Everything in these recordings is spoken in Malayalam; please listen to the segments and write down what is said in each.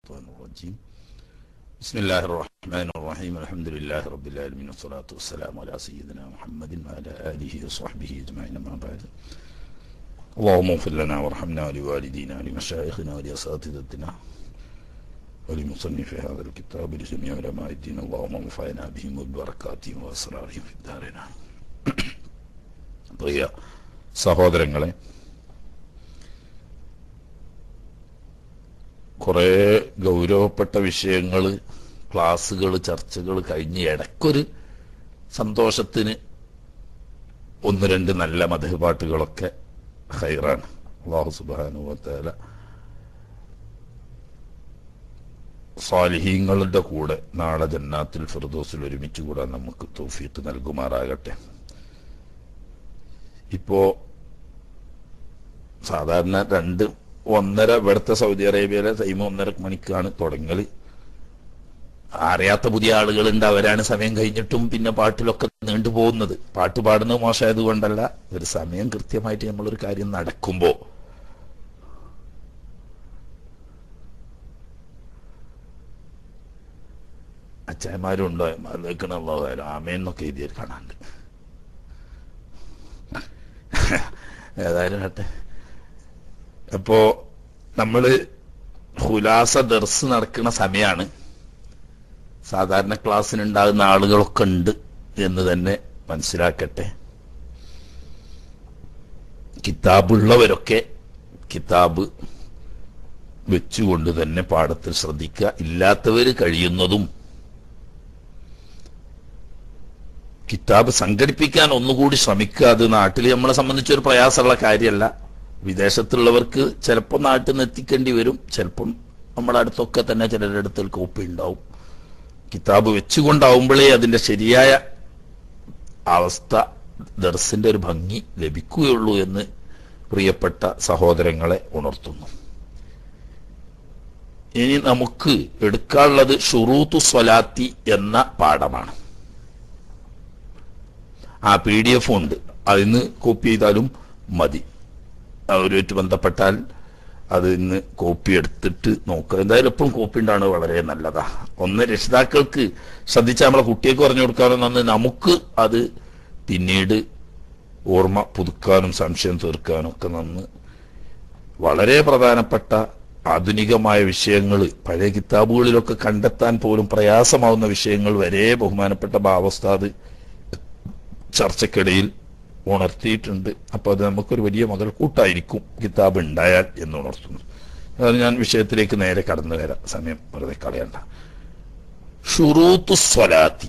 الشيطان الرجيم بسم الله الرحمن الرحيم الحمد لله رب العالمين والصلاة والسلام على سيدنا محمد وعلى آله وصحبه أجمعين ما بعد اللهم اغفر لنا وارحمنا ولوالدينا ولمشايخنا ولأساتذتنا ولمصنف هذا الكتاب لجميع علماء الدين اللهم انفعنا بهم وببركاتهم وأسرارهم في الدارين പ്രിയ സഹോദരങ്ങളെ കുറേ ഗൗരവപ്പെട്ട വിഷയങ്ങൾ ക്ലാസ്സുകൾ ചർച്ചകൾ കഴിഞ്ഞ് ഇടയ്ക്കൊരു സന്തോഷത്തിന് ഒന്ന് രണ്ട് നല്ല മധുപാട്ടുകളൊക്കെ ഹൈറാണ് അള്ളാഹു സുബാനുവത്തേല സ്വാലിഹീങ്ങളുടെ കൂടെ നാളെ ജന്നാത്തിൽ ഫിർദോസിൽ ഒരുമിച്ച് കൂടാൻ നമുക്ക് തോഫീക്ക് നൽകുമാറാകട്ടെ ഇപ്പോ സാധാരണ രണ്ട് ഒന്നര ഇവിടുത്തെ സൗദി അറേബ്യയിലെ ടൈം ഒന്നര മണിക്കാണ് തുടങ്ങല് അറിയാത്ത പുതിയ ആളുകളുണ്ട് അവരാണ് സമയം കഴിഞ്ഞിട്ടും പിന്നെ പാട്ടിലൊക്കെ നീണ്ടുപോകുന്നത് പാട്ട് പാടുന്നത് മോശമായത് കൊണ്ടല്ല ഒരു സമയം കൃത്യമായിട്ട് നമ്മളൊരു കാര്യം നടക്കുമ്പോ അച്ചായന്മാരുണ്ടോ നിൽക്കണല്ലോ ആമേന്നൊക്കെ എഴുതിയ കാണാണ്ട് ഏതായാലും കേട്ടെ അപ്പോ നമ്മള് ഹുലാസ ദർസ് നടക്കുന്ന സമയമാണ് സാധാരണ ക്ലാസ്സിനുണ്ടാകുന്ന ആളുകളൊക്കെ ഉണ്ട് എന്ന് തന്നെ മനസ്സിലാക്കട്ടെ കിതാബുള്ളവരൊക്കെ കിതാബ് വെച്ചുകൊണ്ട് തന്നെ പാഠത്തിൽ ശ്രദ്ധിക്കുക ഇല്ലാത്തവർ കഴിയുന്നതും കിതാബ് സംഘടിപ്പിക്കാൻ ഒന്നുകൂടി ശ്രമിക്കുക അത് നാട്ടിൽ നമ്മളെ സംബന്ധിച്ചൊരു പ്രയാസമുള്ള കാര്യമല്ല വിദേശത്തുള്ളവർക്ക് ചിലപ്പോൾ നാട്ടിൽ നിന്ന് എത്തിക്കേണ്ടി വരും ചിലപ്പം നമ്മുടെ അടുത്തൊക്കെ തന്നെ ചിലരുടെ അടുത്തിൽ കോപ്പി ഉണ്ടാവും കിതാബ് വെച്ചുകൊണ്ടാവുമ്പോഴേ അതിന്റെ ശരിയായ അവസ്ഥ ദർസിന്റെ ഒരു ഭംഗി ലഭിക്കുകയുള്ളൂ എന്ന് പ്രിയപ്പെട്ട സഹോദരങ്ങളെ ഉണർത്തുന്നു ഇനി നമുക്ക് എടുക്കാനുള്ളത് ഷുറൂത്തു സ്വലാത്തി എന്ന പാഠമാണ് ആ പി ഡി എഫ് ഉണ്ട് അതിന്ന് കോപ്പി ചെയ്താലും മതി അവരുമായിട്ട് ബന്ധപ്പെട്ടാൽ അത് ഇന്ന് കോപ്പി എടുത്തിട്ട് നോക്കുക എന്തായാലും എപ്പോഴും കോപ്പി ഉണ്ടാണ് വളരെ നല്ലതാ ഒന്ന് രക്ഷിതാക്കൾക്ക് ശ്രദ്ധിച്ചാൽ നമ്മളെ കുട്ടിയൊക്കെ പറഞ്ഞു കൊടുക്കാനും നന്ന് നമുക്ക് അത് പിന്നീട് ഓർമ്മ പുതുക്കാനും സംശയം തീർക്കാനും ഒക്കെ നന്ന് വളരെ പ്രധാനപ്പെട്ട ആധുനികമായ വിഷയങ്ങൾ പഴയ കിതാബുകളിലൊക്കെ കണ്ടെത്താൻ പോലും പ്രയാസമാവുന്ന വിഷയങ്ങൾ വരെ ബഹുമാനപ്പെട്ട ഭാവസ്ഥാത് ചർച്ചക്കിടയിൽ ഉണർത്തിയിട്ടുണ്ട് അപ്പൊ അത് നമുക്കൊരു വലിയ മുതൽക്കൂട്ടായിരിക്കും കിതാബ് ഉണ്ടായാൽ എന്ന് ഉണർത്തുന്നു അത് ഞാൻ വിഷയത്തിലേക്ക് നേരെ കടന്നു വരാം സമയം വെറുതെ കളയണ്ട ഷുറൂത്തു സ്വലാത്തി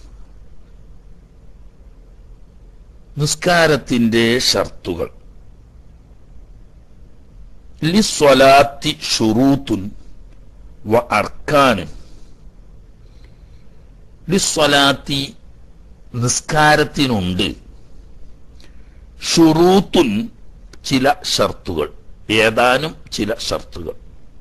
നിസ്കാരത്തിന്റെ ഷർത്തുകൾ ലിസ്വലാത്തി ഷുറൂത്തുൻ വ അർക്കാനും ലിസ്വലാത്തി നിസ്കാരത്തിനുണ്ട് ഷുറൂത്തുൻ ചില ഷർത്തുകൾ ഏതാനും ചില ഷർത്തുകൾ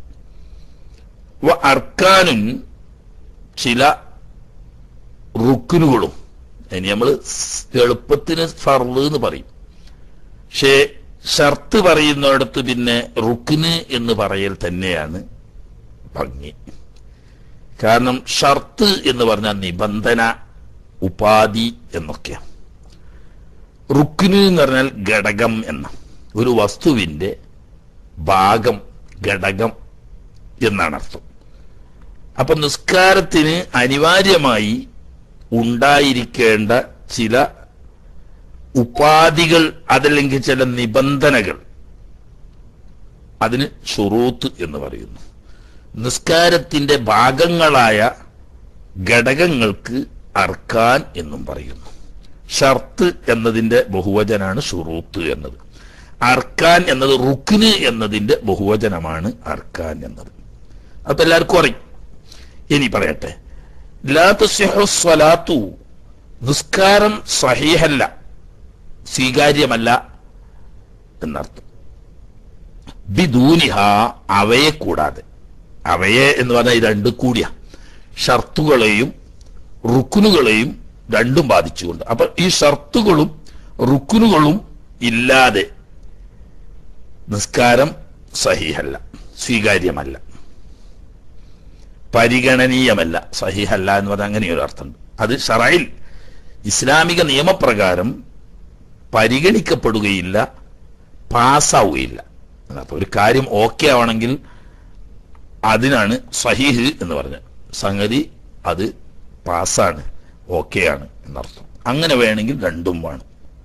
വ അർക്കാനും ചില റുക്കിനുകളും ഇനി നമ്മൾ എളുപ്പത്തിന് ഫർള് എന്ന് പറയും പക്ഷേ ഷർത്ത് പറയുന്നിടത്ത് പിന്നെ റുക്കിന് എന്ന് പറയൽ തന്നെയാണ് ഭംഗി കാരണം ഷർത്ത് എന്ന് പറഞ്ഞാൽ നിബന്ധന ഉപാധി എന്നൊക്കെയാണ് റുക്കിന് എന്ന് പറഞ്ഞാൽ ഘടകം എന്ന ഒരു വസ്തുവിന്റെ ഭാഗം ഘടകം എന്നാണ് അർത്ഥം അപ്പൊ നിസ്കാരത്തിന് അനിവാര്യമായി ഉണ്ടായിരിക്കേണ്ട ചില ഉപാധികൾ അതല്ലെങ്കിൽ ചില നിബന്ധനകൾ അതിന് ഷുറൂത്ത് എന്ന് പറയുന്നു നിസ്കാരത്തിന്റെ ഭാഗങ്ങളായ ഘടകങ്ങൾക്ക് അർക്കാൻ എന്നും പറയുന്നു ഷർത്ത് എന്നതിന്റെ ബഹുവചനാണ് ഷുറൂത്ത് എന്നത് അർക്കാൻ എന്നത് റുക്കിന് എന്നതിന്റെ ബഹുവചനമാണ് അർക്കാൻ എന്നത് അപ്പൊ എല്ലാവർക്കും അറിയും ഇനി പറയട്ടെ സ്വലാത്തു നിസ്കാരം സഹീഹല്ല സ്വീകാര്യമല്ല എന്നർത്ഥം ബിദൂനിഹ അവയെ കൂടാതെ അവയെ എന്ന് പറഞ്ഞാൽ രണ്ട് കൂടിയ ഷർത്തുകളെയും റുക്കുനുകളെയും രണ്ടും ബാധിച്ചുകൊണ്ട് അപ്പൊ ഈ ഷർത്തുകളും റുക്കുനുകളും ഇല്ലാതെ നിസ്കാരം സഹിഹല്ല സ്വീകാര്യമല്ല പരിഗണനീയമല്ല സഹിഹല്ല എന്ന് പറഞ്ഞാൽ അങ്ങനെ ഒരു അർത്ഥമുണ്ട് അത് ഷറയിൽ ഇസ്ലാമിക നിയമപ്രകാരം പരിഗണിക്കപ്പെടുകയില്ല പാസ്സാവുകയില്ല എന്നർത്ഥം. ഒരു കാര്യം ഓക്കെ ആവണമെങ്കിൽ അതിനാണ് സഹീഹ് എന്ന് പറഞ്ഞത് സംഗതി അത് പാസ്സാണ് ഓക്കെ ആണ് എന്നർത്ഥം അങ്ങനെ വേണമെങ്കിൽ രണ്ടും വേണം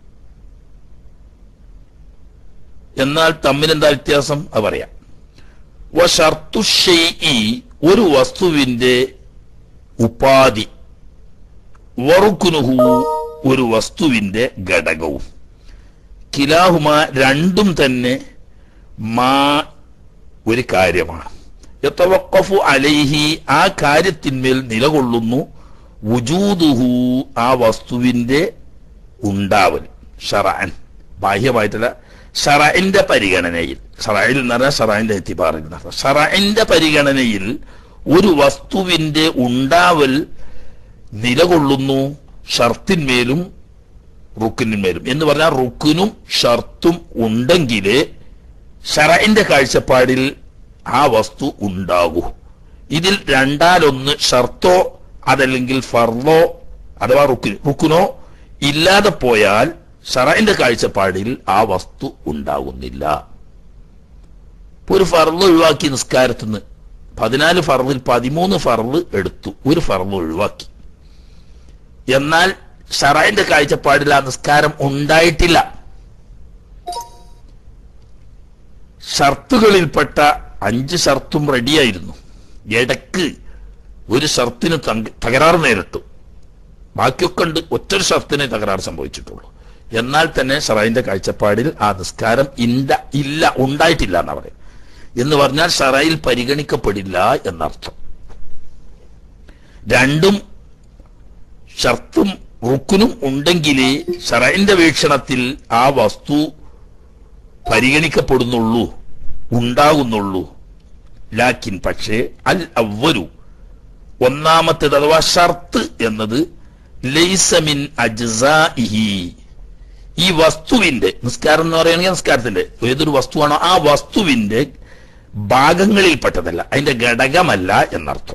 എന്നാൽ തമ്മിൽ എന്താ വ്യത്യാസം അത് പറയാം വഷർത്തു ഷെയ്ഇ ഒരു വസ്തുവിന്റെ ഉപാധി വറുക്കുനുഹു ഒരു വസ്തുവിന്റെ ഘടകവും കിലാഹുമ രണ്ടും തന്നെ മാ ഒരു കാര്യമാണ് യത്തവക്കഫു അലൈഹി ആ കാര്യത്തിന്മേൽ നിലകൊള്ളുന്നു വുജൂദുഹു ആ വസ്തുവിന്റെ ഉണ്ടാവൽ ഷറാൻ ബാഹ്യമായിട്ടല്ല ഷറൈന്റെ പരിഗണനയിൽ ഷറയിൽ എന്ന് പറഞ്ഞാൽ ഷറൈന്റെ എത്തിപ്പാറിൽ ഷറൈന്റെ പരിഗണനയിൽ ഒരു വസ്തുവിന്റെ ഉണ്ടാവൽ നിലകൊള്ളുന്നു ഷർത്തിന്മേലും റുക്കിന്മേലും എന്ന് പറഞ്ഞാൽ റുക്കിനും ഷർത്തും ഉണ്ടെങ്കിലേ ഷറൈന്റെ കാഴ്ചപ്പാടിൽ ആ വസ്തു ഉണ്ടാകൂ ഇതിൽ രണ്ടാലൊന്ന് ഷർത്തോ അതല്ലെങ്കിൽ ഫർലോ അഥവാ റുക്കിന് റുക്കിനോ ഇല്ലാതെ പോയാൽ ഷറൈന്റെ കാഴ്ചപ്പാടിൽ ആ വസ്തു ഉണ്ടാകുന്നില്ല ഇപ്പൊ ഒരു ഫർള് ഒഴിവാക്കി നിസ്കാരത്തുനിന്ന് പതിനാല് ഫർളിൽ പതിമൂന്ന് ഫർള് എടുത്തു ഒരു ഫർള് ഒഴിവാക്കി എന്നാൽ ഷറൈന്റെ കാഴ്ചപ്പാടിൽ ആ നിസ്കാരം ഉണ്ടായിട്ടില്ല ഷർത്തുകളിൽപ്പെട്ട അഞ്ച് ഷർത്തും റെഡിയായിരുന്നു ഇടക്ക് ഒരു ഷർത്തിന് തങ്ക- തകരാറ് നേരിട്ടു ബാക്കിയൊക്കെ ഉണ്ട് ഒറ്റൊരു ഷർത്തിനെ തകരാറ് സംഭവിച്ചിട്ടുള്ളൂ എന്നാൽ തന്നെ ഷറൈന്റെ കാഴ്ചപ്പാടിൽ ആ നിസ്കാരം ഇല്ല ഇല്ല ഉണ്ടായിട്ടില്ല എന്നാ പറയും എന്ന് പറഞ്ഞാൽ ഷറയിൽ പരിഗണിക്കപ്പെടില്ല എന്നർത്ഥം രണ്ടും ഷർത്തും റുക്കുനും ഉണ്ടെങ്കിലേ ഷറൈന്റെ വീക്ഷണത്തിൽ ആ വസ്തു പരിഗണിക്കപ്പെടുന്നുള്ളൂ ഉണ്ടാകുന്നുള്ളൂ ലാക്കിൻ പക്ഷേ അൽ അവരു ഒന്നാമത്തേത് അഥവാ ഷർത്ത് എന്നത് ലൈസമിൻ അജ്സാഇഹി ഈ വസ്തുവിന്റെ നിസ്കാരം എന്ന് പറയുകയാണെങ്കിൽ നിസ്കാരത്തിന്റെ ഏതൊരു വസ്തുവാണോ ആ വസ്തുവിന്റെ ഭാഗങ്ങളിൽപ്പെട്ടതല്ല അതിന്റെ ഘടകമല്ല എന്നർത്ഥം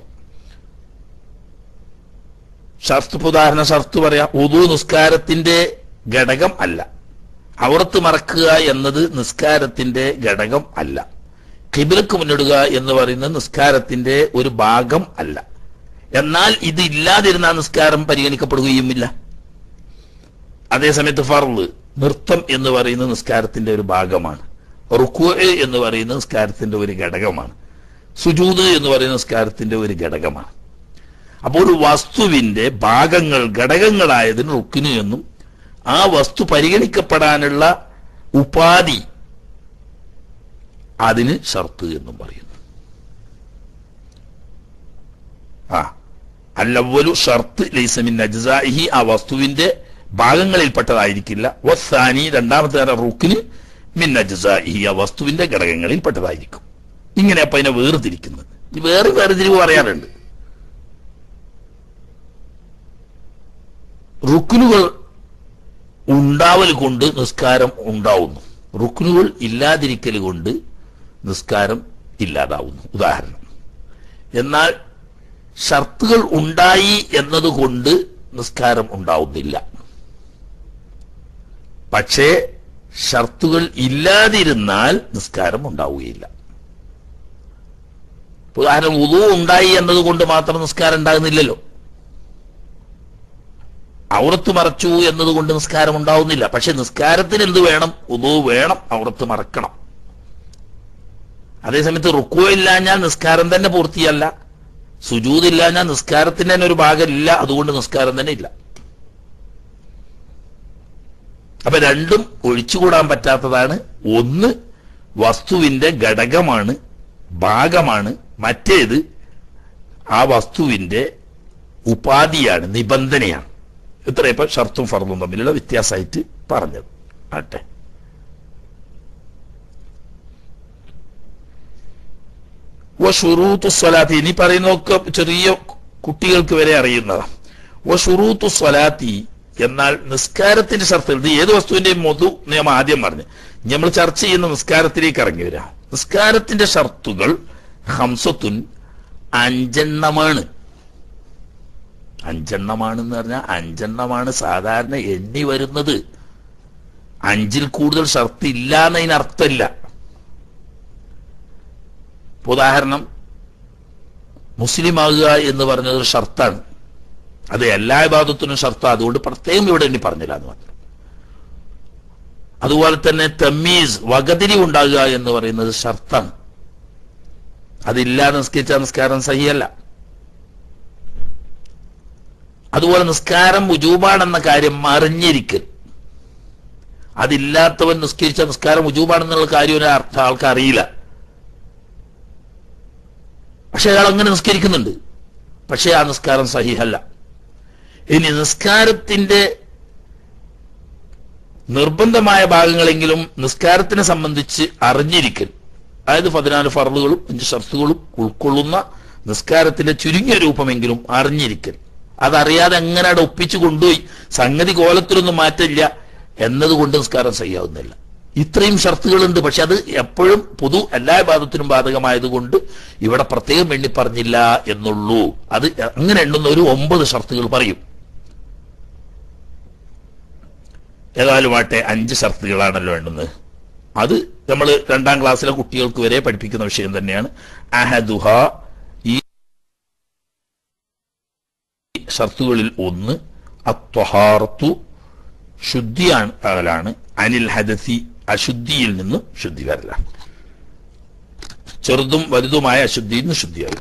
ഷർത്ത് ഇപ്പൊ ഉദാഹരണ ഷർത്ത് പറയാം ഉദു നിസ്കാരത്തിന്റെ ഘടകം അല്ല ഔറത്ത് മറക്കുക എന്നത് നിസ്കാരത്തിന്റെ ഘടകം അല്ല കിബിലക്ക് മുന്നിടുക എന്ന് പറയുന്നത് നിസ്കാരത്തിന്റെ ഒരു ഭാഗം അല്ല എന്നാൽ ഇത് ഇല്ലാതിരുന്ന നിസ്കാരം പരിഗണിക്കപ്പെടുകയുമില്ല അതേസമയത്ത് ഫർള് നൃത്തം എന്ന് പറയുന്നത് നിസ്കാരത്തിന്റെ ഒരു ഭാഗമാണ് റുക്കു എന്ന് പറയുന്നത് നിസ്കാരത്തിന്റെ ഒരു ഘടകമാണ് സുജൂദ് എന്ന് പറയുന്ന നിസ്കാരത്തിന്റെ ഒരു ഘടകമാണ് അപ്പോൾ ഒരു വസ്തുവിന്റെ ഭാഗങ്ങൾ ഘടകങ്ങളായതിന് റുക്കിന് എന്നും ആ വസ്തു പരിഗണിക്കപ്പെടാനുള്ള ഉപാധി അതിന് ഷർത്ത് എന്നും പറയുന്നു ആ അല്ലവലു ഷർത്ത് ലൈസമിൻ അജ്സാഇഹി ആ വസ്തുവിന്റെ ഭാഗങ്ങളിൽപ്പെട്ടതായിരിക്കില്ല വസ്സാനി രണ്ടാമത്തെ തരം റുക്കിന് മിൻ അജ്സാഇഹി ആ വസ്തുവിന്റെ ഘടകങ്ങളിൽപ്പെട്ടതായിരിക്കും ഇങ്ങനെ അപ്പൊ അതിനെ വേർതിരിക്കുന്നത് ഈ വേറെ വേർതിരിവ് പറയാറുണ്ട് റുക്കിനുകൾ ഉണ്ടാവൽ കൊണ്ട് നിസ്കാരം ഉണ്ടാവുന്നു റുക്നുകൾ ഇല്ലാതിരിക്കൽ കൊണ്ട് നിസ്കാരം ഇല്ലാതാവുന്നു ഉദാഹരണം എന്നാൽ ഷർത്തുകൾ ഉണ്ടായി എന്നതുകൊണ്ട് നിസ്കാരം ഉണ്ടാവുന്നില്ല പക്ഷേ ഷർത്തുകൾ ഇല്ലാതിരുന്നാൽ നിസ്കാരം ഉണ്ടാവുകയില്ല ഉദാഹരണം ഉദു ഉണ്ടായി എന്നതുകൊണ്ട് മാത്രം നിസ്കാരം ഉണ്ടാകുന്നില്ലല്ലോ ഔറത്ത് മറച്ചു എന്നതുകൊണ്ട് നിസ്കാരം ഉണ്ടാവുന്നില്ല പക്ഷെ നിസ്കാരത്തിന് എന്ത് വേണം ഉദു വേണം ഔറത്ത് മറക്കണം അതേസമയത്ത് റുക്കോ ഇല്ലാഞ്ഞാൽ നിസ്കാരം തന്നെ പൂർത്തിയല്ല സുജൂതില്ലാഞ്ഞാൽ നിസ്കാരത്തിന് തന്നെ ഒരു ഭാഗമില്ല അതുകൊണ്ട് നിസ്കാരം തന്നെ ഇല്ല അപ്പൊ രണ്ടും ഒഴിച്ചുകൂടാൻ പറ്റാത്തതാണ് ഒന്ന് വസ്തുവിന്റെ ഘടകമാണ് ഭാഗമാണ് മറ്റേത് ആ വസ്തുവിന്റെ ഉപാധിയാണ് നിബന്ധനയാണ് ഇത്ര ഇപ്പൊ ഷർത്തും ഫർദും തമ്മിലുള്ള വ്യത്യാസമായിട്ട് പറഞ്ഞത് ആട്ടെ വഷുറൂത്തു സ്വലാത്തി ഇനി പറയുന്നതൊക്കെ ചെറിയ കുട്ടികൾക്ക് വരെ അറിയുന്നതാണ് വഷുറൂത്തു സ്വലാത്തി എന്നാൽ നിസ്കാരത്തിന്റെ ഷർത്തുകൾ ഇത് ഏത് വസ്തുവിന്റെയും മൊതു നിയമം ആദ്യം പറഞ്ഞു നമ്മൾ ചർച്ച ചെയ്യുന്ന നിസ്കാരത്തിലേക്ക് ഇറങ്ങി വരാം നിസ്കാരത്തിന്റെ ഷർത്തുകൾ ഹംസത്തുൻ അഞ്ചെണ്ണമാണ് അഞ്ചെണ്ണമാണെന്ന് പറഞ്ഞാൽ അഞ്ചെണ്ണമാണ് സാധാരണ എണ്ണി വരുന്നത് അഞ്ചിൽ കൂടുതൽ ഷർത്ത് ഇല്ല എന്നതിന് അർത്ഥമില്ല ഇപ്പൊ ഉദാഹരണം മുസ്ലിം ആകുക എന്ന് പറഞ്ഞത് ഒരു ഷർത്താണ് അത് എല്ലാ വിഭാഗത്തിനും ഷർത്ത് അതുകൊണ്ട് പ്രത്യേകം ഇവിടെ എണ്ണി പറഞ്ഞില്ല എന്ന് മാത്രം അതുപോലെ തന്നെ തമ്മീസ് വകതിരി ഉണ്ടാകുക എന്ന് പറയുന്നത് ഷർത്താണ് അതില്ലാതെ നിസ്കരിച്ച നിസ്കാരം സഹിയല്ല അതുപോലെ നിസ്കാരം ഉജൂബാണെന്ന കാര്യം അറിഞ്ഞിരിക്കൽ അതില്ലാത്തവൻ നിസ്കരിച്ച നിസ്കാരം ഉജൂബാണെന്നുള്ള കാര്യം ഒരു അർത്ഥം ആൾക്ക് അറിയില്ല പക്ഷെ അയാൾ അങ്ങനെ നിസ്കരിക്കുന്നുണ്ട് പക്ഷെ ആ നിസ്കാരം സഹിഹല്ല ഇനി നിസ്കാരത്തിന്റെ നിർബന്ധമായ ഭാഗങ്ങളെങ്കിലും നിസ്കാരത്തിനെ സംബന്ധിച്ച് അറിഞ്ഞിരിക്കൽ അതായത് പതിനാല് ഫറലുകളും അഞ്ച് ഷർത്തുകളും ഉൾക്കൊള്ളുന്ന നിസ്കാരത്തിന്റെ ചുരുങ്ങിയ രൂപമെങ്കിലും അറിഞ്ഞിരിക്കൽ അതറിയാതെ എങ്ങനെ അവിടെ ഒപ്പിച്ചു കൊണ്ടുപോയി സംഗതി കോലത്തിലൊന്നും മാറ്റില്ല എന്നതുകൊണ്ട് നിസ്കാരം ചെയ്യാവുന്നില്ല ഇത്രയും ഷർത്തുകളുണ്ട് പക്ഷെ അത് എപ്പോഴും പൊതു എല്ലാ വിഭാഗത്തിനും ബാധകമായതുകൊണ്ട് ഇവിടെ പ്രത്യേകം എണ്ണി പറഞ്ഞില്ല എന്നുള്ളൂ അത് അങ്ങനെ എണ്ണുന്ന ഒരു ഒമ്പത് ഷർത്തുകൾ പറയും ഏതായാലും ആട്ടെ അഞ്ച് ഷർത്തുകളാണല്ലോ എണ്ണുന്നത് അത് നമ്മൾ രണ്ടാം ക്ലാസ്സിലെ കുട്ടികൾക്ക് വരെ പഠിപ്പിക്കുന്ന വിഷയം തന്നെയാണ് അഹദുഹ ഈ ഷർത്തുകളിൽ ഒന്ന് അത്വഹാർത്തു ശുദ്ധിയാണ് ആകലാണ് അനിൽ ഹദസി അശുദ്ധിയിൽ നിന്ന് ശുദ്ധി വരലാണ് ചെറുതും വലുതുമായ അശുദ്ധിയിൽ നിന്ന് ശുദ്ധിയാകും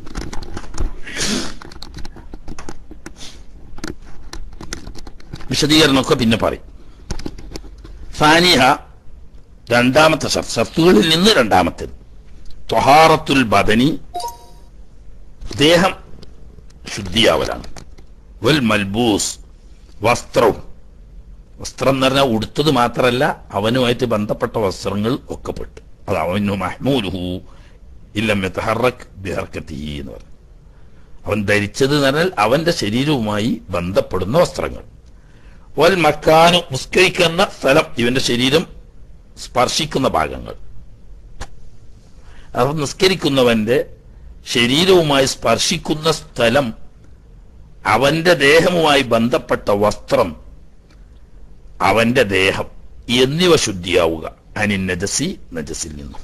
വിശദീകരണമൊക്കെ പിന്നെ പറയും ഫാനിഹ രണ്ടാമത്തെ ഷർത്ത് ഷർത്തുകളിൽ നിന്ന് രണ്ടാമത്തേത് ത്വഹാറത്തുൽ ബദനി ദേഹം ശുദ്ധിയാവലാണ് വൽ മൽബൂസ് വസ്ത്രവും വസ്ത്രം എന്ന് പറഞ്ഞാൽ ഉടുത്തത് മാത്രമല്ല അവനുമായിട്ട് ബന്ധപ്പെട്ട വസ്ത്രങ്ങൾ ഒക്കെ പെട്ട് അത് അവനു മഹ്മൂലുഹു ഇല്ലം യതഹറക് ബിഹർക്കത്തിഹി എന്ന് പറഞ്ഞു അവൻ ധരിച്ചത് എന്ന് പറഞ്ഞാൽ അവന്റെ ശരീരവുമായി ബന്ധപ്പെടുന്ന വസ്ത്രങ്ങൾ വൽ മക്കാനു നിസ്കരിക്കുന്ന സ്ഥലം ഇവന്റെ ശരീരം സ്പർശിക്കുന്ന ഭാഗങ്ങൾ അപ്പൊ നിസ്കരിക്കുന്നവന്റെ ശരീരവുമായി സ്പർശിക്കുന്ന സ്ഥലം അവന്റെ ദേഹവുമായി ബന്ധപ്പെട്ട വസ്ത്രം അവന്റെ ദേഹം എന്നിവ ശുദ്ധിയാവുക അനി നജസി നജസിൽ നിന്നും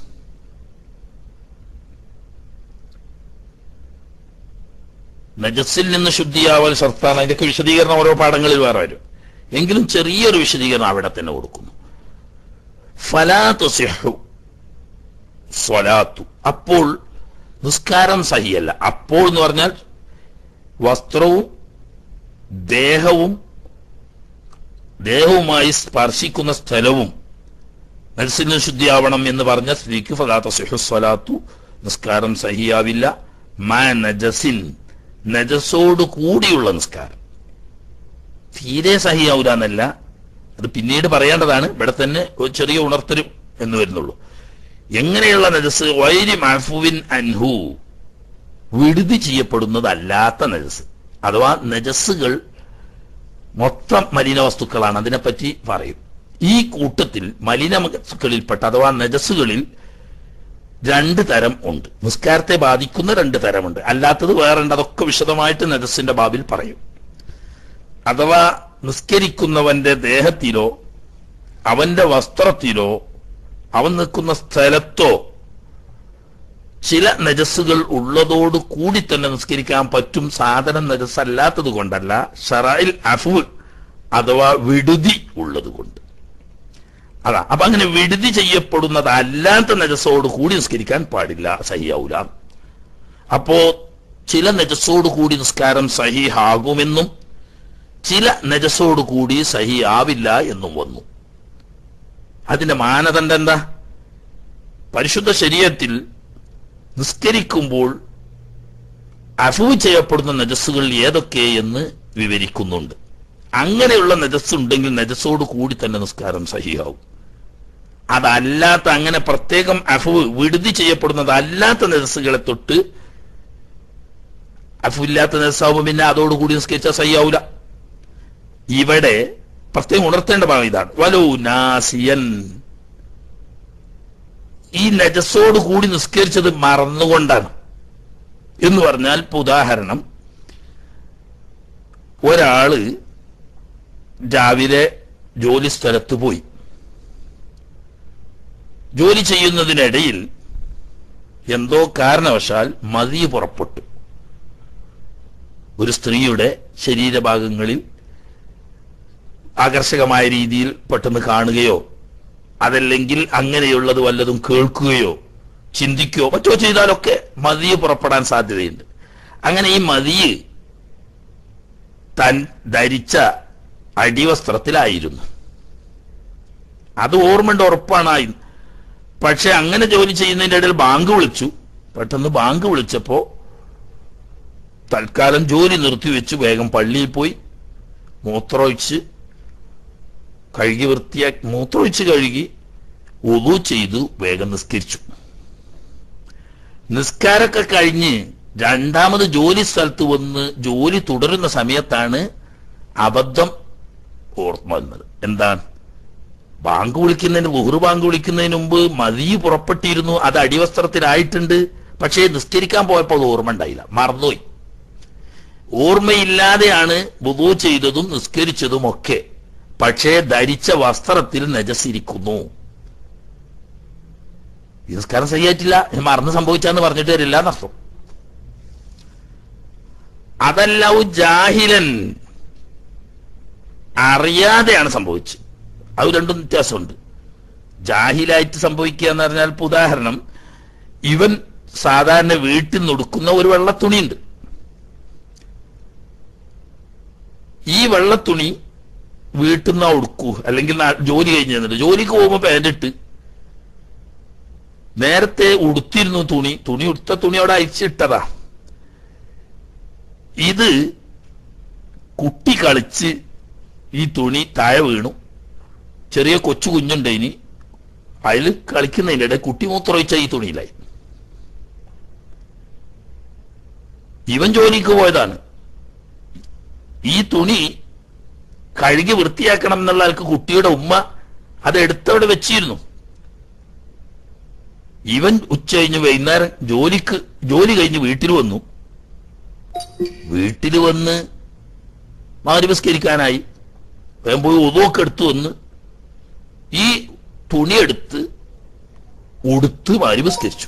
നജസിൽ നിന്ന് ശുദ്ധിയാവൽ ഷർത്താണ് അതിന്റെയൊക്കെ വിശദീകരണം ഓരോ പാഠങ്ങളിൽ വേറെ വരും എങ്കിലും ചെറിയൊരു വിശദീകരണം അവിടെ തന്നെ കൊടുക്കുന്നു ഫലാത്തു സിഹു സ്വലാത്തു അപ്പോൾ നിസ്കാരം സഹിയല്ല അപ്പോൾ എന്ന് പറഞ്ഞാൽ വസ്ത്രവും ദേഹവും ദേഹവുമായി സ്പർശിക്കുന്ന സ്ഥലവും മനസ്സിന് ശുദ്ധിയാവണം എന്ന് പറഞ്ഞ സ്ത്രീക്ക് ഫലാത്ത സിഹുസ്വലാത്തു നിസ്കാരം സഹിയാവില്ല മാ നജസിൻ നജസോട് കൂടിയുള്ള നിസ്കാരം തീരെ സഹിയാവൂല എന്നല്ല അത് പിന്നീട് പറയേണ്ടതാണ് ഇവിടെ തന്നെ ഒരു ചെറിയ ഉണർത്തലും എന്ന് വരുന്നുള്ളൂ എങ്ങനെയുള്ള നജസ് വൈരി മഹഫുവിൻ അൻഹു വിടുതി ചെയ്യപ്പെടുന്നതല്ലാത്ത നജസ് അഥവാ നജസ്സുകൾ മൊത്തം മലിന വസ്തുക്കളാണ് അതിനെപ്പറ്റി പറയും ഈ കൂട്ടത്തിൽ മലിന വസ്തുക്കളിൽപ്പെട്ട അഥവാ നജസ്സുകളിൽ രണ്ട് തരം ഉണ്ട് നിസ്കാരത്തെ ബാധിക്കുന്ന രണ്ട് തരമുണ്ട് അല്ലാത്തത് വേറെ ഉണ്ട് അതൊക്കെ വിശദമായിട്ട് നജസ്സിന്റെ ബാബിൽ പറയും അഥവാ നിസ്കരിക്കുന്നവന്റെ ദേഹത്തിലോ അവന്റെ വസ്ത്രത്തിലോ അവൻ നിൽക്കുന്ന സ്ഥലത്തോ ചില നജസ്സുകൾ ഉള്ളതോട് കൂടി തന്നെ നിസ്കരിക്കാൻ പറ്റും സാധനം നജസ്സല്ലാത്തത് കൊണ്ടല്ല ഷറായിൽ അഫു അഥവാ വിടുതി ഉള്ളത് കൊണ്ട് അതാ അപ്പൊ അങ്ങനെ വിടുതി ചെയ്യപ്പെടുന്നത് അല്ലാത്ത നജസ്സോട് കൂടി നിസ്കരിക്കാൻ പാടില്ല സഹിയാവൂല അപ്പോ ചില നജസ്സോട് കൂടി നിസ്കാരം സഹിഹാകുമെന്നും ചില നജസ്സോട് കൂടി സഹി ആവില്ല എന്നും വന്നു അതിന്റെ മാനദണ്ഡം എന്താ പരിശുദ്ധ ശരീരത്തിൽ നിസ്കരിക്കുമ്പോൾ അഫു ചെയ്യപ്പെടുന്ന നജസ്സുകൾ ഏതൊക്കെ എന്ന് വിവരിക്കുന്നുണ്ട് അങ്ങനെയുള്ള നജസ് ഉണ്ടെങ്കിൽ നജസ്സോട് കൂടി തന്നെ നിസ്കാരം സഹിയാവും അതല്ലാത്ത അങ്ങനെ പ്രത്യേകം അഫു വിടുതി ചെയ്യപ്പെടുന്നത് അല്ലാത്ത നജസ്സുകളെ തൊട്ട് അഫു ഇല്ലാത്ത നജസ്സാവുമ്പോൾ പിന്നെ അതോടുകൂടി നിസ്കരിച്ചാൽ സഹിയാവൂല ഇവിടെ പ്രത്യേകം ഉണർത്തേണ്ട ഭാഗം ഇതാണ് വലോ നാസിയൻ ഈ നജസ്സോട് കൂടി നിസ്കരിച്ചത് മറന്നുകൊണ്ടാണ് എന്ന് പറഞ്ഞാൽ ഇപ്പൊ ഉദാഹരണം ഒരാള് രാവിലെ ജോലി സ്ഥലത്ത് പോയി ജോലി ചെയ്യുന്നതിനിടയിൽ എന്തോ കാരണവശാൽ മതി പുറപ്പെട്ടു ഒരു സ്ത്രീയുടെ ശരീരഭാഗങ്ങളിൽ ആകർഷകമായ രീതിയിൽ പെട്ടെന്ന് കാണുകയോ അതല്ലെങ്കിൽ അങ്ങനെയുള്ളത് വല്ലതും കേൾക്കുകയോ ചിന്തിക്കുകയോ മറ്റോ ചെയ്താലൊക്കെ മതിയെ പുറപ്പെടാൻ സാധ്യതയുണ്ട് അങ്ങനെ ഈ മതിയ് താൻ ധരിച്ച അടിവസ്ത്രത്തിലായിരുന്നു അത് ഓർമ്മയുണ്ട് ഉറപ്പാണ് പക്ഷെ അങ്ങനെ ജോലി ചെയ്യുന്നതിന്റെ ഇടയിൽ ബാങ്ക് വിളിച്ചു പെട്ടെന്ന് ബാങ്ക് വിളിച്ചപ്പോ തൽക്കാലം ജോലി നിർത്തിവെച്ച് വേഗം പള്ളിയിൽ പോയി മൂത്രമൊഴിച്ച് കഴുകി വൃത്തിയാക്കി മൂത്രമൊഴിച്ച് കഴുകി ഉതു ചെയ്തു വേഗം നിസ്കരിച്ചു നിസ്കാരമൊക്കെ കഴിഞ്ഞ് രണ്ടാമത് ജോലി സ്ഥലത്ത് വന്ന് ജോലി തുടരുന്ന സമയത്താണ് അബദ്ധം ഓർമ്മ വന്നത് എന്താണ് ബാങ്ക് വിളിക്കുന്നതിന് ലുഹുർ ബാങ്ക് വിളിക്കുന്നതിന് മുമ്പ് മതി പുറപ്പെട്ടിരുന്നു അത് അടിവസ്ത്രത്തിലായിട്ടുണ്ട് പക്ഷേ നിസ്കരിക്കാൻ പോയപ്പോൾ അത് ഓർമ്മ ഉണ്ടായില്ല മറന്നുപോയി ഓർമ്മയില്ലാതെയാണ് ബുധു ചെയ്തതും നിസ്കരിച്ചതും ഒക്കെ പക്ഷേ ധരിച്ച വസ്ത്രത്തിൽ നജസിരിക്കുന്നു ഈ നിസ്കാരം ശരിയായിട്ടില്ല ഇത് മറന്ന് സംഭവിച്ചാന്ന് പറഞ്ഞിട്ട് വരില്ല എന്നർത്ഥം അതല്ല ജാഹിലൻ അറിയാതെയാണ് സംഭവിച്ചത് അത് രണ്ടും വ്യത്യാസമുണ്ട് ജാഹിലായിട്ട് സംഭവിക്കുക എന്ന് പറഞ്ഞാൽ ഇപ്പൊ ഉദാഹരണം ഇവൻ സാധാരണ വീട്ടിൽ നിന്ന് ഉടുക്കുന്ന ഒരു വെള്ളത്തുണിയുണ്ട് ഈ വെള്ളത്തുണി വീട്ടിൽ നിന്ന് ഉടുക്കൂ അല്ലെങ്കിൽ നാ- ജോലി കഴിഞ്ഞ് തന്നിട്ട് ജോലിക്ക് പോകുമ്പോൾ പാൻറ് ഇട്ട് നേരത്തെ ഉടുത്തിരുന്നു തുണി തുണി ഉടുത്ത തുണി അവിടെ അയച്ചിട്ടതാ ഇത് കുട്ടി കളിച്ച് ഈ തുണി താഴെ വീണു ചെറിയ കൊച്ചു കുഞ്ഞുണ്ട് ഇനി അതിൽ കളിക്കുന്നതിൻ്റെ ഇടയിൽ കുട്ടി മൂത്രമൊഴിച്ച ഈ തുണിയിലായി ഇവൻ ജോലിക്ക് പോയതാണ് ഈ തുണി കഴുകി വൃത്തിയാക്കണം എന്നുള്ള ആൾക്ക് കുട്ടിയുടെ ഉമ്മ അത് എടുത്തവിടെ വെച്ചിരുന്നു ഇവൻ ഉച്ച കഴിഞ്ഞ് വൈകുന്നേരം ജോലിക്ക് ജോലി കഴിഞ്ഞ് വീട്ടിൽ വന്നു വീട്ടിൽ വന്ന് മാരിപസ്കരിക്കാനായി വേഗം പോയി ഉതൊക്കെ എടുത്തു വന്ന് ഈ തുണിയെടുത്ത് ഉടുത്ത് മാരിപസ്കരിച്ചു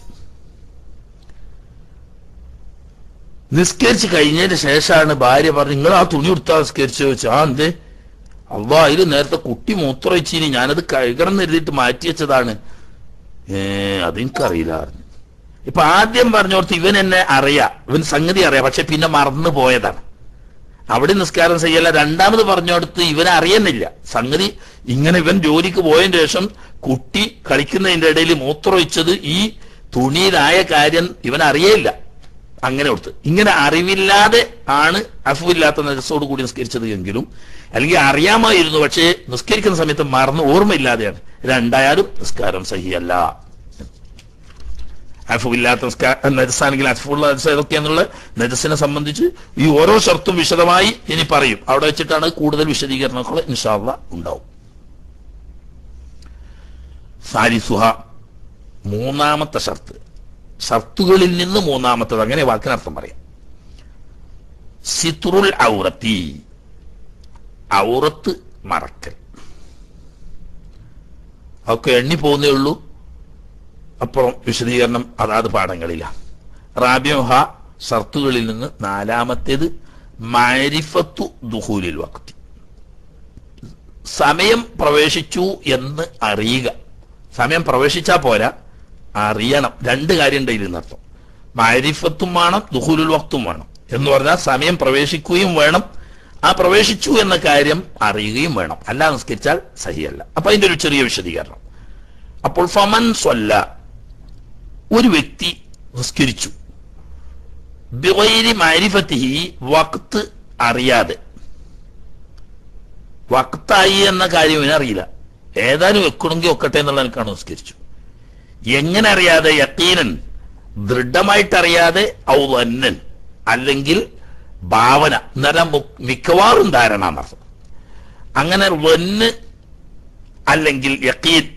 നിസ്കരിച്ച് കഴിഞ്ഞതിന് ശേഷമാണ് ഭാര്യ പറഞ്ഞു നിങ്ങൾ ആ തുണി ഉടുത്താ നിസ്കരിച്ചു ചോദിച്ചു ആ എന്തേ അള്ളാ അതിൽ നേരത്തെ കുട്ടി മൂത്രമൊഴിച്ചിനി ഞാനത് കഴുകണം എന്ന് എഴുതിയിട്ട് മാറ്റി വെച്ചതാണ് ഏ അതെനിക്കറിയില്ല പറഞ്ഞു ഇപ്പൊ ആദ്യം പറഞ്ഞോർത്ത് ഇവൻ എന്നെ അറിയാം ഇവൻ സംഗതി അറിയാം പക്ഷെ പിന്നെ മറന്നു പോയതാണ് അവിടെ നിസ്കാരം ചെയ്യല്ല രണ്ടാമത് പറഞ്ഞോടത്ത് ഇവൻ അറിയുന്നില്ല സംഗതി ഇങ്ങനെ ഇവൻ ജോലിക്ക് പോയതിന് ശേഷം കുട്ടി കളിക്കുന്നതിന്റെ ഇടയിൽ മൂത്രമൊഴിച്ചത് ഈ തുണിയിലായ കാര്യം ഇവൻ അറിയില്ല അങ്ങനെ കൊടുത്ത് ഇങ്ങനെ അറിവില്ലാതെ ആണ് അഫുവില്ലാത്ത നജസോട് കൂടി നിസ്കരിച്ചത് എങ്കിലും അല്ലെങ്കിൽ അറിയാമായിരുന്നു പക്ഷേ നിസ്കരിക്കുന്ന സമയത്ത് മറന്ന് ഓർമ്മയില്ലാതെയാണ് രണ്ടായാലും നിസ്കാരം സഹിയല്ല അഫുവില്ലാത്ത നിസ്കാര നജസാണെങ്കിൽ അഫുള്ള നജസ് ഏതൊക്കെയാന്നുള്ള നജസിനെ സംബന്ധിച്ച് ഈ ഓരോ ഷർത്തും വിശദമായി ഇനി പറയും അവിടെ വെച്ചിട്ടാണ് കൂടുതൽ വിശദീകരണങ്ങൾ ഇൻഷാല്ല ഉണ്ടാവും സാരിസുഹ മൂന്നാമത്തെ ഷർത്ത് ഷർത്തുകളിൽ നിന്ന് മൂന്നാമത്തത് അങ്ങനെ വാക്കിനർത്ഥം പറയാം സിത്രുൽ ഔറത്തി ഔറത്ത് മറക്കൽ ഒക്കെ എണ്ണി പോകുന്നേ ഉള്ളൂ അപ്പുറം വിശദീകരണം അതാത് പാഠങ്ങളിലാണ് റാബിയോഹ ഷർത്തുകളിൽ നിന്ന് നാലാമത്തേത് മാരിഫത്തു ദുഹൂലിൽ വക്തി സമയം പ്രവേശിച്ചു എന്ന് അറിയുക സമയം പ്രവേശിച്ചാ പോരാ അറിയണം രണ്ട് കാര്യം ഉണ്ട് ഇതിനർത്ഥം മാരിഫത്തും വേണം ദുഹൂലുൽ വക്തും വേണം എന്ന് പറഞ്ഞാൽ സമയം പ്രവേശിക്കുകയും വേണം ആ പ്രവേശിച്ചു എന്ന കാര്യം അറിയുകയും വേണം അല്ല നിസ്കരിച്ചാൽ സഹിയല്ല അപ്പൊ അതിന്റെ ഒരു ചെറിയ വിശദീകരണം അപ്പോൾ ഫമൻ സ്വല്ല ഒരു വ്യക്തി നിസ്കരിച്ചു ബിഗൈരി മാരിഫത്തിഹി വക്ത് അറിയാതെ വക്തായി എന്ന കാര്യം ഇവനറിയില്ല ഏതാനും വെക്കണമെങ്കിൽ ഒക്കട്ടെ എന്നുള്ള എനിക്കാണ് നിസ്കരിച്ചു എങ്ങനെ അറിയാതെ യക്കീനൻ ദൃഢമായിട്ടറിയാതെ ഔവന്നൻ അല്ലെങ്കിൽ ഭാവന എന്നറിയാൻ മിക്കവാറും ധാരണ എന്നർത്ഥം അങ്ങനെ വന്ന് അല്ലെങ്കിൽ യക്കീൻ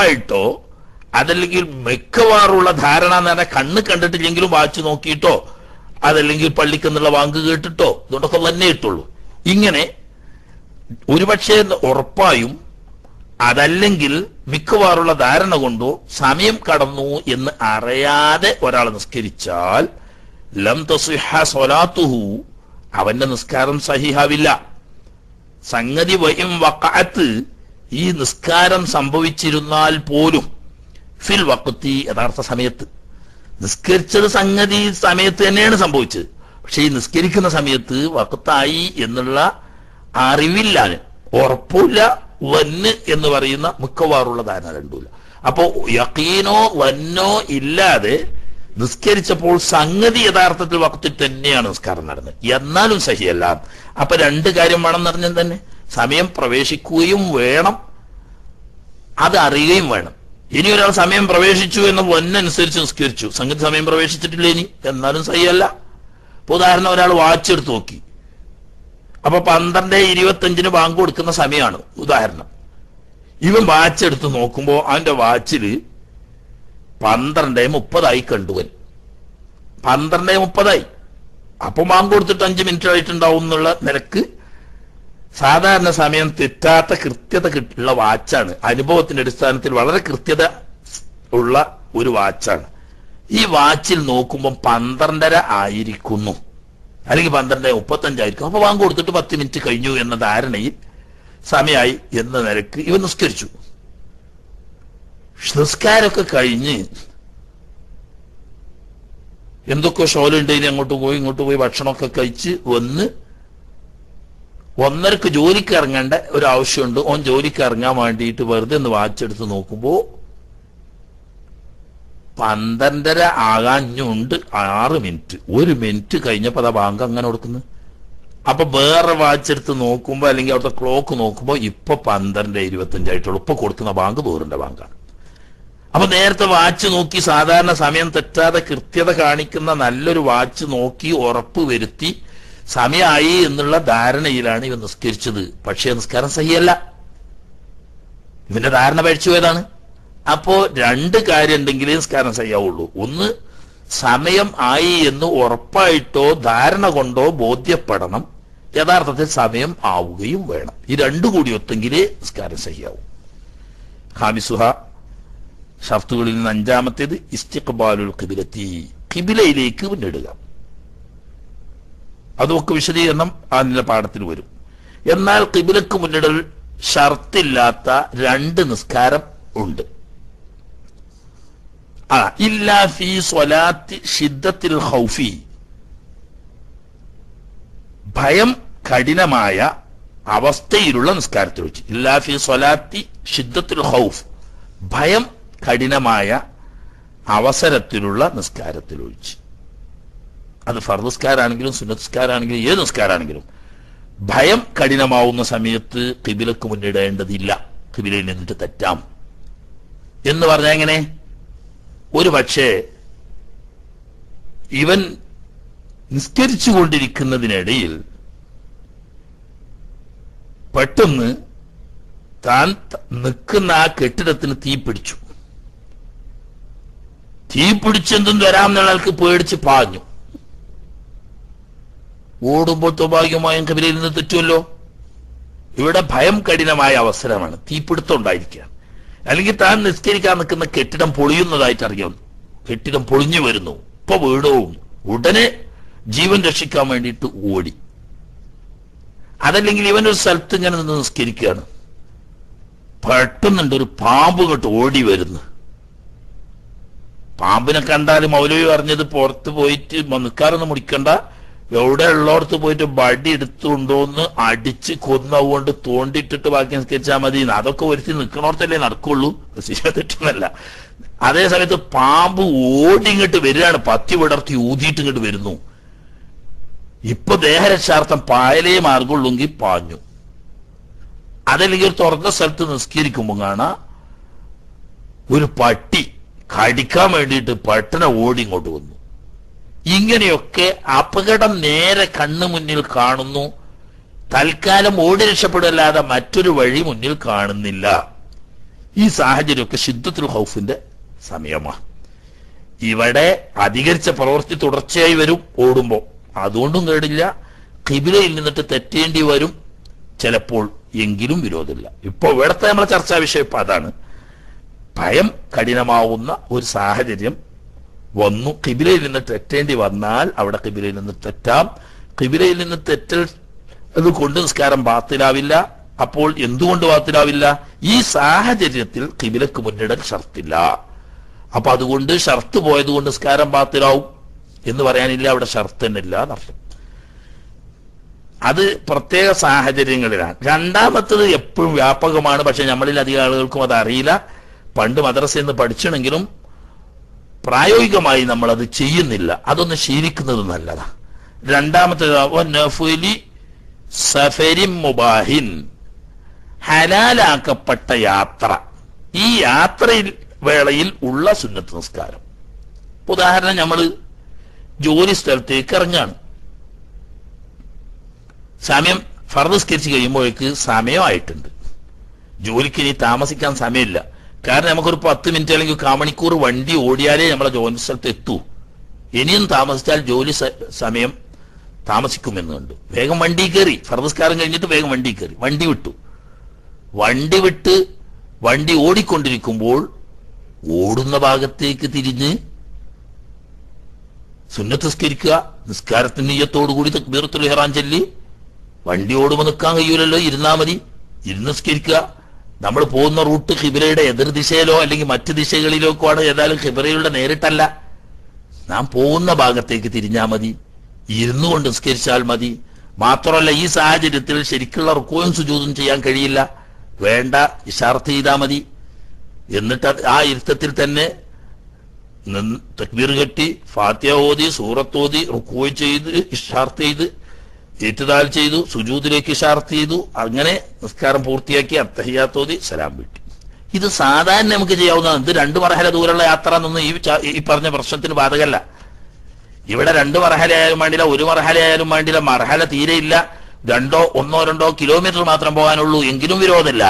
ഉറപ്പായിട്ടോ അതല്ലെങ്കിൽ മിക്കവാറുള്ള ധാരണ എന്ന് പറഞ്ഞാൽ കണ്ണ് കണ്ടിട്ടില്ലെങ്കിലും വായിച്ചു നോക്കിയിട്ടോ അതല്ലെങ്കിൽ പള്ളിക്ക് എന്നുള്ള വാങ്ക് കേട്ടിട്ടോ ഇതുകൊണ്ടൊക്കെ തന്നെ ഇട്ടുള്ളൂ ഇങ്ങനെ ഒരുപക്ഷെ ഉറപ്പായും അതല്ലെങ്കിൽ മിക്കവാറുള്ള ധാരണ കൊണ്ടോ സമയം കടന്നു എന്ന് അറിയാതെ ഒരാൾ നിസ്കരിച്ചാൽ ലം തസിഹ സ്വലാത്തുഹു അവന്റെ നിസ്കാരം സഹിഹാവില്ല സംഗതി വയും വക്കാത്ത് ഈ നിസ്കാരം സംഭവിച്ചിരുന്നാൽ പോലും ഫിൽ വക്കത്തി യഥാർത്ഥ സമയത്ത് നിസ്കരിച്ചത് സംഗതി സമയത്ത് തന്നെയാണ് സംഭവിച്ചത് പക്ഷെ ഈ നിസ്കരിക്കുന്ന സമയത്ത് വക്കത്തായി എന്നുള്ള അറിവില്ലാന് ഉറപ്പില്ല വന്ന് എന്ന് പറയുന്ന മിക്കവാറുള്ള ധാരണ രണ്ടുമില്ല അപ്പോ യക്കീനോ വന്നോ ഇല്ലാതെ നിസ്കരിച്ചപ്പോൾ സംഗതി യഥാർത്ഥത്തിൽ വക്കത്തിൽ തന്നെയാണ് നിസ്കാരം നടന്നത് എന്നാലും സഹിയല്ല അപ്പൊ രണ്ട് കാര്യം വേണം പറഞ്ഞാൽ തന്നെ സമയം പ്രവേശിക്കുകയും വേണം അത് അറിയുകയും വേണം ഇനി ഒരാൾ സമയം പ്രവേശിച്ചു എന്ന് വന്നനുസരിച്ച് നിസ്കരിച്ചു സംഗതി സമയം പ്രവേശിച്ചിട്ടില്ല ഇനി എന്നാലും സഹിയല്ല ഇപ്പൊ ഉദാഹരണം ഒരാൾ വാച്ച് എടുത്ത് നോക്കി അപ്പൊ പന്ത്രണ്ട് ഇരുപത്തഞ്ചിന് ബാങ്ക് കൊടുക്കുന്ന സമയമാണ് ഉദാഹരണം ഇവൻ വാച്ച് എടുത്ത് നോക്കുമ്പോ അവന്റെ വാച്ചില് പന്ത്രണ്ട് മുപ്പതായി കണ്ടുവൻ പന്ത്രണ്ട് മുപ്പതായി അപ്പൊ ബാങ്ക് കൊടുത്തിട്ട് അഞ്ച് മിനിറ്റ് ആയിട്ടുണ്ടാവും എന്നുള്ള നിരക്ക് സാധാരണ സമയം തെറ്റാത്ത കൃത്യത കിട്ട- ഉള്ള വാച്ചാണ് അനുഭവത്തിന്റെ അടിസ്ഥാനത്തിൽ വളരെ കൃത്യത ഉള്ള ഒരു വാച്ചാണ് ഈ വാച്ചിൽ നോക്കുമ്പോൾ പന്ത്രണ്ടര ആയിരിക്കുന്നു അല്ലെങ്കിൽ പന്ത്രണ്ട് മുപ്പത്തഞ്ചായിരിക്കും അപ്പൊ വാങ്ങ് കൊടുത്തിട്ട് പത്ത് മിനിറ്റ് കഴിഞ്ഞു എന്ന ധാരണയിൽ സമയമായി എന്ന നിരക്ക് ഇവ നിസ്കരിച്ചു നിസ്കാരമൊക്കെ കഴിഞ്ഞ് എന്തൊക്കെ ഷോലുണ്ട് ഇനി അങ്ങോട്ട് പോയി ഇങ്ങോട്ട് പോയി ഭക്ഷണമൊക്കെ കഴിച്ച് വന്ന് ഒന്നരക്ക് ജോലിക്ക് ഇറങ്ങേണ്ട ഒരു ആവശ്യമുണ്ട് ഓൻ ജോലിക്ക് ഇറങ്ങാൻ വേണ്ടിയിട്ട് വെറുതെ ഒന്ന് വാച്ചെടുത്ത് നോക്കുമ്പോ പന്ത്രണ്ടര ആകാഞ്ഞുണ്ട് ആറ് മിനിറ്റ് ഒരു മിനിറ്റ് കഴിഞ്ഞപ്പോ അതാ ബാങ്ക് അങ്ങനെ കൊടുക്കുന്നു അപ്പൊ വേറെ വാച്ചെടുത്ത് നോക്കുമ്പോ അല്ലെങ്കിൽ അവിടുത്തെ ക്ലോക്ക് നോക്കുമ്പോ ഇപ്പൊ പന്ത്രണ്ട് ഇരുപത്തഞ്ചായിട്ടുള്ളൂ ഇപ്പൊ കൊടുക്കുന്ന ബാങ്ക് ദൂരന്റെ ബാങ്കാണ് അപ്പൊ നേരത്തെ വാച്ച് നോക്കി സാധാരണ സമയം തെറ്റാതെ കൃത്യത കാണിക്കുന്ന നല്ലൊരു വാച്ച് നോക്കി ഉറപ്പ് വരുത്തി സമയമായി എന്നുള്ള ധാരണയിലാണ് ഇവൻ നിസ്കരിച്ചത് പക്ഷേ നിസ്കാരം സഹിയല്ല ഇവന്റെ ധാരണ പഴിച്ചു പോയതാണ് അപ്പോ രണ്ട് കാര്യം ഉണ്ടെങ്കിലേ നിസ്കാരം സഹിയാവുള്ളൂ ഒന്ന് സമയം ആയി എന്ന് ഉറപ്പായിട്ടോ ധാരണ കൊണ്ടോ ബോധ്യപ്പെടണം യഥാർത്ഥത്തിൽ സമയം ആവുകയും വേണം ഈ രണ്ടു കൂടി ഒത്തെങ്കിലേ നിസ്കാരം സഹിയാവും ഹാമിസുഹ ഷർത്തുകളിൽ നിന്ന് അഞ്ചാമത്തേത് ഇസ്തിഖ്ബാലുൽ കിബിലത്തി കിബിലയിലേക്ക് മുന്നിടുക അതൊക്കെ വിശദീകരണം അതിന്റെ പാഠത്തിൽ വരും എന്നാൽ കിബിലക്ക് മുന്നിടൽ ഷർത്തില്ലാത്ത രണ്ട് നിസ്കാരം ഉണ്ട് ആ ഇല്ലാ ഫി സ്വലാത്തി ഷിദ്ദത്തിൽ ഹൗഫി ഭയം കഠിനമായ അവസ്ഥയിലുള്ള നിസ്കാരത്തിൽ വെച്ച് ഇല്ലാ ഫി സ്വലാത്തി ഷിദ്ദത്തിൽ ഹൗഫ് ഭയം കഠിനമായ അവസരത്തിലുള്ള നിസ്കാരത്തിൽ ഒഴിച്ച് അത് ഫർദസ്കാരാണെങ്കിലും സുന്നസ്കാരാണെങ്കിലും ഏത് നിസ്കാരാണെങ്കിലും ഭയം കഠിനമാവുന്ന സമയത്ത് കിബിലക്ക് മുന്നിടേണ്ടതില്ല കിബിലയിൽ നിന്നിട്ട് തെറ്റാം എന്ന് പറഞ്ഞാൽ എങ്ങനെ ഒരു പക്ഷേ ഇവൻ നിസ്കരിച്ചു കൊണ്ടിരിക്കുന്നതിനിടയിൽ പെട്ടെന്ന് താൻ ത- നിൽക്കുന്ന ആ കെട്ടിടത്തിന് തീ പിടിച്ചു തീ പിടിച്ചെന്തും വരാം എന്നുള്ള ആൾക്ക് പേടിച്ച് പാഞ്ഞു ഓടുമ്പോൾ സ്വാഭാവികമായും കബിലയിൽ നിന്ന് തെറ്റുമല്ലോ ഇവിടെ ഭയം കഠിനമായ അവസരമാണ് തീപിടുത്തം ഉണ്ടായിരിക്കുക അല്ലെങ്കിൽ താൻ നിസ്കരിക്കാൻ നിൽക്കുന്ന കെട്ടിടം പൊളിയുന്നതായിട്ട് അറിയാം കെട്ടിടം പൊളിഞ്ഞു വരുന്നു ഇപ്പൊ വീടവും ഉടനെ ജീവൻ രക്ഷിക്കാൻ വേണ്ടിയിട്ട് ഓടി അതല്ലെങ്കിൽ ഇവനൊരു സ്ഥലത്ത് ഇങ്ങനെ നിന്ന് നിസ്കരിക്കുകയാണ് പെട്ടെന്നുണ്ട് ഒരു പാമ്പ് ഇങ്ങോട്ട് ഓടി വരുന്നു പാമ്പിനെ കണ്ടാൽ മൗലവി പറഞ്ഞത് പുറത്ത് പോയിട്ട് നിൽക്കാറൊന്നും മുടിക്കണ്ട എവിടെ ഉള്ളോടത്ത് പോയിട്ട് വടി എടുത്തുകൊണ്ടോന്ന് അടിച്ച് കൊന്നവുകൊണ്ട് തോണ്ടിട്ടിട്ട് ബാക്കി നിസ്കരിച്ചാൽ മതി എന്ന്. അതൊക്കെ ഒരുത്തി നിൽക്കണോടത്തല്ലേ നടക്കുള്ളൂ അത് ശരിയാ തെറ്റൊന്നല്ല അതേ സമയത്ത് പാമ്പ് ഓടി ഇങ്ങോട്ട് വരികയാണ് പത്തി വിടർത്തി ഊതിയിട്ട് ഇങ്ങോട്ട് വരുന്നു ഇപ്പൊ ദേഹരക്ഷാർത്ഥം പായലേ മാർഗമുള്ളെങ്കിൽ പാഞ്ഞു അതല്ലെങ്കിൽ ഒരു തുറന്ന സ്ഥലത്ത് നിസ്കരിക്കുമ്പോ കാണാ ഒരു പട്ടി കടിക്കാൻ വേണ്ടിയിട്ട് പട്ടണ ഓടി ഇങ്ങോട്ട് വന്നു ഇങ്ങനെയൊക്കെ അപകടം നേരെ കണ്ണു മുന്നിൽ കാണുന്നു തൽക്കാലം ഓടി രക്ഷപ്പെടല്ലാതെ മറ്റൊരു വഴി മുന്നിൽ കാണുന്നില്ല ഈ സാഹചര്യമൊക്കെ ശുദ്ധത്തിൽ ഹൗഫിന്റെ സമയമാണ് ഇവിടെ അധികരിച്ച പ്രവൃത്തി തുടർച്ചയായി വരും ഓടുമ്പോ അതുകൊണ്ടും കേടില്ല കിബിലയിൽ നിന്നിട്ട് തെറ്റേണ്ടി വരും ചിലപ്പോൾ എങ്കിലും വിരോധമില്ല ഇപ്പൊ ഇവിടുത്തെ നമ്മളെ ചർച്ചാ വിഷയം ഇപ്പൊ അതാണ് ഭയം കഠിനമാവുന്ന ഒരു സാഹചര്യം വന്നു കിബിലയിൽ നിന്ന് തെറ്റേണ്ടി വന്നാൽ അവിടെ കിബിലയിൽ നിന്ന് തെറ്റാം കിബിലയിൽ നിന്ന് തെറ്റൽ അത് കൊണ്ട് നിസ്കാരം ബാത്തിലാവില്ല അപ്പോൾ എന്തുകൊണ്ട് ബാത്തിലാവില്ല ഈ സാഹചര്യത്തിൽ കിബിലക്ക് മുന്നിടൽ ഷർത്തില്ല അപ്പൊ അതുകൊണ്ട് ഷർത്ത് പോയത് കൊണ്ട് നിസ്കാരം ബാത്തിലാവും എന്ന് പറയാനില്ല അവിടെ ഷർത്ത് തന്നില്ല എന്നർത്ഥം അത് പ്രത്യേക സാഹചര്യങ്ങളിലാണ് രണ്ടാമത്തത് എപ്പോഴും വ്യാപകമാണ് പക്ഷെ നമ്മളിൽ അധികം ആളുകൾക്കും അത് അറിയില്ല പണ്ട് മദ്രസയിൽ നിന്ന് പഠിച്ചണെങ്കിലും പ്രായോഗികമായി നമ്മൾ അത് ചെയ്യുന്നില്ല അതൊന്ന് ശീലിക്കുന്നത് നല്ലതാ രണ്ടാമത്തേത് വന്നഫുലി സഫരിൻ മുബാഹിൻ ഹലാലാക്കപ്പെട്ട യാത്ര ഈ യാത്രയിൽ വേളയിൽ ഉള്ള സുന്നത്ത് നിസ്കാരം ഉദാഹരണം നമ്മൾ ജോലി സ്ഥലത്തേക്ക് ഇറങ്ങാണ് സമയം ഫർദസ്കരിച്ച് കഴിയുമ്പോഴേക്ക് സമയമായിട്ടുണ്ട് ജോലിക്ക് ഇനി താമസിക്കാൻ സമയമില്ല കാരണം നമുക്കൊരു പത്ത് മിനിറ്റ് അല്ലെങ്കിൽ കാമണിക്കൂർ വണ്ടി ഓടിയാലേ നമ്മളെ ജോലി സ്ഥലത്ത് എത്തൂ ഇനിയും താമസിച്ചാൽ ജോലി സ- സമയം താമസിക്കുമെന്നുണ്ട് വേഗം വണ്ടി കയറി ഫർദസ്കാരം കഴിഞ്ഞിട്ട് വേഗം വണ്ടി കയറി വണ്ടി വിട്ടു വണ്ടി വിട്ട് വണ്ടി ഓടിക്കൊണ്ടിരിക്കുമ്പോൾ ഓടുന്ന ഭാഗത്തേക്ക് തിരിഞ്ഞ് സുന്നത്ത് നിസ്കരിക്കുക നിസ്കാരത്തിന് നീയത്തോടുകൂടി തക്ബീറത്തുൽ ഇഹ്റാൻ ചൊല്ലി വണ്ടി ഓടുമ്പോൾ നിൽക്കാൻ കഴിയൂലല്ലോ ഇരുന്നാ മതി ഇരുന്ന് നിസ്കരിക്കുക നമ്മൾ പോകുന്ന റൂട്ട് ഖിബിലയുടെ എതിർ ദിശയിലോ അല്ലെങ്കിൽ മറ്റ് ദിശകളിലേക്കോ ആണ് ഏതായാലും ഖിബിലയുടെ നേരിട്ടല്ല നാം പോകുന്ന ഭാഗത്തേക്ക് തിരിഞ്ഞാൽ മതി ഇരുന്നു കൊണ്ട് നിസ്കരിച്ചാൽ മതി മാത്രമല്ല ഈ സാഹചര്യത്തിൽ ശരിക്കുള്ള റുക്കോയും സുജൂതും ചെയ്യാൻ കഴിയില്ല വേണ്ട ഇഷാർത്ത് ചെയ്താൽ മതി എന്നിട്ട് അത് ആ ഇരുത്തത്തിൽ തന്നെ നിന്ന് തക്ബീർ കെട്ടി ഫാത്തിയ ഓതി സൂറത്ത് ഓതി റുക്കോയ് ചെയ്ത് ഇഷാർത്ത് ചെയ്ത് ഏറ്റുതാൽ ചെയ്തു സുജൂദിലേക്ക് ഇഷാർത്ത് ചെയ്തു അങ്ങനെ നിസ്കാരം പൂർത്തിയാക്കി അത്തഹിയാത്ത് ഓതി സലാം വീട്ടി ഇത് സാധാരണ നമുക്ക് ചെയ്യാവുന്നതാണ് ഇത് രണ്ട് മറഹല ദൂരമുള്ള യാത്ര എന്നൊന്നും ഈ ച- ഈ പറഞ്ഞ പ്രശ്നത്തിന് ബാധകല്ല ഇവിടെ രണ്ട് മറഹല ആയാലും വേണ്ടില്ല ഒരു മറഹല ആയാലും വേണ്ടില്ല മറഹല തീരെയില്ല രണ്ടോ ഒന്നോ രണ്ടോ കിലോമീറ്റർ മാത്രം പോകാനുള്ളൂ എങ്കിലും വിരോധമില്ല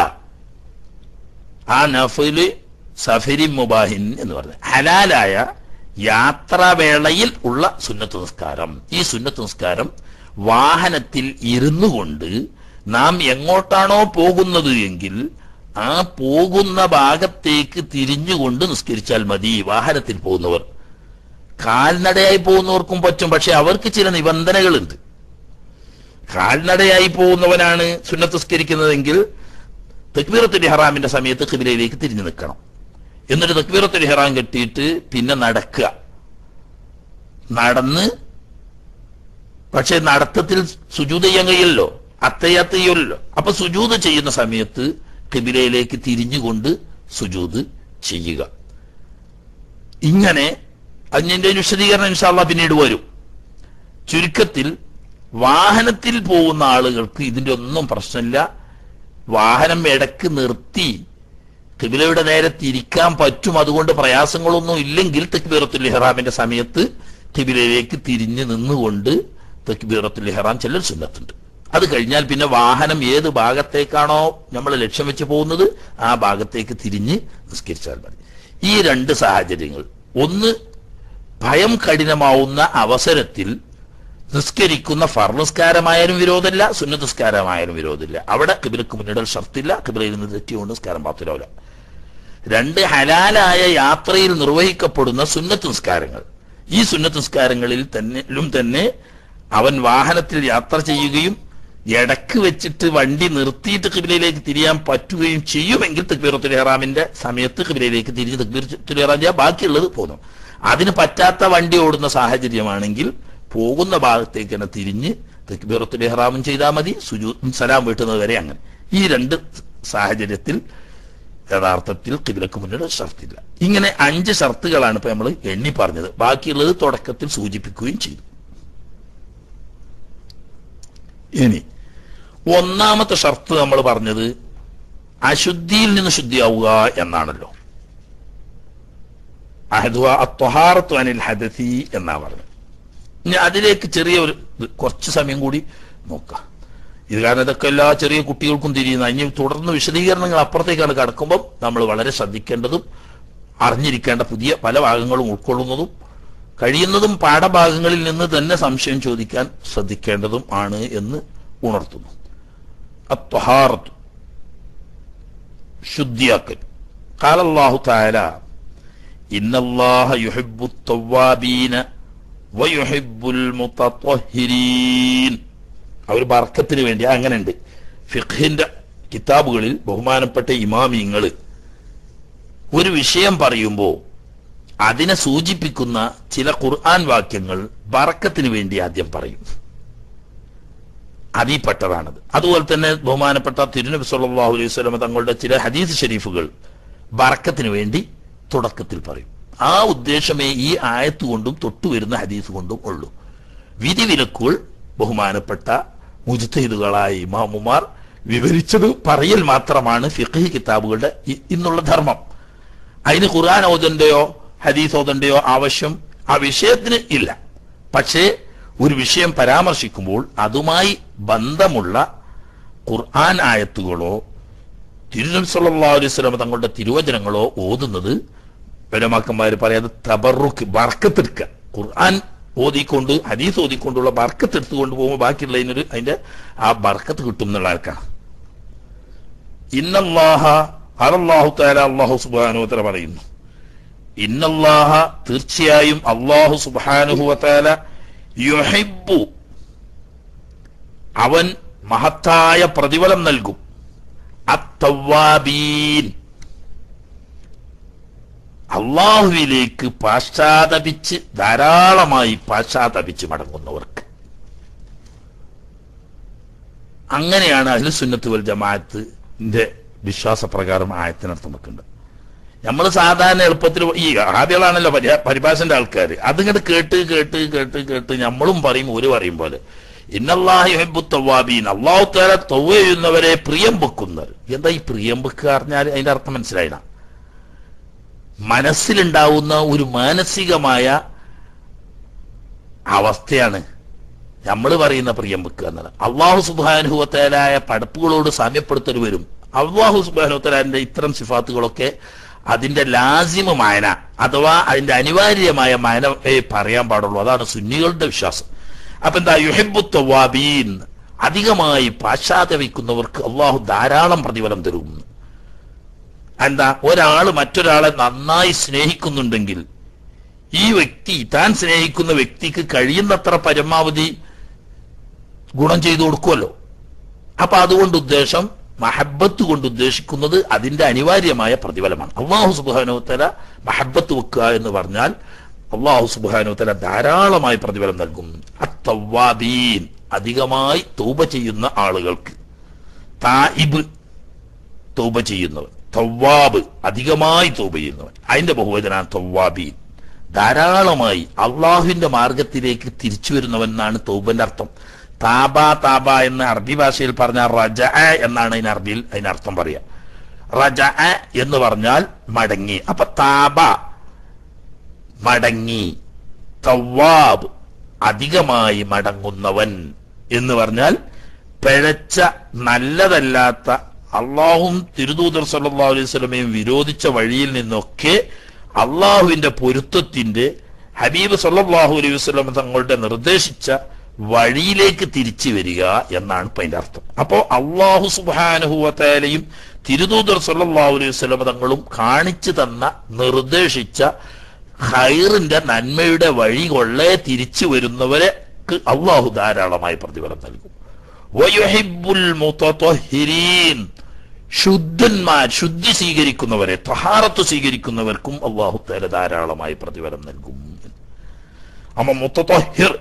ആ നഫില് സഫരി മുബാഹിൻ എന്ന് പറഞ്ഞത് ഹലാലായ യാത്രാവേളയിൽ ഉള്ള സുന്നത്ത് നിസ്കാരം ഈ സുന്നത്ത് നിസ്കാരം വാഹനത്തിൽ ഇരുന്നു കൊണ്ട് നാം എങ്ങോട്ടാണോ പോകുന്നത് എങ്കിൽ ആ പോകുന്ന ഭാഗത്തേക്ക് തിരിഞ്ഞുകൊണ്ട് നിസ്കരിച്ചാൽ മതി വാഹനത്തിൽ പോകുന്നവർ കാൽനടയായി പോകുന്നവർക്കും പറ്റും പക്ഷെ അവർക്ക് ചില നിബന്ധനകളുണ്ട് കാൽനടയായി പോകുന്നവനാണ് സുന്നത്ത് നിസ്കരിക്കുന്നതെങ്കിൽ തക്ബീറത്തുൽ ഇഹ്റാമിന്റെ സമയത്ത് ഖിബിലയിലേക്ക് തിരിഞ്ഞു നിൽക്കണം എന്നിട്ട് തക്ബീറത്തുൽ ഇഹ്റാം കെട്ടിയിട്ട് പിന്നെ നടക്കുക നടന്ന് പക്ഷെ നടത്തത്തിൽ സുജൂത് ചെയ്യാൻ കഴിയില്ലല്ലോ അത്തയ്യാത്ത് ചെയ്യല്ലോ അപ്പൊ സുജൂത് ചെയ്യുന്ന സമയത്ത് ഖിബിലയിലേക്ക് തിരിഞ്ഞുകൊണ്ട് സുജൂത് ചെയ്യുക ഇങ്ങനെ അതിന്റെ വിശദീകരണം ഇൻഷാല്ല പിന്നീട് വരും ചുരുക്കത്തിൽ വാഹനത്തിൽ പോകുന്ന ആളുകൾക്ക് ഇതിന്റെ ഒന്നും പ്രശ്നമില്ല വാഹനം ഇടക്ക് നിർത്തി കിബിലയുടെ നേരെ തിരിക്കാൻ പറ്റും അതുകൊണ്ട് പ്രയാസങ്ങളൊന്നും ഇല്ലെങ്കിൽ തെക്ബീറത്തുൽ ഇഹ്റാമിന്റെ സമയത്ത് കിബിലയിലേക്ക് തിരിഞ്ഞു നിന്നുകൊണ്ട് തെക്ബീറത്തുൽ ഇഹ്റാം ചെല്ലൽ സുന്നത്തുണ്ട് അത് കഴിഞ്ഞാൽ പിന്നെ വാഹനം ഏത് ഭാഗത്തേക്കാണോ നമ്മൾ ലക്ഷ്യം വെച്ച് പോകുന്നത് ആ ഭാഗത്തേക്ക് തിരിഞ്ഞ് നിസ്കരിച്ചാൽ മതി ഈ രണ്ട് സാഹചര്യങ്ങൾ ഒന്ന് ഭയം കഠിനമാവുന്ന അവസരത്തിൽ നിസ്കരിക്കുന്ന ഫർനിസ്കാരമായാലും വിരോധമില്ല സുന്നത്ത് നിസ്കാരമായാലും വിരോധമില്ല അവിടെ കിബിലക്ക് മുന്നിടൽ ഷർത്തില്ല കിബിലയിൽ നിന്ന് തെറ്റിയുകൊണ്ട് നിസ്കാരം പാത്തിലാവില്ല രണ്ട് ഹലാലായ യാത്രയിൽ നിർവഹിക്കപ്പെടുന്ന സുന്നത്ത് നിസ്കാരങ്ങൾ ഈ സുന്നത്ത് നിസ്കാരങ്ങളിൽ തന്നെയും തന്നെ അവൻ വാഹനത്തിൽ യാത്ര ചെയ്യുകയും ഇടക്ക് വെച്ചിട്ട് വണ്ടി നിർത്തിയിട്ട് കിബിലയിലേക്ക് തിരിയാൻ പറ്റുകയും ചെയ്യുമെങ്കിൽ തക്ബീറത്തുൽ ഇഹ്റാമിന്റെ സമയത്ത് കിബിലയിലേക്ക് തിരിഞ്ഞ് തക്ബീറത്തുൽ ഇഹ്റാം ചെയ്യാം ബാക്കിയുള്ളത് പോകുന്നു അതിന് പറ്റാത്ത വണ്ടി ഓടുന്ന സാഹചര്യമാണെങ്കിൽ പോകുന്ന ഭാഗത്തേക്ക് തന്നെ തിരിഞ്ഞ് തക്ബീറത്തുൽ ഇഹ്റാമും ചെയ്താൽ മതി സുജൂ സലാം വീട്ടുന്നത് വരെ അങ്ങനെ ഈ രണ്ട് സാഹചര്യത്തിൽ യഥാർത്ഥത്തിൽ കിബിലക്ക് മുന്നിൽ ഷർത്തില്ല ഇങ്ങനെ അഞ്ച് ഷർത്തുകളാണ് ഇപ്പൊ നമ്മൾ എണ്ണി പറഞ്ഞത് ബാക്കിയുള്ളത് തുടക്കത്തിൽ സൂചിപ്പിക്കുകയും ചെയ്തു ഇനി ഒന്നാമത്തെ ഷർത്ത് നമ്മൾ പറഞ്ഞത് അശുദ്ധിയിൽ നിന്ന് ശുദ്ധിയാവുക എന്നാണല്ലോ അഹ്ദുവ അത്വഹാറത്തു അനിൽ ഹദസി എന്നാ പറഞ്ഞത് ഇനി അതിലേക്ക് ചെറിയ ഒരു ഇത് കുറച്ച് സമയം കൂടി നോക്കാം ഇത് കാരണം ഇതൊക്കെ എല്ലാ ചെറിയ കുട്ടികൾക്കും തിരിയുന്ന ഇനി തുടർന്ന് വിശദീകരണങ്ങൾ അപ്പുറത്തേക്കാണ് കടക്കുമ്പോൾ നമ്മൾ വളരെ ശ്രദ്ധിക്കേണ്ടതും അറിഞ്ഞിരിക്കേണ്ട പുതിയ പല ഭാഗങ്ങളും ഉൾക്കൊള്ളുന്നതും കഴിയുന്നതും പാഠഭാഗങ്ങളിൽ നിന്ന് തന്നെ സംശയം ചോദിക്കാൻ ശ്രദ്ധിക്കേണ്ടതും ആണ് എന്ന് ഉണർത്തുന്നു അത്വഹാറത്ത് ശുദ്ധിയാക്കൽ കാലല്ലാഹു താല ഇന്നല്ലാഹ യുഹിബ്ബു തവ്വാബീന വയുഹിബ്ബുൽ മുതത്വഹിരീൻ അവർ ബർക്കത്തിന് വേണ്ടി അങ്ങനെ ഉണ്ട് ഫിഖിന്റെ കിതാബുകളിൽ ബഹുമാനപ്പെട്ട ഇമാമിങ്ങൾ ഒരു വിഷയം പറയുമ്പോൾ അതിനെ സൂചിപ്പിക്കുന്ന ചില ഖുർആൻ വാക്യങ്ങൾ ബറക്കത്തിന് വേണ്ടി ആദ്യം പറയും അതിൽപ്പെട്ടതാണത് അതുപോലെ തന്നെ ബഹുമാനപ്പെട്ട തിരുനബി സല്ലല്ലാഹു അലൈഹി വസല്ലം തങ്ങളുടെ ചില ഹദീസ് ഷരീഫുകൾ ബറക്കത്തിന് വേണ്ടി തുടക്കത്തിൽ പറയും ആ ഉദ്ദേശമേ ഈ ആയത്ത് കൊണ്ടും തൊട്ടുവരുന്ന ഹദീസ് കൊണ്ടും ഉള്ളൂ വിധിവിലക്കുകൾ ബഹുമാനപ്പെട്ട മുജ്തഹിദുകളായ ഇമാമുമാർ വിവരിച്ചത് പറയൽ മാത്രമാണ് ഫിഖ് കിതാബുകളുടെ ഇ- ഇന്നുള്ള ധർമ്മം അതിന് ഖുർആൻ ഓതന്റെയോ ഹദീസ് ഓതന്റെയോ ആവശ്യം ആ വിഷയത്തിന് ഇല്ല പക്ഷേ ഒരു വിഷയം പരാമർശിക്കുമ്പോൾ അതുമായി ബന്ധമുള്ള ഖുർആൻ ആയത്തുകളോ തിരുനബി സല്ലല്ലാഹു അലൈഹി വസല്ലം തങ്ങളുടെ തിരുവചനങ്ങളോ ഓതുന്നത് പരമാക്കന്മാർ പറയാതെ തബറുക്ക് ബർക്കത്തെടുക്കുക ഖുർആൻ ഓതിക്കൊണ്ട് ഹദീസ് ഓതിക്കൊണ്ടുള്ള ബർക്കത്ത് എടുത്തുകൊണ്ട് പോകുമ്പോൾ ബാക്കിയുള്ളതിനൊരു അതിന്റെ ആ ബർക്കത്ത് കിട്ടും എന്നുള്ള ആൾക്കാണ് ഇന്നല്ലാഹ അലല്ലാഹു തആല അല്ലാഹു സുബ്ഹാനഹു വതആല പറയുന്നു ഇന്നല്ലാഹ തീർച്ചയായും അല്ലാഹു സുബ്ഹാനഹു വതആല യുഹിബ്ബു അവൻ മഹത്തായ പ്രതിഫലം നൽകും അത്തവാബീൻ അള്ളാഹുവിലേക്ക് പാശ്ചാത്തപിച്ച് ധാരാളമായി പാശ്ചാത്തപിച്ച് മടങ്ങുന്നവർക്ക് അങ്ങനെയാണ് അഹ്ലുസുന്നത്ത് വൽ ജമാഅത്തിന്റെ വിശ്വാസപ്രകാരം ആയത്തിനർത്ഥം വെക്കേണ്ടത് നമ്മൾ സാധാരണ എളുപ്പത്തിൽ ഈ ആദ്യങ്ങളാണല്ലോ പരിഭാഷന്റെ ആൾക്കാർ അതിങ്ങോട്ട് കേട്ട് കേട്ട് കേട്ട് കേട്ട് നമ്മളും പറയും ഒരു പറയും പോലെ ഇന്നല്ലാഹിബുത്തവാബീൻ അള്ളാഹു താല തൊവ്വ ചെയ്യുന്നവരെ പ്രിയം വെക്കുന്നവർ എന്താ ഈ പ്രിയം വെക്കുക പറഞ്ഞാൽ അതിന്റെ അർത്ഥം മനസ്സിലായില്ല മനസ്സിലുണ്ടാവുന്ന ഒരു മാനസികമായ അവസ്ഥയാണ് നമ്മൾ പറയുന്ന പ്രിയം വെക്കുക എന്നത് അള്ളാഹു സുബാനുഭവത്തേലായ പടപ്പുകളോട് സാമ്യപ്പെടുത്തൽ വരും അള്ളാഹു സുബാനുഭവത്തേലാന്റെ ഇത്തരം സിഫാത്തുകളൊക്കെ അതിന്റെ ലാസിമ മായന അഥവാ അതിന്റെ അനിവാര്യമായ മായന പറയാൻ പാടുള്ളൂ അതാണ് സുന്നികളുടെ വിശ്വാസം അപ്പൊ എന്താ യുഹിബു തവാബീൻ അധികമായി പാശ്ചാത്യവിക്കുന്നവർക്ക് അള്ളാഹു ധാരാളം പ്രതിഫലം തരും എന്താ ഒരാൾ മറ്റൊരാളെ നന്നായി സ്നേഹിക്കുന്നുണ്ടെങ്കിൽ ഈ വ്യക്തി താൻ സ്നേഹിക്കുന്ന വ്യക്തിക്ക് കഴിയുന്നത്ര പരമാവധി ഗുണം ചെയ്തു കൊടുക്കുമല്ലോ അപ്പൊ അതുകൊണ്ട് ഉദ്ദേശം മഹബത്ത് കൊണ്ട് ഉദ്ദേശിക്കുന്നത് അതിന്റെ അനിവാര്യമായ പ്രതിഫലമാണ് അള്ളാഹു സുബാനോത്തല മഹബത്ത് വെക്കുക എന്ന് പറഞ്ഞാൽ അള്ളാഹു സുബാനോത്തല ധാരാളമായി പ്രതിഫലം നൽകും അത്തവാബീൻ അധികമായി തൗബ ചെയ്യുന്ന ആളുകൾക്ക് തായിബ് തൗബ ചെയ്യുന്നവൻ തവ്വാബ് അധികമായി തൗബ ചെയ്യുന്നവൻ അതിന്റെ ബഹുവചനാണ് തവ്വാബീൻ ധാരാളമായി അള്ളാഹുവിന്റെ മാർഗത്തിലേക്ക് തിരിച്ചു വരുന്നവൻ എന്നാണ് തൗബന്റെ അർത്ഥം താബ താബ എന്ന അറബി ഭാഷയിൽ പറഞ്ഞ റജ എന്നാണ് അതിന് അറബിയിൽ അതിന് അർത്ഥം പറയാ റജ എന്ന് പറഞ്ഞാൽ മടങ്ങി അപ്പൊ താബ മടങ്ങി തവാബ് അധികമായി മടങ്ങുന്നവൻ എന്ന് പറഞ്ഞാൽ പിഴച്ച നല്ലതല്ലാത്ത അള്ളാഹും തിരുദൂതർ സല്ലാ അലൈഹി സ്വലമയും വിരോധിച്ച വഴിയിൽ നിന്നൊക്കെ അള്ളാഹുവിന്റെ പൊരുത്തത്തിന്റെ ഹബീബ് സല്ലാഹു അലൈഹി വസ്ലം തങ്ങളുടെ നിർദ്ദേശിച്ച വഴിയിലേക്ക് തിരിച്ചു വരിക എന്നാണ് ഇപ്പൊ അതിന്റെ അർത്ഥം അപ്പോ അള്ളാഹു സുബാനുഹുവത്തേലയും തിരുദൂതർ സല്ലാഹു അലൈഹി വസ്ലം തങ്ങളും കാണിച്ചു തന്ന നിർദ്ദേശിച്ച ഹൈറിന്റെ നന്മയുടെ വഴി കൊള്ളേ തിരിച്ചു വരുന്നവരെ അള്ളാഹു ധാരാളമായി പ്രതിഫലം നൽകും വയുഹിബുൽ മുതത്വഹിരീൻ ശുദ്ധന്മാർ ശുദ്ധി സ്വീകരിക്കുന്നവരെ തഹാറത്ത് സ്വീകരിക്കുന്നവർക്കും അള്ളാഹു തല ധാരാളമായി പ്രതിഫലം നൽകും അമ്മ മുത്തഹിർ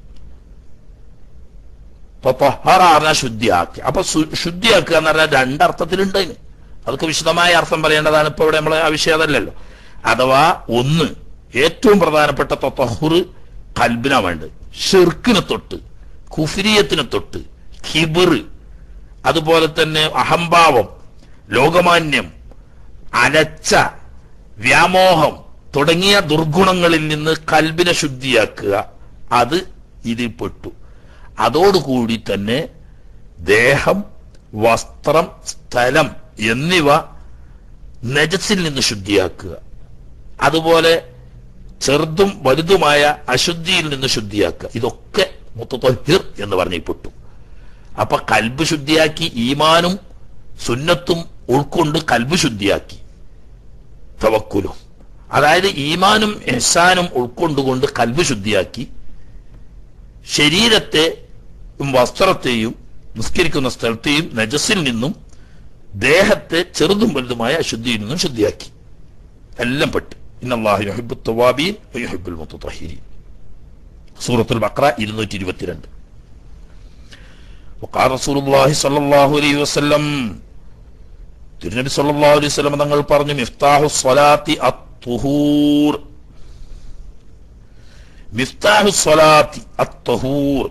പറഞ്ഞാൽ ശുദ്ധിയാക്കി അപ്പൊ ശുദ്ധിയാക്കുക എന്ന് പറഞ്ഞാൽ രണ്ടർത്ഥത്തിലുണ്ട് അതിന് അതൊക്കെ വിശദമായ അർത്ഥം പറയേണ്ടതാണ് ഇപ്പൊ ഇവിടെ നമ്മളെ ആ വിഷയം അതല്ലല്ലോ അഥവാ ഒന്ന് ഏറ്റവും പ്രധാനപ്പെട്ട തൊത്തഹുർ കൽബിനാ വേണ്ടത് ഷിർക്കിനെ തൊട്ട് കുഫിരിയത്തിനെ തൊട്ട് ഹിബർ അതുപോലെ തന്നെ അഹംഭാവം ലോകമാന്യം അലച്ച വ്യാമോഹം തുടങ്ങിയ ദുർഗുണങ്ങളിൽ നിന്ന് കൽബിനെ ശുദ്ധിയാക്കുക അത് ഇതിൽ പെട്ടു അതോടുകൂടി തന്നെ ദേഹം വസ്ത്രം സ്ഥലം എന്നിവ നജസിൽ നിന്ന് ശുദ്ധിയാക്കുക അതുപോലെ ചെറുതും വലുതുമായ അശുദ്ധിയിൽ നിന്ന് ശുദ്ധിയാക്കുക ഇതൊക്കെ മുത്തത്തൊഹിർ എന്ന് പറഞ്ഞ് പെട്ടു അപ്പൊ കൽബ് ശുദ്ധിയാക്കി ഈമാനും സുന്നത്തും ഉൾക്കൊണ്ട് കൽബ് ശുദ്ധിയാക്കി തവക്കുലും അതായത് ഈമാനും എഹ്സാനും ഉൾക്കൊണ്ടുകൊണ്ട് കൽബ് ശുദ്ധിയാക്കി ശരീരത്തെ വസ്ത്രത്തെയും നിസ്കരിക്കുന്ന സ്ഥലത്തെയും നജസിൽ നിന്നും ദേഹത്തെ ചെറുതും വലുതുമായ അശുദ്ധിയിൽ നിന്നും ശുദ്ധിയാക്കി എല്ലാം പെട്ട് ഇന്നല്ലാഹു യുഹിബ്ബു തവാബീൻ വയുഹിബ്ബുൽ മുത്തطهിരീൻ സൂറത്തുൽ ബഖറ 222 وقال رسول الله صلى الله عليه وسلم തിരുനബി സല്ലല്ലാഹു അലൈഹി വസല്ലം തങ്ങൾ പറഞ്ഞു മിഫ്താഹു സ്വലാത്തി അത്തുഹൂർ മിഫ്താഹു സ്വലാത്തി അത്തുഹൂർ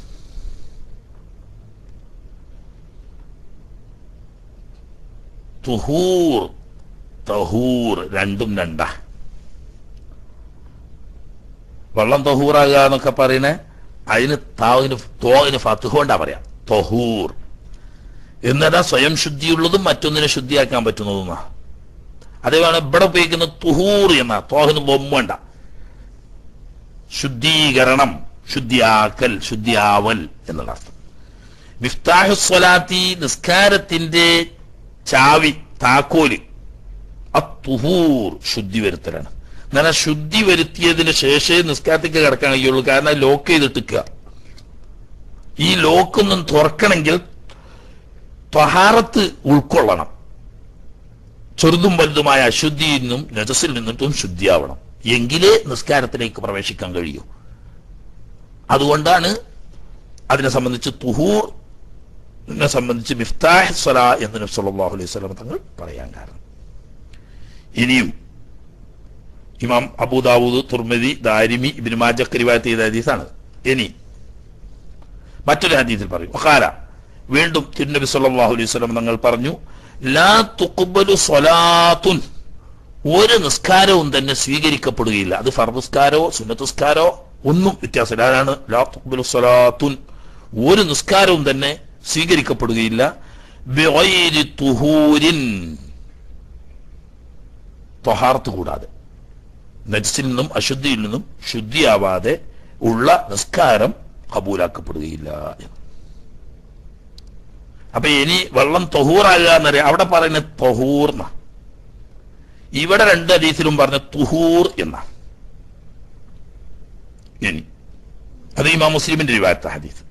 തുഹൂർ തഹൂർ രണ്ടും രണ്ടാ വെള്ളം തൊഹൂറാകുക എന്നൊക്കെ പറയണേ അതിന് താവിന് തോവിന് ഫത്തുഹ കൊണ്ടാ പറയാം തൊഹൂർ എന്നതാ സ്വയം ശുദ്ധിയുള്ളതും മറ്റൊന്നിനെ ശുദ്ധിയാക്കാൻ പറ്റുന്നതും അതേപോലെ ഇവിടെ ഉപയോഗിക്കുന്ന തുഹൂർ എന്ന തോഹിന് ബൊമ്മണ്ട ശുദ്ധീകരണം ശുദ്ധിയാക്കൽ ശുദ്ധിയാവൽ എന്നുള്ള അർത്ഥം മിഫ്താഹു സ്വലാത്തി നിസ്കാരത്തിന്റെ ചാവി താക്കോല് അത്തുഹൂർ ശുദ്ധി വരുത്തലാണ് എന്നാൽ ശുദ്ധി വരുത്തിയതിന് ശേഷമേ നിസ്കാരത്തേക്ക് കിടക്കാൻ കഴിയുള്ളൂ കാരണം ലോക്ക് ചെയ്തിട്ടിക്കുക ഈ ലോക്കൊന്നും തുറക്കണമെങ്കിൽ ത്വഹാറത്ത് ഉൾക്കൊള്ളണം ചെറുതും വലുതുമായ അശുദ്ധിയിൽ നിന്നും നജസിൽ നിന്നിട്ടും ശുദ്ധിയാവണം എങ്കിലേ നിസ്കാരത്തിലേക്ക് പ്രവേശിക്കാൻ കഴിയൂ അതുകൊണ്ടാണ് അതിനെ സംബന്ധിച്ച് തുഹൂർ നെ സംബന്ധിച്ച് മിഫ്താഹ് സ്വല എന്ന് നബി സല്ലല്ലാഹു അലൈഹി വസല്ലം തങ്ങൾ പറയാൻ കാരണം ഇനിയും ഇമാം അബൂദാവൂദ് തുർമദി ദാരിമി ഇബ്നു മാജക്ക് റിവായത്ത് ചെയ്ത ഹദീസാണ് ഇനി മറ്റൊരു ഹദീസിൽ പറയും വഖാല വീണ്ടും തിരുനബി സല്ലല്ലാഹു അലൈഹി വസല്ലം തങ്ങൾ പറഞ്ഞു ലാ തുഖ്ബലു സ്വലാത്തുൻ ഒരു നിസ്കാരവും തന്നെ സ്വീകരിക്കപ്പെടുകയില്ല അത് ഫർനിസ്കാരോ സുന്നത്തുസ്കാരോ ഒന്നും വ്യത്യാസമില്ല അതാണ് ലാ തുഖ്ബലു സ്വലാത്തുൻ ഒരു നിസ്കാരവും തന്നെ സ്വീകരിക്കപ്പെടുകയില്ല ബിഗൈരി തുഹൂരിൻ ത്വഹാർത്ത് കൂടാതെ നജസിൽ നിന്നും അശുദ്ധിയിൽ നിന്നും ശുദ്ധിയാവാതെ ഉള്ള നിസ്കാരം കബൂലാക്കപ്പെടുകയില്ല എന്ന്. അപ്പൊ ഇനി വെള്ളം തൊഹൂറാകുക എന്നറിയാം അവിടെ പറയുന്നത് തൊഹൂർ എന്നാ ഇവിടെ രണ്ട് ഹദീസിലും പറഞ്ഞ തുഹൂർ എന്ന ഇനി അത് ഇമാം മുസ്ലിമിന്റെ റിവായത്ത ഹദീസ്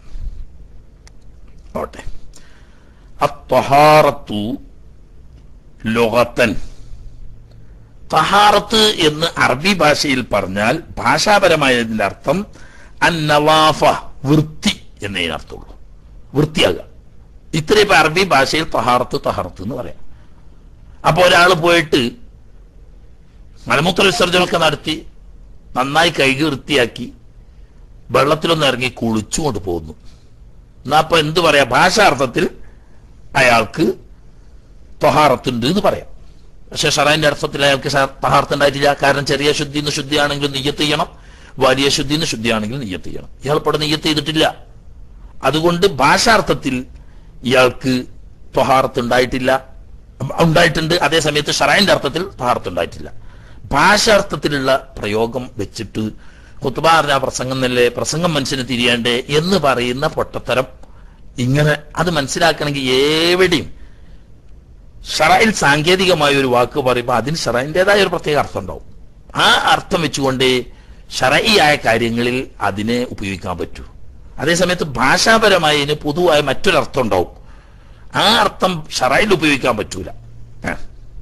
ഓട്ടെ അത്വഹാറത്തു ലൊഹത്തൻ തഹാറത്ത് എന്ന് അറബി ഭാഷയിൽ പറഞ്ഞാൽ ഭാഷാപരമായതിന്റെ അർത്ഥം അന്നവാഫ വൃത്തി എന്നേ അർത്ഥമുള്ളൂ വൃത്തിയാകുക ഇത്രയും ഇപ്പൊ അറബി ഭാഷയിൽ തഹാറത്ത് തഹാറത്ത് എന്ന് പറയാം അപ്പൊ ഒരാൾ പോയിട്ട് മലമൂത്ര വിസർജനമൊക്കെ നടത്തി നന്നായി കൈകി വൃത്തിയാക്കി വെള്ളത്തിലൊന്ന് ഇറങ്ങി കുളിച്ചുകൊണ്ട് പോകുന്നു എന്നാ അപ്പൊ എന്ത് പറയാ ഭാഷാർത്ഥത്തിൽ അയാൾക്ക് തൊഹാറത്തുണ്ട് എന്ന് പറയാം പക്ഷെ ഷറാന്റെ അർത്ഥത്തിൽ അയാൾക്ക് തഹാർത്ത് ഉണ്ടായിട്ടില്ല കാരണം ചെറിയ ശുദ്ധി എന്ന് ശുദ്ധിയാണെങ്കിൽ നെയ്യത്ത് ചെയ്യണം വലിയ ശുദ്ധി എന്ന് ശുദ്ധിയാണെങ്കിൽ നെയ്യത്ത് ചെയ്യണം ഇയാൾ ഇപ്പോൾ നെയ്യത്ത് ചെയ്തിട്ടില്ല അതുകൊണ്ട് ഭാഷാർത്ഥത്തിൽ ഇയാൾക്ക് ത്വഹാർത്ത് ഉണ്ടായിട്ടില്ല ഉണ്ടായിട്ടുണ്ട് അതേ സമയത്ത് ഷറായിന്റെ അർത്ഥത്തിൽ ത്വഹാർത്ത് ഉണ്ടായിട്ടില്ല ഭാഷാർത്ഥത്തിലുള്ള പ്രയോഗം വെച്ചിട്ട് കുത്തുബ പറഞ്ഞ പ്രസംഗം നല്ലേ പ്രസംഗം മനുഷ്യന് തിരിയണ്ടേ എന്ന് പറയുന്ന പൊട്ടത്തരം ഇങ്ങനെ അത് മനസ്സിലാക്കണമെങ്കിൽ എവിടെയും ഷറയിൽ സാങ്കേതികമായ ഒരു വാക്ക് പറയുമ്പോൾ അതിന് ഷറയിൻ്റെതായ ഒരു പ്രത്യേക അർത്ഥം ഉണ്ടാവും ആ അർത്ഥം വെച്ചുകൊണ്ട് ഷറയിയായ കാര്യങ്ങളിൽ അതിനെ ഉപയോഗിക്കാൻ പറ്റൂ അതേസമയത്ത് ഭാഷാപരമായി ഇതിന് പൊതുവായ മറ്റൊരർത്ഥം ഉണ്ടാവും ആ അർത്ഥം ഷറയിൽ ഉപയോഗിക്കാൻ പറ്റൂല ആ.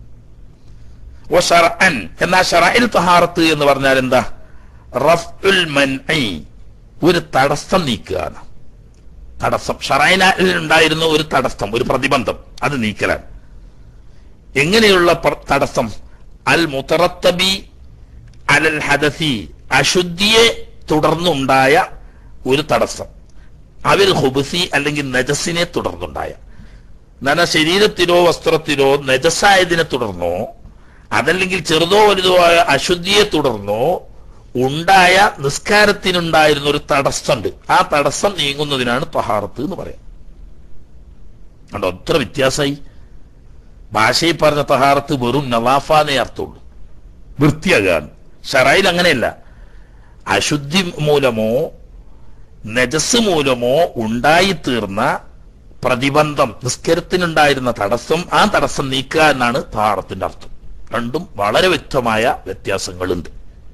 ഓ ഷറഅൻ എന്നാ ഷറയിൽ തഹാറത്ത് എന്ന് പറഞ്ഞാൽ എന്താ റഫ്ഉൽ മൻഇ ഒരു തടസ്സം നീക്കുകയാണ് തടസ്സം ഷറൈനിൽ ഉണ്ടായിരുന്ന ഒരു തടസ്സം ഒരു പ്രതിബന്ധം അത് നീക്കലാണ് എങ്ങനെയുള്ള പ്ര- തടസ്സം അൽ മുത്തറത്തബി അലൽ ഹദസി അശുദ്ധിയെ തുടർന്നുണ്ടായ ഒരു തടസ്സം അവൽ ഹുബസി അല്ലെങ്കിൽ നജസിനെ തുടർന്നുണ്ടായ എന്നാൽ ശരീരത്തിലോ വസ്ത്രത്തിലോ നജസായതിനെ തുടർന്നോ അതല്ലെങ്കിൽ ചെറുതോ വലുതോ ആയ അശുദ്ധിയെ തുടർന്നോ ഉണ്ടായ നിസ്കാരത്തിനുണ്ടായിരുന്ന ഒരു തടസ്സമുണ്ട് ആ തടസ്സം നീങ്ങുന്നതിനാണ് തഹാറത്ത് എന്ന് പറയാം കണ്ടോ അത്ര വ്യത്യാസമായി ഭാഷയിൽ പറഞ്ഞ തഹാറത്ത് വെറും നവാഫാന്നേ അർത്ഥമുള്ളൂ വൃത്തിയാകാൻ ഷറായിൽ അങ്ങനെയല്ല അശുദ്ധി മൂലമോ നജസ് മൂലമോ ഉണ്ടായിത്തീർന്ന പ്രതിബന്ധം നിസ്കരത്തിനുണ്ടായിരുന്ന തടസ്സം ആ തടസ്സം നീക്കുക എന്നാണ് താറത്തിന്റെ അർത്ഥം രണ്ടും വളരെ വ്യക്തമായ വ്യത്യാസങ്ങളുണ്ട്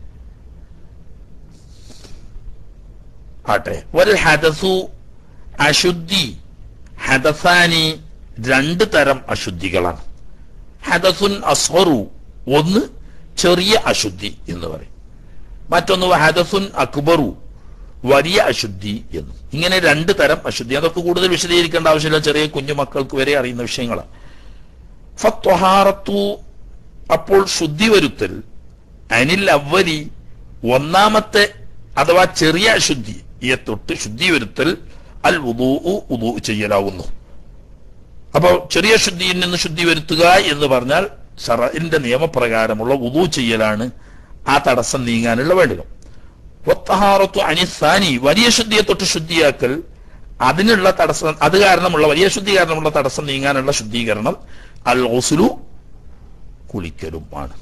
ആട്ടെ ഒരു ഹദസു അശുദ്ധി ഹദസാനി രണ്ട് തരം അശുദ്ധികളാണ് ഹദസുൻ അസ്വറു ഒന്ന് ചെറിയ അശുദ്ധി എന്ന് പറയും മറ്റൊന്ന് ഹദസുൻ അക്ബറു വലിയ അശുദ്ധി എന്നും ഇങ്ങനെ രണ്ട് തരം അശുദ്ധി അതൊക്കെ കൂടുതൽ വിശദീകരിക്കേണ്ട ആവശ്യമില്ല ചെറിയ കുഞ്ഞു മക്കൾക്ക് വരെ അറിയുന്ന വിഷയങ്ങളാണ് ഫത്വഹാറത്തു അപ്പോൾ ശുദ്ധി വരുത്തൽ അനിൽ അവലി ഒന്നാമത്തെ അഥവാ ചെറിയ അശുദ്ധിയെ തൊട്ട് ശുദ്ധി വരുത്തൽ അൽ ഉദൂ ഉദൂ ചെയ്യലാവുന്നു അപ്പോൾ ചെറിയ ശുദ്ധിയിൽ നിന്ന് ശുദ്ധി വരുത്തുക എന്ന് പറഞ്ഞാൽ ഷറഇന്റെ നിയമപ്രകാരമുള്ള ഉദൂ ചെയ്യലാണ് ആ തടസ്സം നീങ്ങാനുള്ള വേണ്ടത് വത്തഹാറത്തു അനിസാനി വലിയ ശുദ്ധിയെ തൊട്ട് ശുദ്ധിയാക്കൽ അതിനുള്ള തടസ്സം അത് കാരണമുള്ള വലിയ ശുദ്ധി കാരണമുള്ള തടസ്സം നീങ്ങാനുള്ള ശുദ്ധീകരണം അൽ ഓസുലു കുളിക്കലും ആണ്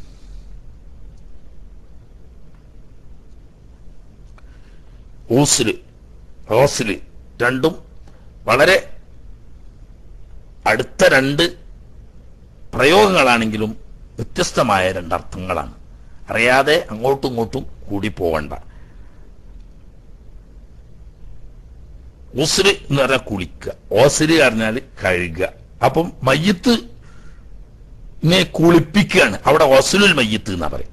ഓസില് ഓസില് രണ്ടും വളരെ അടുത്ത രണ്ട് പ്രയോഗങ്ങളാണെങ്കിലും വ്യത്യസ്തമായ രണ്ടർത്ഥങ്ങളാണ് അറിയാതെ അങ്ങോട്ടും ഇങ്ങോട്ടും കൂടി പോവണ്ട ഉസ്ര് എന്ന് പറഞ്ഞാൽ കുളിക്കുക ഓസില് പറഞ്ഞാൽ കഴുകുക അപ്പം മയ്യത്ത് നെ കുളിപ്പിക്കുകയാണ് അവിടെ ഒസുലുൽ മയ്യത്ത് എന്നാ പറയും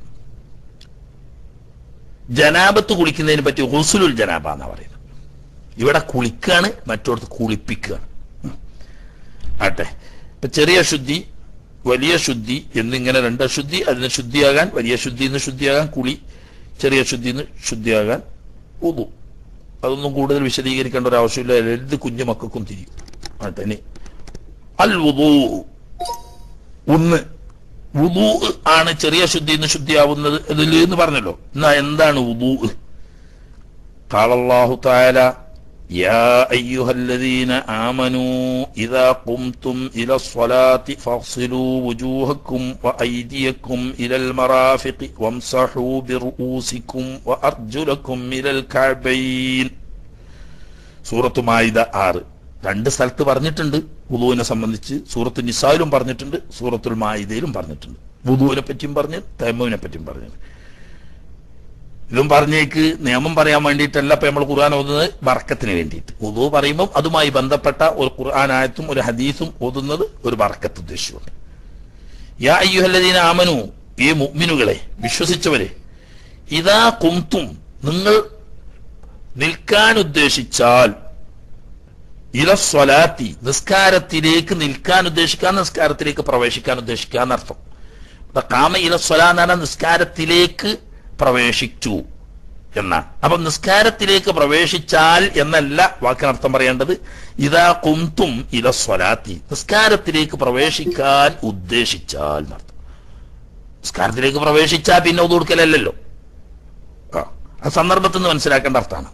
ജനാബത്ത് കുളിക്കുന്നതിനെ പറ്റി ഹുസുലുൽ ജനാബ എന്നാ പറയുന്നത് ഇവിടെ കുളിക്കാണ് മറ്റോടത്ത് കുളിപ്പിക്കുകയാണ് ഉം. ആട്ടെ ഇപ്പൊ ചെറിയ ശുദ്ധി വലിയ ശുദ്ധി എന്നിങ്ങനെ രണ്ട് അശുദ്ധി അതിന് ശുദ്ധിയാകാൻ വലിയ ശുദ്ധി എന്ന് ശുദ്ധിയാകാൻ കുളി ചെറിയ ശുദ്ധി എന്ന് ശുദ്ധിയാകാൻ ഉതു അതൊന്നും കൂടുതൽ വിശദീകരിക്കേണ്ട ഒരു ആവശ്യമില്ല ഏത് കുഞ്ഞു മക്കൾക്കും തിരിയും ആട്ടെ ഇനി അൽ വുദൂ ഒന്ന് വുദൂ ആണ് ചെറിയ ശുദ്ധി എന്ന് ശുദ്ധിയാവുന്നത് ഇതിൽ എന്ന് പറഞ്ഞല്ലോ എന്നാ എന്താണ് വുദൂ قال الله تعالى يا أيها الذين آمنوا إذا قمتم إلى الصلاة فاغسلوا وجوهكم وأيديكم إلى المرافق وامسحوا برؤوسكم وأرجلكم إلى الكعبين സൂറത്ത് മായിദ ആറ് രണ്ട് സ്ഥലത്ത് പറഞ്ഞിട്ടുണ്ട് വുദുവിനെ സംബന്ധിച്ച് സൂറത്ത് നിസായിലും പറഞ്ഞിട്ടുണ്ട് സൂറത്തുൽ മായിദയിലും പറഞ്ഞിട്ടുണ്ട് വുദുവിനെ പറ്റിയും പറഞ്ഞ് തൈമുവിനെ പറ്റിയും പറഞ്ഞു ഇതും പറഞ്ഞേക്ക് നിയമം പറയാൻ വേണ്ടിയിട്ടല്ല ഇപ്പൊ നമ്മൾ ഖുർആൻ ഓതുന്നത് ബർക്കത്തിന് വേണ്ടിയിട്ട് വുദു പറയുമ്പോൾ അതുമായി ബന്ധപ്പെട്ട ഒരു ഖുർആൻ ആയത്തും ഒരു ഹദീസും ഓതുന്നത് ഒരു ബർക്കത്ത് ഉദ്ദേശിച്ചുകൊണ്ട് യാ അയ്യുഹല്ലദീന ആമനു ഈ മുഅ്മിനുകളെ വിശ്വസിച്ചവരെ ഇതാ കുംതും നിങ്ങൾ നിൽക്കാൻ ഉദ്ദേശിച്ചാൽ ഇല സ്വലാത്തി നിസ്കാരത്തിലേക്ക് നിൽക്കാൻ ഉദ്ദേശിക്കാൻ നിസ്കാരത്തിലേക്ക് പ്രവേശിക്കാൻ ഉദ്ദേശിക്കാൻ എന്നർത്ഥം ഇവിടെ കാമ ഇല സ്വല എന്ന് പറഞ്ഞാൽ നിസ്കാരത്തിലേക്ക് പ്രവേശിച്ചു എന്നാണ് അപ്പൊ നിസ്കാരത്തിലേക്ക് പ്രവേശിച്ചാൽ എന്നല്ല വാക്കിനർത്ഥം പറയേണ്ടത് ഇതാ കുന്തും ഇല സ്വലാത്തി നിസ്കാരത്തിലേക്ക് പ്രവേശിക്കാൻ ഉദ്ദേശിച്ചാൽ എന്നർത്ഥം നിസ്കാരത്തിലേക്ക് പ്രവേശിച്ചാൽ പിന്നെ ഒതു കൊടുക്കലല്ലോ ആ ആ സന്ദർഭത്തിൽ നിന്ന് മനസ്സിലാക്കേണ്ട അർത്ഥമാണ്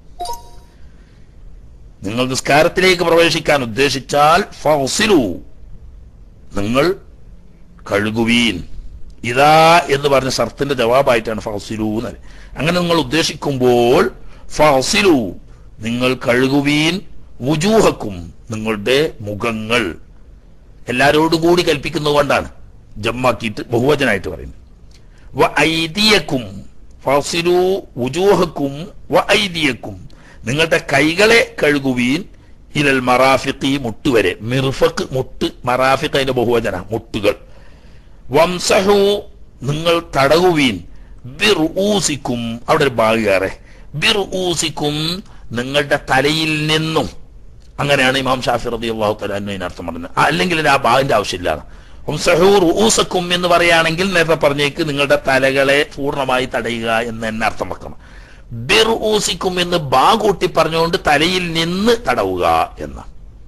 നിങ്ങൾ നിസ്കാരത്തിലേക്ക് പ്രവേശിക്കാൻ ഉദ്ദേശിച്ചാൽ ഫൗസിലു നിങ്ങൾ കഴുകുവീൻ ഇതാ എന്ന് പറഞ്ഞ ഷർത്തിന്റെ ജവാബായിട്ടാണ് ഫൗസിലു എന്ന് അങ്ങനെ നിങ്ങൾ ഉദ്ദേശിക്കുമ്പോൾ ഫൗസിലു നിങ്ങൾ കഴുകുവീൻ വുജൂഹക്കും നിങ്ങളുടെ മുഖങ്ങൾ എല്ലാരോടും കൂടി കൽപ്പിക്കുന്നത് കൊണ്ടാണ് ജമ്മാക്കിയിട്ട് ബഹുവചനായിട്ട് പറയുന്നത് വ ഐദിയക്കും ഫസിലു ഉജൂഹക്കും വ ഐദിയക്കും നിങ്ങളുടെ കൈകളെ കഴുകുവീൻ ഇലൽ മറാഫിഖി മുട്ടുവരെ മിർഫക്ക് മുട്ട് മറാഫിഖ് അതിന്റെ ബഹുവചന മുട്ടുകൾ വംസഹു നിങ്ങൾ തടകുവീൻ ബിർ ഊസിക്കും അവിടെ ഒരു ഭാഗിയാറെ ബിർ ഊസിക്കും നിങ്ങളുടെ തലയിൽ നിന്നും അങ്ങനെയാണ് ഇമാം ഷാഫി റബി അള്ളാഹു തലാൻ അർത്ഥം പറഞ്ഞത് അല്ലെങ്കിൽ ആ ബാഗിന്റെ ആവശ്യമില്ല വംസഹൂർ ഊസക്കും എന്ന് പറയുകയാണെങ്കിൽ നേരത്തെ പറഞ്ഞേക്ക് നിങ്ങളുടെ തലകളെ പൂർണ്ണമായി തടയുക എന്ന് തന്നെ അർത്ഥം വെക്കണം ബിർ ഊസിക്കും എന്ന് ബാ കൂട്ടി പറഞ്ഞുകൊണ്ട് തലയിൽ നിന്ന് തടവുക എന്ന്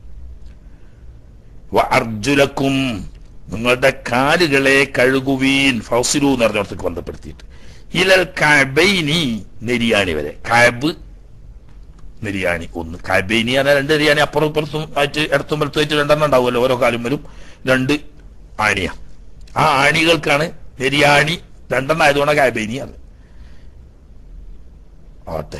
അർജുലക്കും നിങ്ങളുടെ കാലുകളെ കഴുകുവീൻ ഫൗസിലു എന്ന് പറഞ്ഞിടത്തേക്ക് ബന്ധപ്പെടുത്തിയിട്ട് ഇലൽ കബൈനി നെരിയാണി വരെ കാബ് നെരിയാണി ഒന്ന് കാബൈനി പറഞ്ഞാൽ രണ്ട് നെരിയാണി അപ്പുറം ഇപ്പുറത്തും ആയിട്ട് ഇടത്തും വലത്തും ആയിട്ട് രണ്ടെണ്ണം ഉണ്ടാവുമല്ലോ ഓരോ കാലും വരും രണ്ട് ആണിയ ആ ആണികൾക്കാണ് നെരിയാണി രണ്ടെണ്ണം ആയതുകൊണ്ട് കാബേനി അത് ആട്ടെ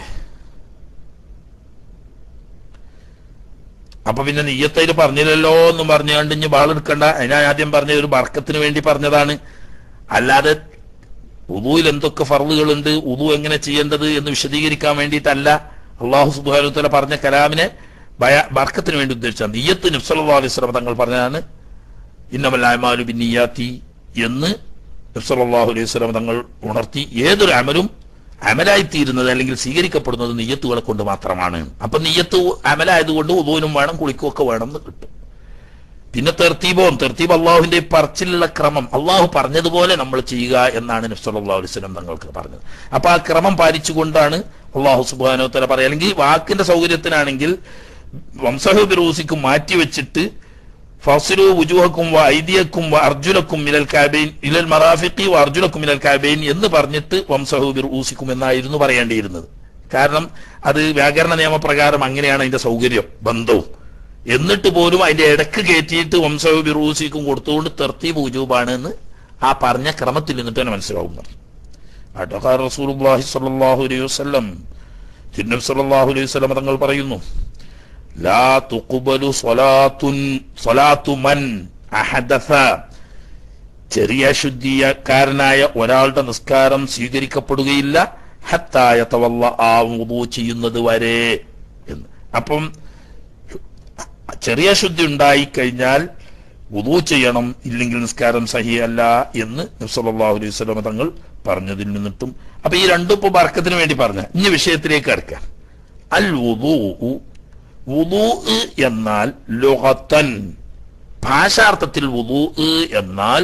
അപ്പൊ പിന്നെ നെയ്യത്തയിൽ പറഞ്ഞില്ലല്ലോ എന്ന് പറഞ്ഞുകൊണ്ട് ഇനി ബാളെടുക്കണ്ട അതിനാ ആദ്യം പറഞ്ഞ ഒരു ബർക്കത്തിന് വേണ്ടി പറഞ്ഞതാണ് അല്ലാതെ ഉദുവിൽ എന്തൊക്കെ ഫർളുകളുണ്ട് ഉദു എങ്ങനെ ചെയ്യേണ്ടത് എന്ന് വിശദീകരിക്കാൻ വേണ്ടിയിട്ടല്ല അള്ളാഹു സുബാനുത്തല പറഞ്ഞ കലാമിനെ ഭയ ബർക്കത്തിന് വേണ്ടി ഉദ്ദേശിച്ച നെയ്യത്ത് നബ്സല്ലാ അലൈഹി സ്വലം തങ്ങൾ പറഞ്ഞതാണ് ഇന്നമല്ലായ്മാലു ബിന്നിയാത്തി എന്ന് നബ്സല്ലാഹു അലൈഹി സ്വലം തങ്ങൾ ഉണർത്തി ഏതൊരു അമലും അമലായിത്തീരുന്നത് അല്ലെങ്കിൽ സ്വീകരിക്കപ്പെടുന്നത് നെയ്യത്തുകളെ കൊണ്ട് മാത്രമാണ് അപ്പൊ നെയ്യത്ത് അമലായതുകൊണ്ട് ഉദൂനും വേണം കുളിക്കും ഒക്കെ വേണം എന്ന് കിട്ടും പിന്നെ തെർത്തീബോം തെർത്തീബ് അള്ളാഹുവിന്റെ പറച്ചിലുള്ള ക്രമം അള്ളാഹു പറഞ്ഞതുപോലെ നമ്മൾ ചെയ്യുക എന്നാണ് നബ്സല്ലാ അലുസ്ലം തങ്ങൾക്ക് പറഞ്ഞത് അപ്പൊ ആ ക്രമം പാലിച്ചുകൊണ്ടാണ് അള്ളാഹു സുബാനോത്തല പറയുക അല്ലെങ്കിൽ വാക്കിന്റെ സൗകര്യത്തിനാണെങ്കിൽ വംസഹു ബിറൂസിക്കും മാറ്റിവെച്ചിട്ട് ഫസിലു വുജൂഹക്കും വ ഐദിയക്കും വ അർജുലക്കും മിലൽ കാബൈൻ ഇലൽ മറാഫിഖി വ അർജുലക്കും മിലൽ കാബൈൻ എന്ന് പറഞ്ഞിട്ട് വംസഹു ബിറൂസിക്കും എന്നായിരുന്നു പറയേണ്ടിയിരുന്നത് കാരണം അത് വ്യാകരണ നിയമപ്രകാരം അങ്ങനെയാണ് അതിന്റെ സൗകര്യം ബന്ധവും എന്നിട്ട് പോലും അതിന്റെ ഇടക്ക് കയറ്റിയിട്ട് വംസഹു ബിറൂസിക്കും കൊടുത്തുകൊണ്ട് തെർത്തീബ് വുജൂബാണ് എന്ന് ആ പറഞ്ഞ ക്രമത്തിൽ നിന്നിട്ട് തന്നെ മനസ്സിലാവും പറഞ്ഞു അടഹാർ റസൂലുള്ളാഹി സ്വല്ലല്ലാഹു അലൈഹി വസല്ലം തിരുനബി സല്ലല്ലാഹു അലൈഹി വസല്ലം തങ്ങൾ പറയുന്നു ലാ തുഖ്ബലു സ്വലാത്തുൻ സ്വലാത്തു മൻ അഹദസ ചെറിയ ശുദ്ധിയക്കാരനായ ഒരാളുടെ നിസ്കാരം സ്വീകരിക്കപ്പെടുകയില്ല ഹത്തായ തവല്ല ആ വുദൂ ചെയ്യുന്നത് വരെ എന്ന് അപ്പം ചെറിയ ശുദ്ധി ഉണ്ടായി കഴിഞ്ഞാൽ വുദൂ ചെയ്യണം ഇല്ലെങ്കിൽ നിസ്കാരം സഹിയല്ല എന്ന് നബ്സല്ലാഹു അലൈഹി സ്വലമ തങ്ങൾ പറഞ്ഞതിൽ നിന്നിട്ടും അപ്പൊ ഈ രണ്ടും ഇപ്പൊ ബർക്കത്തിന് വേണ്ടി പറഞ്ഞ ഇനി വിഷയത്തിലേക്ക് കടക്കാം അൽ വുദൂ വുദൂ എന്നാൽ ലുഹത്തൻ ഭാഷാർത്ഥത്തിൽ വുദൂ എന്നാൽ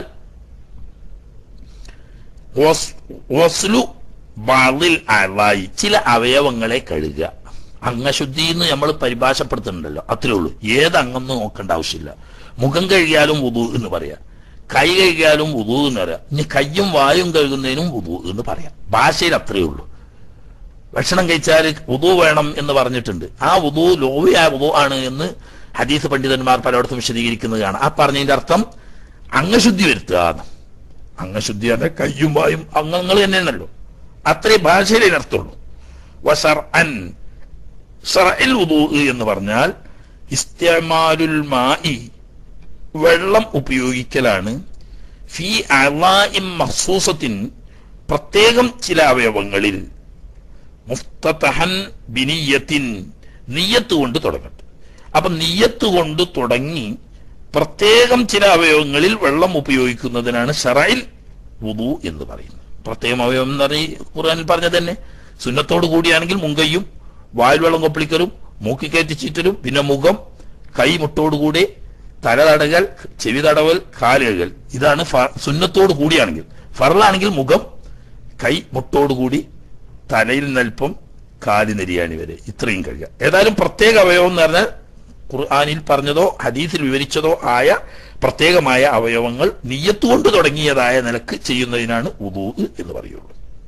വസ്- വസ്ലു ബാളിൽ അളായി ചില അവയവങ്ങളെ കഴുകുക അംഗശുദ്ധി എന്ന് നമ്മൾ പരിഭാഷപ്പെടുത്തുന്നുണ്ടല്ലോ അത്രേ ഉള്ളൂ ഏത് അംഗം നോക്കേണ്ട ആവശ്യമില്ല മുഖം കഴുകിയാലും വുദു എന്ന് പറയാം കൈ കഴുകിയാലും വുദു എന്ന് പറയാം ഇനി കയ്യും വായും കഴുകുന്നതിനും വുദു എന്ന് പറയാം ഭാഷയിൽ അത്രേ ഉള്ളൂ ഭക്ഷണം കഴിച്ചാൽ വുദു വേണം എന്ന് പറഞ്ഞിട്ടുണ്ട് ആ വുദു ലോവിയായ വുദു ആണ് എന്ന് ഹദീസ് പണ്ഡിതന്മാർ പലയിടത്തും വിശദീകരിക്കുന്നത് കാണാം ആ പറഞ്ഞതിന്റെ അർത്ഥം അംഗശുദ്ധി വരുത്തുക എന്ന്. അംഗശുദ്ധി ആണ് കയ്യും വായും അംഗങ്ങൾ തന്നെയാണല്ലോ അത്രേ ഭാഷയിലേ അർത്ഥമുള്ളൂ വസർ അൻ ഷറഇൽ വുദൂ എന്ന് പറഞ്ഞാൽ ഇസ്തിമാലുൽ മായി വെള്ളം ഉപയോഗിക്കലാണ് ഫി അളാഇം മഹ്സൂസത്തിൻ പ്രത്യേകം ചില അവയവങ്ങളിൽ മുഫ്തഹൻ ബിനിയത്തിൻ നിയ്യത്ത് കൊണ്ട് തുടങ്ങട്ടെ അപ്പൊ നിയ്യത്ത് കൊണ്ട് തുടങ്ങി പ്രത്യേകം ചില അവയവങ്ങളിൽ വെള്ളം ഉപയോഗിക്കുന്നതിനാണ് ഷറയിൽ വുദു എന്ന് പറയുന്നത് പ്രത്യേകം അവയവം എന്ന് പറഞ്ഞ ഖുർആനിൽ പറഞ്ഞത് തന്നെ സുന്നത്തോട് കൂടിയാണെങ്കിൽ മുങ്കയ്യും വായിൽ വെള്ളം കൊപ്പിളിക്കലും മൂക്കി കയറ്റി ചീറ്റലും പിന്നെ മുഖം കൈ മുട്ടോടുകൂടി തല തടകൽ ചെവി തടവൽ കാലുകൾ ഇതാണ് ഫ- സുന്നത്തോട് കൂടിയാണെങ്കിൽ ഫറലാണെങ്കിൽ മുഖം കൈ മുട്ടോടുകൂടി തലയിൽ നൽപ്പം കാലി നെരിയാണി വരെ ഇത്രയും കഴിയുക ഏതായാലും പ്രത്യേക അവയവം എന്ന് പറഞ്ഞാൽ ഖുർആാനിൽ പറഞ്ഞതോ ഹദീസിൽ വിവരിച്ചതോ ആയ പ്രത്യേകമായ അവയവങ്ങൾ നീയത്തുകൊണ്ട് തുടങ്ങിയതായ നിലക്ക് ചെയ്യുന്നതിനാണ് ഉദൂ എന്ന് പറയുള്ളൂ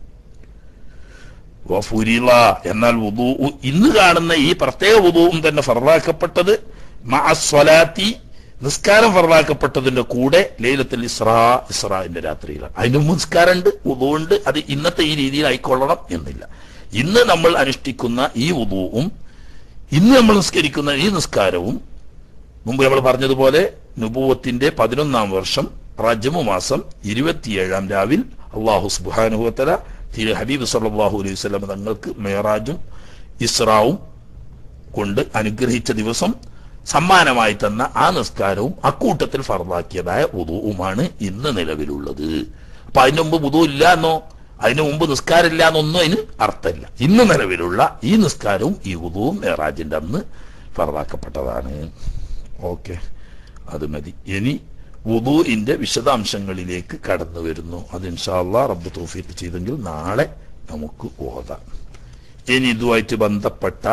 വഫുരിള എന്നാൽ വുദൂ ഇന്ന് കാണുന്ന ഈ പ്രത്യേക വുദൂവും തന്നെ ഫറലാക്കപ്പെട്ടത് മഅസ്വലാത്തി നിസ്കാരം ഫറലാക്കപ്പെട്ടതിന്റെ കൂടെ ലൈലത്തിൽ ഇസ്രാ ഇസ്രാന്റെ രാത്രിയിലാണ് അതിന് മുമ്പ് നിസ്കാരമുണ്ട് വുദൂണ്ട് അത് ഇന്നത്തെ ഈ രീതിയിൽ ആയിക്കൊള്ളണം എന്നില്ല ഇന്ന് നമ്മൾ അനുഷ്ഠിക്കുന്ന ഈ വുദൂവും ഇന്ന് നമ്മൾ നിസ്കരിക്കുന്ന ഈ നിസ്കാരവും മുമ്പ് നമ്മൾ പറഞ്ഞതുപോലെ നുപൂവത്തിന്റെ പതിനൊന്നാം വർഷം റജമു മാസം ഇരുപത്തിയേഴാം രാവിൽ അള്ളാഹു സുബാനുഹത്തല തിരു ഹബീബ് സല്ലാഹു അലൈഹി വസല്ലം തങ്ങൾക്ക് മേറാജും ഇസ്രാവും കൊണ്ട് അനുഗ്രഹിച്ച ദിവസം സമ്മാനമായി തന്ന ആ നിസ്കാരവും അക്കൂട്ടത്തിൽ ഫറലാക്കിയതായ ഉദുവുമാണ് ഇന്ന് നിലവിലുള്ളത് അപ്പൊ അതിന് മുമ്പ് ഉദു ഇല്ല എന്നോ അതിനു മുമ്പ് നിസ്കാരം ഇല്ല എന്നൊന്നും അതിന് അർത്ഥമില്ല ഇന്ന് നിലവിലുള്ള ഈ നിസ്കാരവും ഈ ഉദുവും മേറാജിന്റെ അന്ന് ഫറലാക്കപ്പെട്ടതാണ് ഓക്കെ അത് മതി ഇനി വുദൂഇന്റെ വിശദാംശങ്ങളിലേക്ക് കടന്നു വരുന്നു അത് ഇൻഷാല്ലാ റബ്ബ് തൗഫീഖ് ചെയ്തെങ്കിൽ നാളെ നമുക്ക് ഓതാം ഇനി ഇതുമായിട്ട് ബന്ധപ്പെട്ട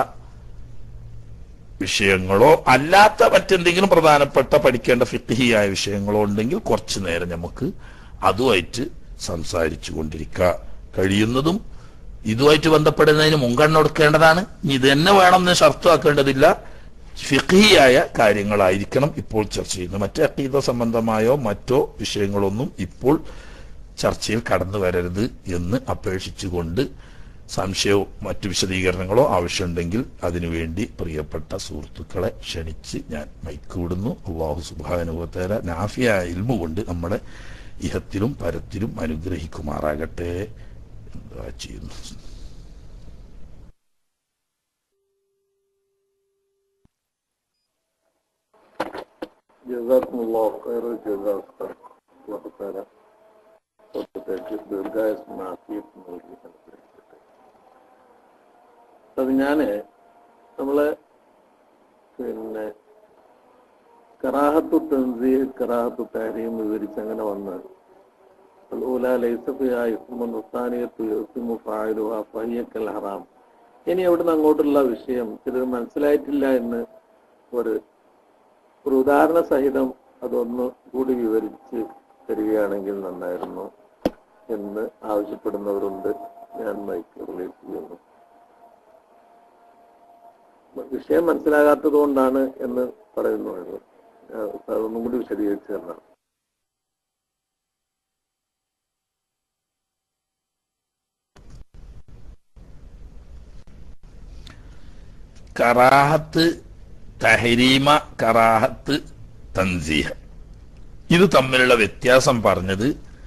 വിഷയങ്ങളോ അല്ലാത്ത മറ്റെന്തെങ്കിലും പ്രധാനപ്പെട്ട പഠിക്കേണ്ട ഫിഖ്ഹിയായ വിഷയങ്ങളോ ഉണ്ടെങ്കിൽ കുറച്ചു നേരം നമുക്ക് അതുമായിട്ട് സംസാരിച്ചു കൊണ്ടിരിക്കുക കഴിയുന്നതും ഇതുമായിട്ട് ബന്ധപ്പെടുന്നതിന് മുൻഗണന കൊടുക്കേണ്ടതാണ് ഇനി ഇത് തന്നെ വേണമെന്ന് ഷർത്താക്കേണ്ടതില്ല ഫിഖിയായ കാര്യങ്ങളായിരിക്കണം ഇപ്പോൾ ചർച്ച ചെയ്യുന്നത് മറ്റേ അക്കീത സംബന്ധമായോ മറ്റോ വിഷയങ്ങളൊന്നും ഇപ്പോൾ ചർച്ചയിൽ കടന്നു വരരുത് എന്ന് അപേക്ഷിച്ചുകൊണ്ട് സംശയവും മറ്റു വിശദീകരണങ്ങളോ ആവശ്യമുണ്ടെങ്കിൽ അതിനുവേണ്ടി പ്രിയപ്പെട്ട സുഹൃത്തുക്കളെ ക്ഷണിച്ച് ഞാൻ മൈക്കൂടുന്നു അള്ളാഹു സുബാനുഭവത്തേര നാഫിയ ഇൽമു കൊണ്ട് നമ്മുടെ ഇഹത്തിലും പരത്തിലും അനുഗ്രഹിക്കുമാറാകട്ടെ എന്താ ചെയ്യുന്നു جزاكم الله خير الجزاء الله تعالى സ്വത്തത്തേക്ക് ദീർഘായുസ്സും ആഫിയത്തും നൽകി അനുഗ്രഹിക്കട്ടെ അത് ഞാന് നമ്മള് പിന്നെ കറാഹത്തു തൻസീഹ് കറാഹത്തു താരീം വിവരിച്ച് അങ്ങനെ വന്ന് الأولى ليس فيها اسم والثانية يسم فاعلها فهي كالحرام ഇനി അവിടുന്ന് അങ്ങോട്ടുള്ള വിഷയം ചിലർ മനസ്സിലായിട്ടില്ല എന്ന് ഒരു ഒരു ഉദാഹരണ സഹിതം അതൊന്ന് കൂടി വിവരിച്ച് തരികയാണെങ്കിൽ നന്നായിരുന്നു എന്ന് ആവശ്യപ്പെടുന്നവരുണ്ട് ഞാൻ മൈക്ക് റിലീസ് ചെയ്യുന്നു വിഷയം മനസ്സിലാകാത്തത് കൊണ്ടാണ് എന്ന് പറയുന്നു അതൊന്നും കൂടി വിശദീകരിച്ചു തരണം കറാഹത്ത് തഹരീമ കറാഹത്ത് തൻസീഹ് ഇത് തമ്മിലുള്ള വ്യത്യാസം പറഞ്ഞത്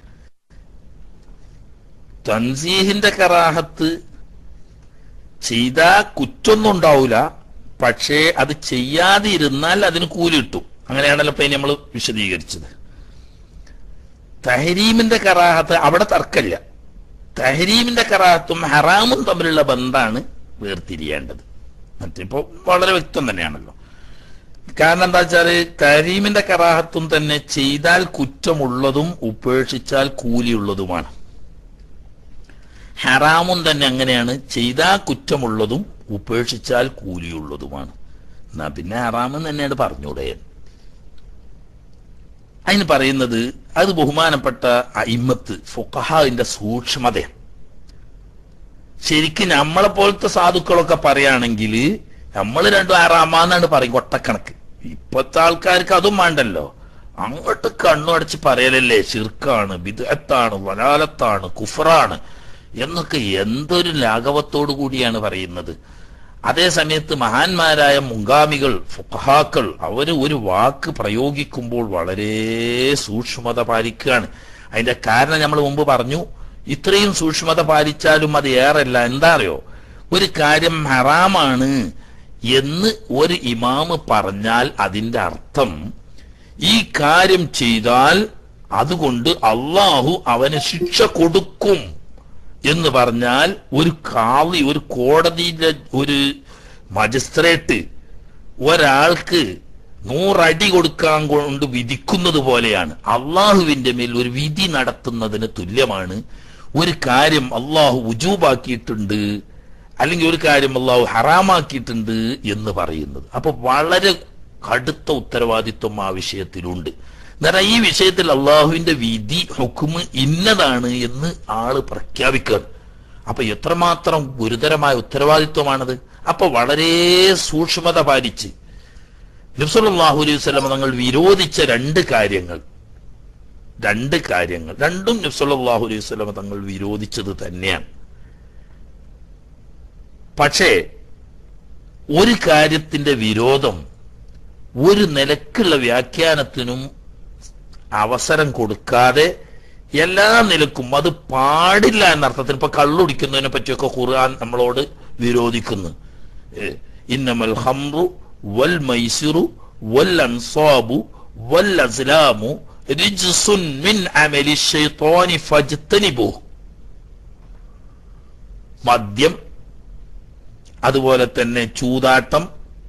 തൻസീഹിന്റെ കറാഹത്ത് ചെയ്താ കുറ്റൊന്നും ഉണ്ടാവൂല പക്ഷേ അത് ചെയ്യാതെ ഇരുന്നാൽ അതിന് കൂലി കിട്ടും അങ്ങനെയാണല്ലോ ഇപ്പൊ നമ്മൾ വിശദീകരിച്ചത് തഹരീമിന്റെ കറാഹത്ത് അവിടെ തർക്കമില്ല തഹരീമിന്റെ കറാഹത്തും ഹറാമും തമ്മിലുള്ള ബന്ധാണ് വേർതിരിയേണ്ടത് മറ്റിപ്പോ വളരെ വ്യക്തം തന്നെയാണല്ലോ കാരണം എന്താ വെച്ചാല് കരീമിന്റെ കറാഹത്തും തന്നെ ചെയ്താൽ കുറ്റമുള്ളതും ഉപേക്ഷിച്ചാൽ കൂലിയുള്ളതുമാണ് ഹറാമും തന്നെ അങ്ങനെയാണ് ചെയ്താൽ കുറ്റമുള്ളതും ഉപേക്ഷിച്ചാൽ കൂലിയുള്ളതുമാണ് എന്നാ പിന്നെ ഹറാമെന്ന് തന്നെയാണ് പറഞ്ഞൂടെ അതിന് പറയുന്നത് അത് ബഹുമാനപ്പെട്ട അയിമത്ത് ഫുഖഹാവിന്റെ സൂക്ഷ്മതയാണ് ശരിക്കും നമ്മളെ പോലത്തെ സാധുക്കളൊക്കെ പറയുകയാണെങ്കിൽ നമ്മൾ രണ്ടും ആറാമാന്നാണ് പറയും കൊട്ടക്കണക്ക് ഇപ്പത്തെ ആൾക്കാർക്ക് അതും വേണ്ടല്ലോ അങ്ങോട്ട് കണ്ണുടച്ച് പറയലല്ലേ ശിർക്കാണ് ബിദത്താണ് വലാലത്താണ് കുഫറാണ് എന്നൊക്കെ എന്തൊരു ലാഘവത്തോടു കൂടിയാണ് പറയുന്നത് അതേ സമയത്ത് മഹാന്മാരായ മുങ്കാമികൾ ഫുഖഹാക്കൾ അവര് ഒരു വാക്ക് പ്രയോഗിക്കുമ്പോൾ വളരെ സൂക്ഷ്മത പാലിക്കുകയാണ് അതിന്റെ കാരണം നമ്മൾ മുമ്പ് പറഞ്ഞു ഇത്രയും സൂക്ഷ്മത പാലിച്ചാലും അത് ഏറല്ല എന്താ അറിയോ ഒരു കാര്യം ഹറാമാണ് എന്ന് ഒരു ഇമാമ് പറഞ്ഞാൽ അതിന്റെ അർത്ഥം ഈ കാര്യം ചെയ്താൽ അതുകൊണ്ട് അള്ളാഹു അവന് ശിക്ഷ കൊടുക്കും എന്ന് പറഞ്ഞാൽ ഒരു കാളി ഒരു കോടതിയിലെ ഒരു മജിസ്ട്രേറ്റ് ഒരാൾക്ക് നൂറടി കൊടുക്കാൻ കൊണ്ട് വിധിക്കുന്നത് പോലെയാണ് അള്ളാഹുവിന്റെ മേൽ ഒരു വിധി നടത്തുന്നതിന് തുല്യമാണ് ഒരു കാര്യം അള്ളാഹു ഉജൂബാക്കിയിട്ടുണ്ട് അല്ലെങ്കിൽ ഒരു കാര്യം അള്ളാഹു ഹറാമാക്കിയിട്ടുണ്ട് എന്ന് പറയുന്നത് അപ്പൊ വളരെ കടുത്ത ഉത്തരവാദിത്വം ആ വിഷയത്തിലുണ്ട് എന്നാൽ ഈ വിഷയത്തിൽ അള്ളാഹുവിന്റെ വിധി ഹുക്കുമ് ഇന്നതാണ് എന്ന് ആള് പ്രഖ്യാപിക്കുകയാണ് അപ്പൊ എത്രമാത്രം ഗുരുതരമായ ഉത്തരവാദിത്വമാണത് അപ്പൊ വളരെ സൂക്ഷ്മത പാലിച്ച് നബ്സല്ലാഹു അലൈഹി വസ്ലം തങ്ങൾ വിരോധിച്ച രണ്ട് കാര്യങ്ങൾ രണ്ട് കാര്യങ്ങൾ രണ്ടും നബ്സല്ലാഹു അലൈഹി വസ്ലം തങ്ങൾ വിരോധിച്ചത് തന്നെയാണ് പക്ഷേ ഒരു കാര്യത്തിന്റെ വിരോധം ഒരു നിലക്കുള്ള വ്യാഖ്യാനത്തിനും അവസരം കൊടുക്കാതെ എല്ലാ നിലക്കും അത് പാടില്ല എന്നർത്ഥത്തിൽ ഇപ്പൊ കള്ളുടിക്കുന്നതിനെ പറ്റിയൊക്കെ ഖുർആൻ നമ്മളോട് വിരോധിക്കുന്നു ഇന്നമൽ ഹംറു വൽ മൈസിറു വൽ അൻസാബു വൽ അസ്ലാമു റിജ്സുൻ മിൻ അമലി ശൈത്വാനി ഫജ്തനിബു മദ്യം അതുപോലെ തന്നെ ചൂതാട്ടം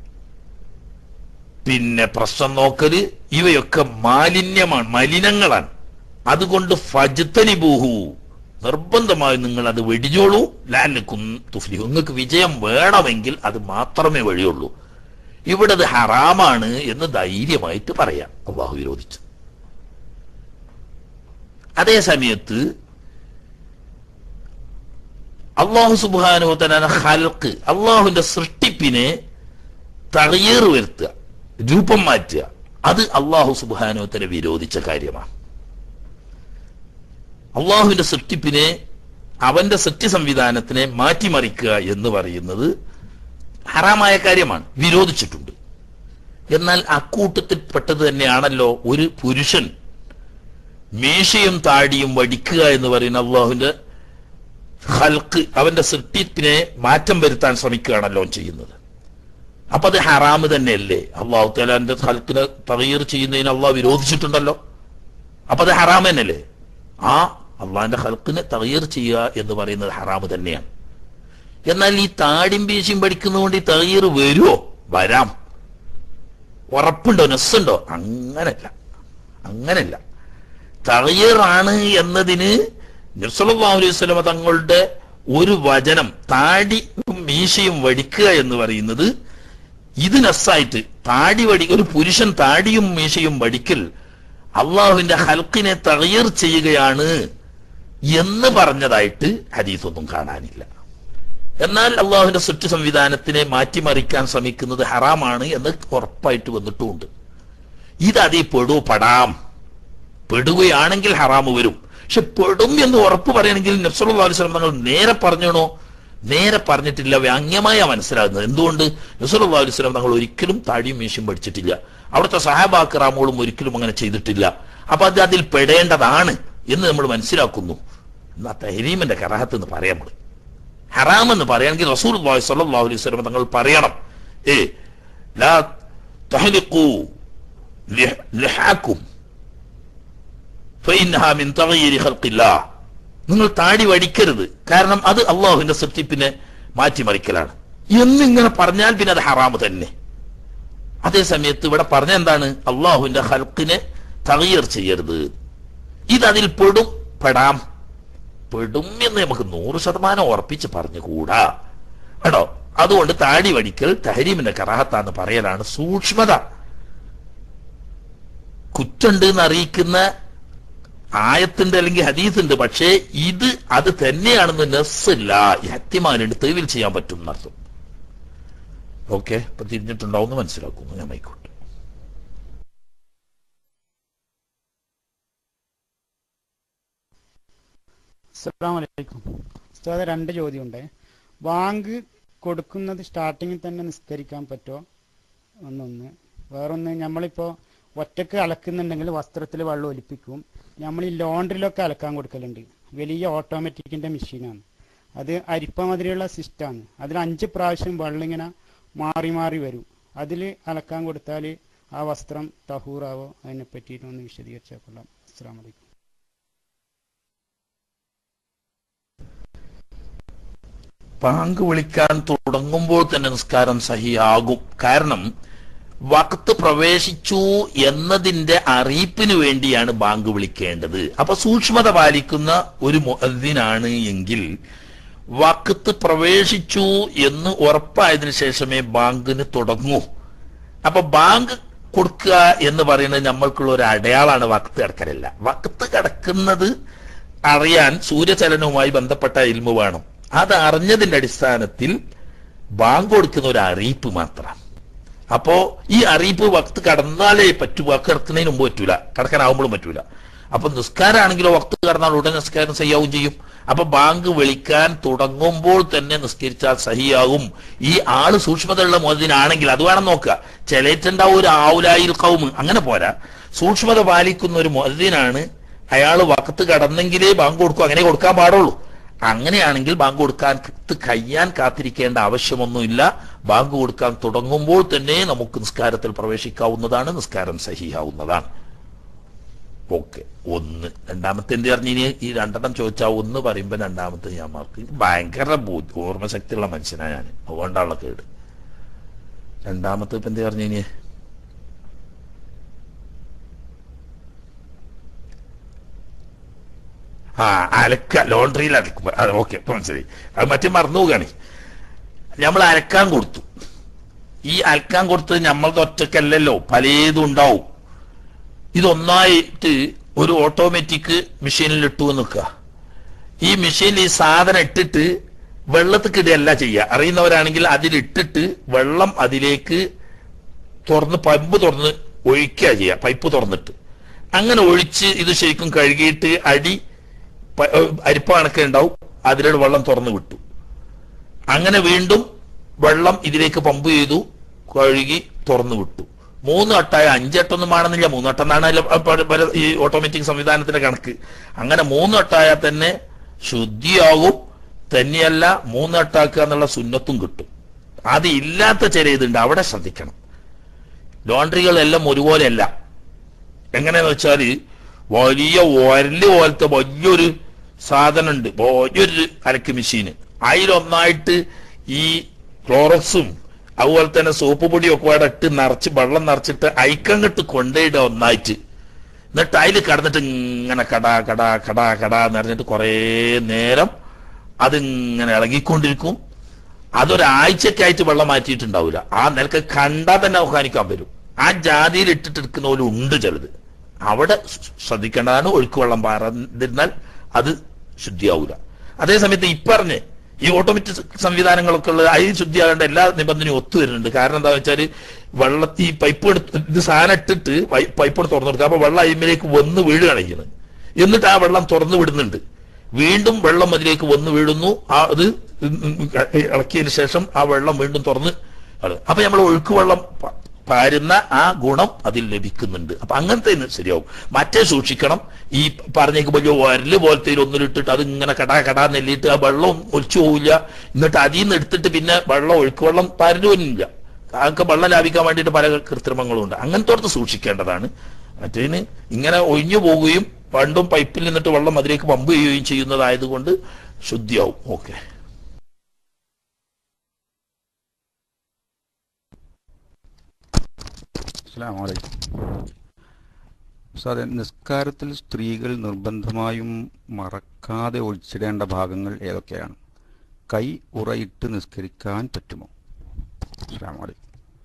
പിന്നെ പ്രശ്നം നോക്കല് ഇവയൊക്കെ മാലിന്യമാണ് മലിനങ്ങളാണ് അതുകൊണ്ട് ഫജ്തനിബൂഹു നിർബന്ധമായി നിങ്ങൾ അത് വെടിഞ്ഞോളൂ ലാലക്കും തുഫ്ലി നിങ്ങൾക്ക് വിജയം വേണമെങ്കിൽ അത് മാത്രമേ വഴിയുള്ളൂ ഇവിടെ അത് ഹറാമാണ് എന്ന് ധൈര്യമായിട്ട് പറയാം അള്ളാഹു വിരോധിച്ചു അതേ സമയത്ത് അള്ളാഹു സുബാനുഭവത്തന ഹൽക്ക് അള്ളാഹുവിന്റെ സൃഷ്ടിപ്പിനെ തകയേറ് വരുത്തുക രൂപം മാറ്റുക അത് അള്ളാഹു സുബാനുഭവത്തിനെ വിരോധിച്ച കാര്യമാണ് അള്ളാഹുവിന്റെ സൃഷ്ടിപ്പിനെ അവന്റെ സൃഷ്ടി സംവിധാനത്തിനെ മാറ്റിമറിക്കുക എന്ന് പറയുന്നത് ഹറാമായ കാര്യമാണ് വിരോധിച്ചിട്ടുണ്ട് എന്നാൽ അക്കൂട്ടത്തിൽ പെട്ടത് തന്നെയാണല്ലോ ഒരു പുരുഷൻ മീശയും താടിയും വടിക്കുക എന്ന് പറയുന്ന അള്ളാഹുവിന്റെ ഹൽക്ക് അവന്റെ സൃഷ്ടിപ്പിനെ മാറ്റം വരുത്താൻ ശ്രമിക്കുകയാണല്ലോ ചെയ്യുന്നത് അപ്പൊ അത് ഹറാമ് തന്നെയല്ലേ അള്ളാഹു തലാന്റെ ഹൽക്കിനെ തകീർ ചെയ്യുന്നതിന് അള്ളാഹ് വിരോധിച്ചിട്ടുണ്ടല്ലോ അപ്പൊ അത് ഹറാം തന്നെയല്ലേ ആ അള്ളാഹിന്റെ ഹൽക്കിനെ തകീർ ചെയ്യുക എന്ന് പറയുന്നത് ഹറാമ് തന്നെയാണ് എന്നാൽ ഈ താടിയും പീശയും പഠിക്കുന്നതുകൊണ്ട് ഈ തകീർ വരുമോ വരാം ഉറപ്പുണ്ടോ നെസ്സുണ്ടോ അങ്ങനല്ല അങ്ങനല്ല തകീറാണ് എന്നതിന് നിർസലാ അലൈഹി സ്വലമ തങ്ങളുടെ ഒരു വചനം താടിയും മീശയും വടിക്കുക എന്ന് പറയുന്നത് ഇത് നെസ്സായിട്ട് താടി വടി ഒരു പുരുഷൻ താടിയും മീശയും വടിക്കൽ അള്ളാഹുവിന്റെ ഹൽക്കിനെ തകയർ ചെയ്യുകയാണ് എന്ന് പറഞ്ഞതായിട്ട് ഹദീസൊന്നും കാണാനില്ല എന്നാൽ അള്ളാഹുവിന്റെ സൃഷ്ടി സംവിധാനത്തിനെ മാറ്റിമറിക്കാൻ ശ്രമിക്കുന്നത് ഹറാമാണ് എന്ന് ഉറപ്പായിട്ട് വന്നിട്ടുമുണ്ട് ഇത് അതേ പെടൂ പടാം പെടുകയാണെങ്കിൽ ഹറാമ് വരും പക്ഷെ പെടും എന്ന് ഉറപ്പ് പറയണമെങ്കിൽ നബ്സുല്ലാ അലൈഹി സ്വലം തങ്ങൾ നേരെ പറഞ്ഞണോ നേരെ പറഞ്ഞിട്ടില്ല വ്യാങ്യമായ മനസ്സിലാകുന്നത് എന്തുകൊണ്ട് നബ്സുല്ലാ അലൈഹി സ്വലം തങ്ങൾ ഒരിക്കലും താടിയും മീശയും പഠിച്ചിട്ടില്ല അവിടുത്തെ സഹാബാക്രാമോളും ഒരിക്കലും അങ്ങനെ ചെയ്തിട്ടില്ല അപ്പൊ അത് അതിൽ പെടേണ്ടതാണ് എന്ന് നമ്മൾ മനസ്സിലാക്കുന്നു എന്നാ തഹരീമിന്റെ കറാഹത്ത് എന്ന് പറയാൻ നമ്മൾ ഹറാം എന്ന് പറയുകയാണെങ്കിൽ റസൂൽ സല്ലല്ലാഹു അലൈഹി വസല്ലം തങ്ങൾ പറയണം ഏ ലാ തഹ്ലിഖു ലിഹ- ലിഹാക്കും ഫഇന്നഹാ മിൻ തഗ്യീരി ഖൽഖില്ലാഹ് നിങ്ങൾ താടി വടിക്കരുത് കാരണം അത് അള്ളാഹുവിന്റെ സൃഷ്ടിപ്പിനെ മാറ്റിമറിക്കലാണ് എന്നിങ്ങനെ പറഞ്ഞാൽ പിന്നെ അത് ഹറാമ് തന്നെ അതേ സമയത്ത് ഇവിടെ പറഞ്ഞ എന്താണ് അള്ളാഹുവിന്റെ ഹൽക്കിനെ തകയർ ചെയ്യരുത് ഇത് അതിൽ പെടും പെടാം പെടും എന്ന് നമുക്ക് നൂറ് ശതമാനം ഉറപ്പിച്ച് പറഞ്ഞുകൂടാ കേട്ടോ അതുകൊണ്ട് താടി വടിക്കൽ തഹരീമിന്റെ കറാഹത്താന്ന് പറയലാണ് സൂക്ഷ്മത കുറ്റുണ്ട് എന്ന് അറിയിക്കുന്ന ആയത്തിന്റെ അല്ലെങ്കിൽ ഹദീസുണ്ട് പക്ഷേ ഇത് അത് തന്നെയാണെന്ന് നെസ്സില്ല ഹത്യമാനുണ്ട് തെളിവിൽ ചെയ്യാൻ പറ്റും എന്നർത്ഥം ഓക്കെ ഇപ്പൊ തിരിഞ്ഞിട്ടുണ്ടാവും എന്ന് മനസ്സിലാക്കുന്നു ഞാൻ മൈക്കോട്ടെ അസ്സലാമു അലൈക്കും ഉസ്താദ് രണ്ട് ചോദ്യമുണ്ട് ബാങ്ക് കൊടുക്കുന്നത് സ്റ്റാർട്ടിങ്ങിൽ തന്നെ നിസ്കരിക്കാൻ പറ്റുമോ ഒന്നൊന്ന് വേറൊന്ന് നമ്മളിപ്പോൾ ഒറ്റക്ക് അലക്കുന്നുണ്ടെങ്കിൽ വസ്ത്രത്തിൽ വെള്ളം ഒലിപ്പിക്കും നമ്മൾ ഈ ലോണ്ടറിലൊക്കെ അലക്കാൻ കൊടുക്കലുണ്ട് വലിയ ഓട്ടോമാറ്റിക്കിൻ്റെ മെഷീനാണ് അത് അരിപ്പ മാതിരിയുള്ള സിസ്റ്റമാണ് അതിൽ അഞ്ച് പ്രാവശ്യം വെള്ളം ഇങ്ങനെ മാറി മാറി വരും അതിൽ അലക്കാൻ കൊടുത്താൽ ആ വസ്ത്രം തഹൂറാവോ അതിനെ പറ്റിയിട്ട് ഒന്ന് വിശദീകരിച്ചാൽ കൊള്ളാം അസ്സാം വലൈക്കും ബാങ്ക് വിളിക്കാൻ തുടങ്ങുമ്പോൾ തന്നെ നിസ്കാരം സഹിയാകും കാരണം വക്ത് പ്രവേശിച്ചു എന്നതിന്റെ അറിയിപ്പിന് വേണ്ടിയാണ് ബാങ്ക് വിളിക്കേണ്ടത് അപ്പൊ സൂക്ഷ്മത പാലിക്കുന്ന ഒരു മുഅദ്ദിനാണ് എങ്കിൽ വക്ത് പ്രവേശിച്ചു എന്ന് ഉറപ്പായതിനു ശേഷമേ ബാങ്കിന് തുടങ്ങൂ അപ്പൊ ബാങ്ക് കൊടുക്കുക എന്ന് പറയുന്നത് നമ്മൾക്കുള്ള ഒരു അടയാളാണ് വക്ത് കിടക്കലല്ല വക്ത് കിടക്കുന്നത് അറിയാൻ സൂര്യചലനവുമായി ബന്ധപ്പെട്ട ഇൽമു വേണം അത് അറിഞ്ഞതിന്റെ അടിസ്ഥാനത്തിൽ ബാങ്ക് കൊടുക്കുന്ന ഒരു അറിയിപ്പ് മാത്രം അപ്പോ ഈ അറിയിപ്പ് വക്ത് കടന്നാലേ പറ്റൂ വക്ത് കിടക്കുന്നതിന് മുമ്പ് പറ്റൂല കിടക്കാനാവുമ്പോഴും പറ്റൂല അപ്പൊ നിസ്കാരാണെങ്കിലോ വക്ത് കടന്നാൽ ഉടനെ നിസ്കാരം സഹിയാവും ചെയ്യും അപ്പൊ ബാങ്ക് വിളിക്കാൻ തുടങ്ങുമ്പോൾ തന്നെ നിസ്കരിച്ചാൽ സഹിയാകും ഈ ആള് സൂക്ഷ്മതയുള്ള മോദിനാണെങ്കിൽ അത് വേണം നോക്കുക ചിലറ്റുണ്ടാവും ഒരു ആവുലായിൽ കൗമ് അങ്ങനെ പോരാ സൂക്ഷ്മത പാലിക്കുന്ന ഒരു മോദിനാണ് അയാൾ വക്കത്ത് കടന്നെങ്കിലേ ബാങ്ക് കൊടുക്കും അങ്ങനെ കൊടുക്കാൻ പാടുള്ളൂ അങ്ങനെയാണെങ്കിൽ ബാങ്ക് കൊടുക്കാൻ കത്ത് കഴിയാൻ കാത്തിരിക്കേണ്ട ആവശ്യമൊന്നുമില്ല ബാങ്ക് കൊടുക്കാൻ തുടങ്ങുമ്പോൾ തന്നെ നമുക്ക് നിസ്കാരത്തിൽ പ്രവേശിക്കാവുന്നതാണ് നിസ്കാരം സഹിയാവുന്നതാണ് ഓക്കെ ഒന്ന് രണ്ടാമത്തെ എന്ത് പറഞ്ഞു ഈ രണ്ടെണ്ണം ചോദിച്ചാൽ ഒന്ന് പറയുമ്പോ രണ്ടാമത്തെ ഞാൻ മാർക്ക് എനിക്ക് ഭയങ്കര ബോധ്യം ഓർമ്മശക്തിയുള്ള മനുഷ്യനാ ഞാൻ അതുകൊണ്ടാണുള്ള കേട് രണ്ടാമത്തെ ഇപ്പൊ എന്ത് പറഞ്ഞു ഇനി ആ അലക്ക ലോണ്ടറിയിൽ അലക്കുമ്പോ ഓക്കെ ഇപ്പൊ മനസ്സിലായി അത് മറ്റേ മറന്നു പോവുകയാണ് നമ്മൾ അലക്കാൻ കൊടുത്തു ഈ അലക്കാൻ കൊടുത്തത് നമ്മളത് ഒറ്റക്കല്ലല്ലോ പലതും ഉണ്ടാവും ഇതൊന്നായിട്ട് ഒരു ഓട്ടോമാറ്റിക് മെഷീനിൽ ഇട്ടു നിൽക്കുക ഈ മെഷീനിൽ ഈ സാധനം ഇട്ടിട്ട് വെള്ളത്തിക്കിടയല്ല ചെയ്യുക അറിയുന്നവരാണെങ്കിൽ അതിലിട്ടിട്ട് വെള്ളം അതിലേക്ക് തുറന്ന് പമ്പ് തുറന്ന് ഒഴിക്കുക ചെയ്യുക പൈപ്പ് തുറന്നിട്ട് അങ്ങനെ ഒഴിച്ച് ഇത് ശരിക്കും കഴുകിയിട്ട് അടി പ- ഏഹ് അരിപ്പ കണക്കെ ഉണ്ടാവും അതിലൂടെ വെള്ളം തുറന്നു വിട്ടു അങ്ങനെ വീണ്ടും വെള്ളം ഇതിലേക്ക് പമ്പ് ചെയ്തു കഴുകി തുറന്നു വിട്ടു മൂന്ന് വട്ടായ അഞ്ചെട്ടൊന്നും വേണമെന്നില്ല മൂന്ന് വട്ടം എന്നാണ് അതിലെ പ- പല- ഈ ഓട്ടോമാറ്റിക് സംവിധാനത്തിന്റെ കണക്ക് അങ്ങനെ മൂന്ന് വട്ടായാൽ തന്നെ ശുദ്ധിയാകും തന്നെയല്ല മൂന്ന് വട്ടാക്കുക എന്നുള്ള സുന്നത്തും കിട്ടും അത് ഇല്ലാത്ത ചില ഇതുണ്ട് അവിടെ ശ്രദ്ധിക്കണം ലോണ്ടറികളെല്ലാം ഒരുപോലെയല്ല എങ്ങനെയാന്ന് വെച്ചാല് വലിയ ഒരല് പോലത്തെ വലിയൊരു സാധനം ഉണ്ട് വലിയൊരു അലക്ക് മെഷീന് അതിലൊന്നായിട്ട് ഈ ക്ലോറക്സും അതുപോലെ തന്നെ സോപ്പ് പൊടിയും ഒക്കെ കൂടെ ഇട്ട് നിറച്ച് വെള്ളം നിറച്ചിട്ട് അയക്കങ്ങിട്ട് കൊണ്ടുപോയിടുക ഒന്നായിട്ട് എന്നിട്ട് അതിൽ കിടന്നിട്ട് ഇങ്ങനെ കടാ കടാ കടാ കടാ എന്ന് പറഞ്ഞിട്ട് കുറേ നേരം അതിങ്ങനെ ഇളകിക്കൊണ്ടിരിക്കും അതൊരാഴ്ചക്കായിട്ട് വെള്ളം മാറ്റിയിട്ടുണ്ടാവില്ല ആ നിലക്ക് കണ്ടാൽ തന്നെ അവസാനിക്കാൻ വരും ആ ജാതിയിൽ ഇട്ടിട്ട് എടുക്കുന്ന പോലെ ഉണ്ട് ചിലത് അവിടെ ശ്രദ്ധിക്കേണ്ടതാണ് ഒഴുക്ക് വെള്ളം പാർന്നിരുന്നാൽ അത് ശുദ്ധിയാവൂല അതേസമയത്ത് ഇപ്പറഞ്ഞ് ഈ ഓട്ടോമാറ്റിക് സംവിധാനങ്ങളൊക്കെ ഉള്ള അതിൽ ശുദ്ധിയാകേണ്ട എല്ലാ നിബന്ധനയും ഒത്തു വരുന്നുണ്ട് കാരണം എന്താ വെച്ചാല് വെള്ളത്തിൽ ഈ പൈപ്പ് എടുത്ത് ഇത് സാധനം ഇട്ടിട്ട് പൈ- പൈപ്പ് കൊണ്ട് തുറന്നു കൊടുക്കുക അപ്പൊ വെള്ളം അതിലേക്ക് വന്ന് വീഴുകയാണ് ചെയ്യുന്നത് എന്നിട്ട് ആ വെള്ളം തുറന്നു വിടുന്നുണ്ട് വീണ്ടും വെള്ളം അതിലേക്ക് വന്ന് വീഴുന്നു ആ അത് ഇളക്കിയതിന് ശേഷം ആ വെള്ളം വീണ്ടും തുറന്ന് അത് അപ്പൊ നമ്മൾ ഒഴുക്ക് വെള്ളം പ- പാരുന്ന ആ ഗുണം അതിൽ ലഭിക്കുന്നുണ്ട് അപ്പൊ അങ്ങനത്തെ ഇന്ന് ശരിയാവും മറ്റേ സൂക്ഷിക്കണം ഈ പറഞ്ഞേക്ക് വലിയ വരല് പോലത്തെ ഒന്നിലിട്ടിട്ട് അത് ഇങ്ങനെ കടാ കടാ നെല്ലിട്ട് ആ വെള്ളം ഒലിച്ചു പോവില്ല എന്നിട്ട് അതിൽ നിന്ന് എടുത്തിട്ട് പിന്നെ വെള്ളം ഒഴുക്ക് വെള്ളം പാരല് പോലില്ല അതൊക്കെ വെള്ളം ലാഭിക്കാൻ വേണ്ടിയിട്ട് പല കൃത്രിമങ്ങളും ഉണ്ട് അങ്ങനത്തോടത്ത് സൂക്ഷിക്കേണ്ടതാണ് മറ്റേന് ഇങ്ങനെ ഒഴിഞ്ഞു പോവുകയും പണ്ടും പൈപ്പിൽ നിന്നിട്ട് വെള്ളം അതിലേക്ക് പമ്പ് ചെയ്യുകയും ചെയ്യുന്നതായതുകൊണ്ട് ശുദ്ധിയാവും ഓക്കെ അസ്സലാമു അലൈക്കും സാറേ നിസ്കാരത്തിൽ സ്ത്രീകൾ നിർബന്ധമായും മറക്കാതെ ഒഴിച്ചിടേണ്ട ഭാഗങ്ങൾ ഏതൊക്കെയാണ് കൈ ഉറയിട്ട് നിസ്കരിക്കാൻ പറ്റുമോ അസ്സലാമു അലൈക്കും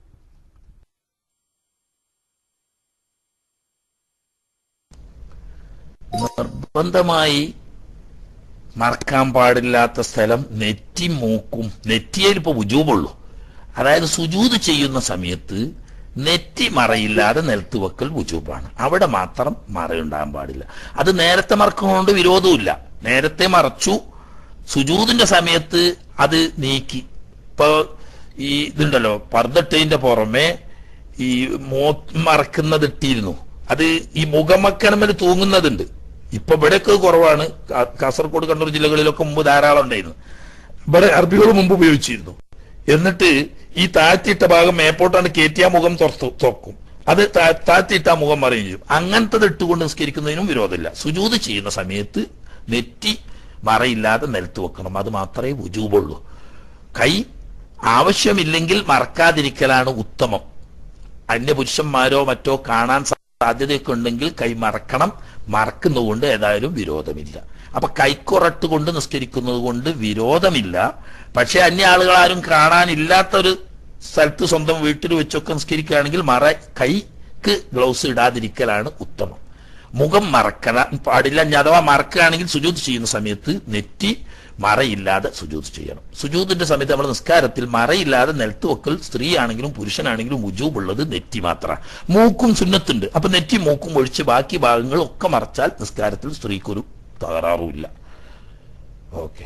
നിർബന്ധമായി മറക്കാൻ പാടില്ലാത്ത സ്ഥലം നെറ്റി മൂക്കും നെറ്റിയിൽ ഇപ്പൊ ഉജൂബുള്ളൂ അതായത് സുജൂത് ചെയ്യുന്ന സമയത്ത് നെറ്റി മറയില്ലാതെ നിലത്ത് വെക്കൽ ഉജൂബാണ് അവിടെ മാത്രം മറയുണ്ടാകാൻ പാടില്ല അത് നേരത്തെ മറക്കുന്നതുകൊണ്ട് വിരോധമില്ല നേരത്തെ മറച്ചു സുജൂതിന്റെ സമയത്ത് അത് നീക്കി ഇപ്പൊ ഈ ഇതുണ്ടല്ലോ പർദ്ദട്ടതിന്റെ പുറമെ ഈ മോ മറക്കുന്നത് ഇട്ടിരുന്നു അത് ഈ മുഖമക്കണമൽ തൂങ്ങുന്നതുണ്ട് ഇപ്പൊ ഇവിടെയൊക്കെ കുറവാണ് കാ- കാസർഗോഡ് കണ്ണൂർ ജില്ലകളിലൊക്കെ മുമ്പ് ധാരാളം ഉണ്ടായിരുന്നു ഇവിടെ അറബികൾ മുമ്പ് ഉപയോഗിച്ചിരുന്നു എന്നിട്ട് ഈ താഴ്ത്തിയിട്ട ഭാഗം മേപ്പോട്ടാണ് കയറ്റിയ മുഖം തുറത്തു തുറക്കും അത് താ- താഴ്ത്തിയിട്ട ആ മുഖം മറിയും ചെയ്യും അങ്ങനത്തത് ഇട്ടുകൊണ്ട് നിസ്കരിക്കുന്നതിനും വിരോധമില്ല സുജൂത് ചെയ്യുന്ന സമയത്ത് നെറ്റി മറയില്ലാതെ നിലത്ത് വെക്കണം അത് മാത്രമേ വുജൂബുള്ളൂ കൈ ആവശ്യമില്ലെങ്കിൽ മറക്കാതിരിക്കലാണ് ഉത്തമം അന്യപുരുഷന്മാരോ മറ്റോ കാണാൻ സാധ്യതയൊക്കെ ഉണ്ടെങ്കിൽ കൈ മറക്കണം മറക്കുന്നതുകൊണ്ട് ഏതായാലും വിരോധമില്ല അപ്പൊ കൈക്കുറട്ട് കൊണ്ട് നിസ്കരിക്കുന്നത് കൊണ്ട് വിരോധമില്ല പക്ഷെ അന്യ ആളുകൾ ആരും കാണാനില്ലാത്തൊരു സ്ഥലത്ത് സ്വന്തം വീട്ടിൽ വെച്ചൊക്കെ നിസ്കരിക്കുകയാണെങ്കിൽ മറ കൈക്ക് ഗ്ലൗസ് ഇടാതിരിക്കലാണ് ഉത്തമം മുഖം മറക്കാൻ പാടില്ല ഇനി അഥവാ മറക്കുകയാണെങ്കിൽ സുജൂത് ചെയ്യുന്ന സമയത്ത് നെറ്റി മറയില്ലാതെ സുജൂത് ചെയ്യണം സുജൂതിന്റെ സമയത്ത് നമ്മൾ നിസ്കാരത്തിൽ മറയില്ലാതെ നിലത്ത് വെക്കൽ സ്ത്രീ ആണെങ്കിലും പുരുഷനാണെങ്കിലും ഉജൂബ് ഉള്ളത് നെറ്റി മാത്രമാണ് മൂക്കും സുന്നത്തുണ്ട് അപ്പൊ നെറ്റി മൂക്കും ഒഴിച്ച് ബാക്കി ഭാഗങ്ങൾ ഒക്കെ മറച്ചാൽ നിസ്കാരത്തിൽ സ്ത്രീക്കൊരു തകരാറുമില്ല ഓക്കെ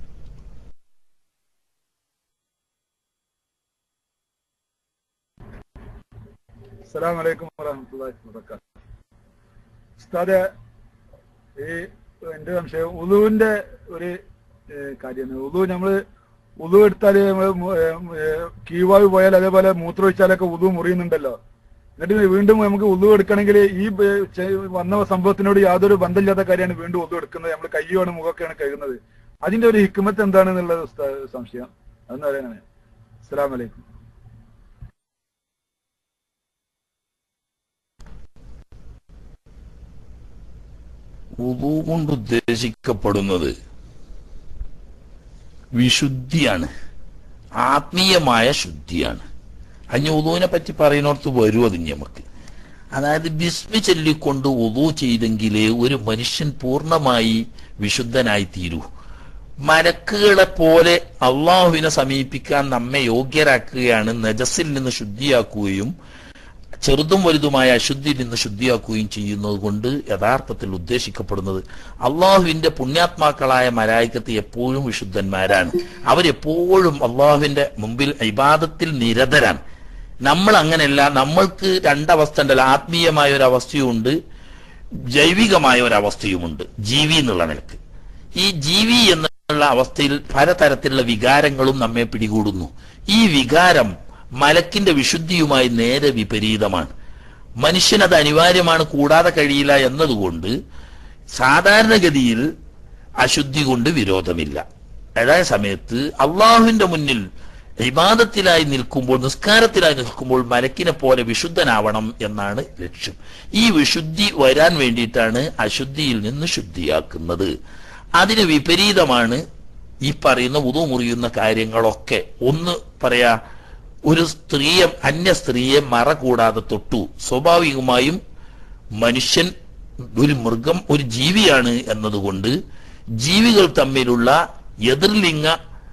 അസ്സലാമു അലൈക്കും വറഹ്മത്തുള്ളാഹി വബറകാത്ത് ഉസ്താദെ ഈ എന്റെ സംശയം ഉളുവിന്റെ ഒരു ഏഹ്, കാര്യമാണ് ഉളു നമ്മള് ഉളു എടുത്താല് നമ്മള് മു- ഏഹ്, ഏഹ്, കീവായു പോയാൽ അതേപോലെ മൂത്രമൊഴിച്ചാലൊക്കെ ഉളു മുറിയുന്നുണ്ടല്ലോ എന്നിട്ട് വീണ്ടും നമുക്ക് ഉളു എടുക്കണമെങ്കിൽ ഈ ഏഹ്, ചെ- വന്ന സംഭവത്തിനോട് യാതൊരു ബന്ധമില്ലാത്ത കാര്യമാണ് വീണ്ടും ഉളു എടുക്കുന്നത് നമ്മൾ കയ്യോണ് മുഖമൊക്കെയാണ് കഴുകുന്നത് അതിന്റെ ഒരു ഹിക്കുമത്ത് എന്താണെന്നുള്ളത് ഉസ്താദ് സംശയം അതൊന്നും അറിയാനാണ് അസ്സലാമു അലൈക്കും ഉദു കൊണ്ട് ഉദ്ദേശിക്കപ്പെടുന്നത് വിശുദ്ധിയാണ് ആത്മീയമായ ശുദ്ധിയാണ് അഞ്ഞ ഉദുവിനെ പറ്റി പറയുന്നിടത്ത് വരും അത് ഇനി നമുക്ക് അതായത് ബിസ്മി ചൊല്ലിക്കൊണ്ട് ഉദു ചെയ്തെങ്കിലേ ഒരു മനുഷ്യൻ പൂർണ്ണമായി വിശുദ്ധനായി തീരൂ മലക്കുകളെ പോലെ അള്ളാഹുവിനെ സമീപിക്കാൻ നമ്മെ യോഗ്യരാക്കുകയാണ് നജസിൽ നിന്ന് ശുദ്ധിയാക്കുകയും ചെറുതും വലുതുമായ അശുദ്ധിയിൽ നിന്ന് ശുദ്ധിയാക്കുകയും ചെയ്യുന്നത് കൊണ്ട് യഥാർത്ഥത്തിൽ ഉദ്ദേശിക്കപ്പെടുന്നത് അള്ളാഹുവിന്റെ പുണ്യാത്മാക്കളായ മലായിക്കത്ത് എപ്പോഴും വിശുദ്ധന്മാരാണ് അവരെപ്പോഴും അള്ളാഹുവിന്റെ മുമ്പിൽ ഇബാദത്തിൽ നിരതരാണ് നമ്മൾ അങ്ങനെയല്ല നമ്മൾക്ക് രണ്ടവസ്ഥ ഉണ്ടല്ലോ ആത്മീയമായ ഒരു അവസ്ഥയുമുണ്ട് ജൈവികമായ ഒരു അവസ്ഥയുമുണ്ട് ജീവി എന്നുള്ള നിലക്ക് ഈ ജീവി എന്നുള്ള അവസ്ഥയിൽ പലതരത്തിലുള്ള വികാരങ്ങളും നമ്മെ പിടികൂടുന്നു ഈ വികാരം മലക്കിന്റെ വിശുദ്ധിയുമായി നേരെ വിപരീതമാണ് മനുഷ്യനത് അനിവാര്യമാണ് കൂടാതെ കഴിയില്ല എന്നതുകൊണ്ട് സാധാരണഗതിയിൽ അശുദ്ധി കൊണ്ട് വിരോധമില്ല അതേ സമയത്ത് അള്ളാഹുവിന്റെ മുന്നിൽ ഇബാദത്തിലായി നിൽക്കുമ്പോൾ നിസ്കാരത്തിലായി നിൽക്കുമ്പോൾ മലക്കിനെ പോലെ വിശുദ്ധനാവണം എന്നാണ് ലക്ഷ്യം ഈ വിശുദ്ധി വരാൻ വേണ്ടിയിട്ടാണ് അശുദ്ധിയിൽ നിന്ന് ശുദ്ധിയാക്കുന്നത് അതിന് വിപരീതമാണ് ഈ പറയുന്ന ഉതു മുറിയുന്ന കാര്യങ്ങളൊക്കെ ഒന്ന് പറയാ ഒരു സ്ത്രീയെ അന്യ സ്ത്രീയെ മറ കൂടാതെ തൊട്ടു സ്വാഭാവികമായും മനുഷ്യൻ ഒരു മൃഗം ഒരു ജീവിയാണ് എന്നതുകൊണ്ട് ജീവികൾ തമ്മിലുള്ള എതിർലിംഗ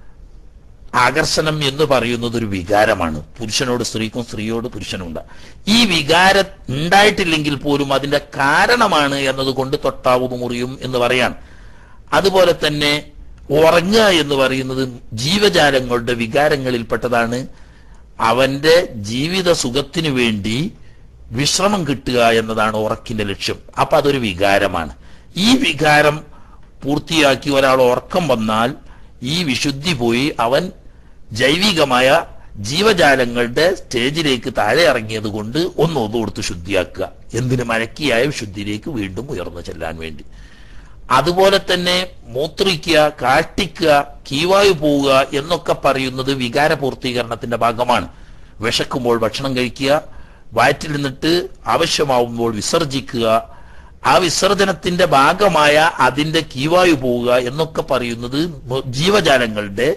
ആകർഷണം എന്ന് പറയുന്നത് ഒരു വികാരമാണ് പുരുഷനോട് സ്ത്രീക്കും സ്ത്രീയോട് പുരുഷനുണ്ട് ഈ വികാരം ഉണ്ടായിട്ടില്ലെങ്കിൽ പോലും അതിന്റെ കാരണമാണ് എന്നതുകൊണ്ട് തൊട്ടാവുന്നു മുറിയും എന്ന് പറയാൻ അതുപോലെ തന്നെ ഉറങ്ങുക എന്ന് പറയുന്നത് ജീവജാലങ്ങളുടെ വികാരങ്ങളിൽപ്പെട്ടതാണ് അവന്റെ ജീവിത സുഖത്തിനു വേണ്ടി വിശ്രമം കിട്ടുക എന്നതാണ് ഉറക്കിന്റെ ലക്ഷ്യം അപ്പൊ അതൊരു വികാരമാണ് ഈ വികാരം പൂർത്തിയാക്കി ഒരാൾ ഉറക്കം വന്നാൽ ഈ വിശുദ്ധി പോയി അവൻ ജൈവികമായ ജീവജാലങ്ങളുടെ സ്റ്റേജിലേക്ക് താഴെ ഇറങ്ങിയത് കൊണ്ട് ഒന്ന് ഒന്നു കൊടുത്ത് ശുദ്ധിയാക്കുക എന്തിന് മലക്കിയായ വിശുദ്ധിയിലേക്ക് വീണ്ടും ഉയർന്നു ചെല്ലാൻ വേണ്ടി അതുപോലെ തന്നെ മൂത്രിക്കുക കാഷ്ടിക്കുക കീവായു പോവുക എന്നൊക്കെ പറയുന്നത് വികാര പൂർത്തീകരണത്തിന്റെ ഭാഗമാണ് വിശക്കുമ്പോൾ ഭക്ഷണം കഴിക്കുക വയറ്റിൽ നിന്നിട്ട് ആവശ്യമാവുമ്പോൾ വിസർജിക്കുക ആ വിസർജനത്തിന്റെ ഭാഗമായ അതിന്റെ കീവായു പോവുക എന്നൊക്കെ പറയുന്നത് ജീവജാലങ്ങളുടെ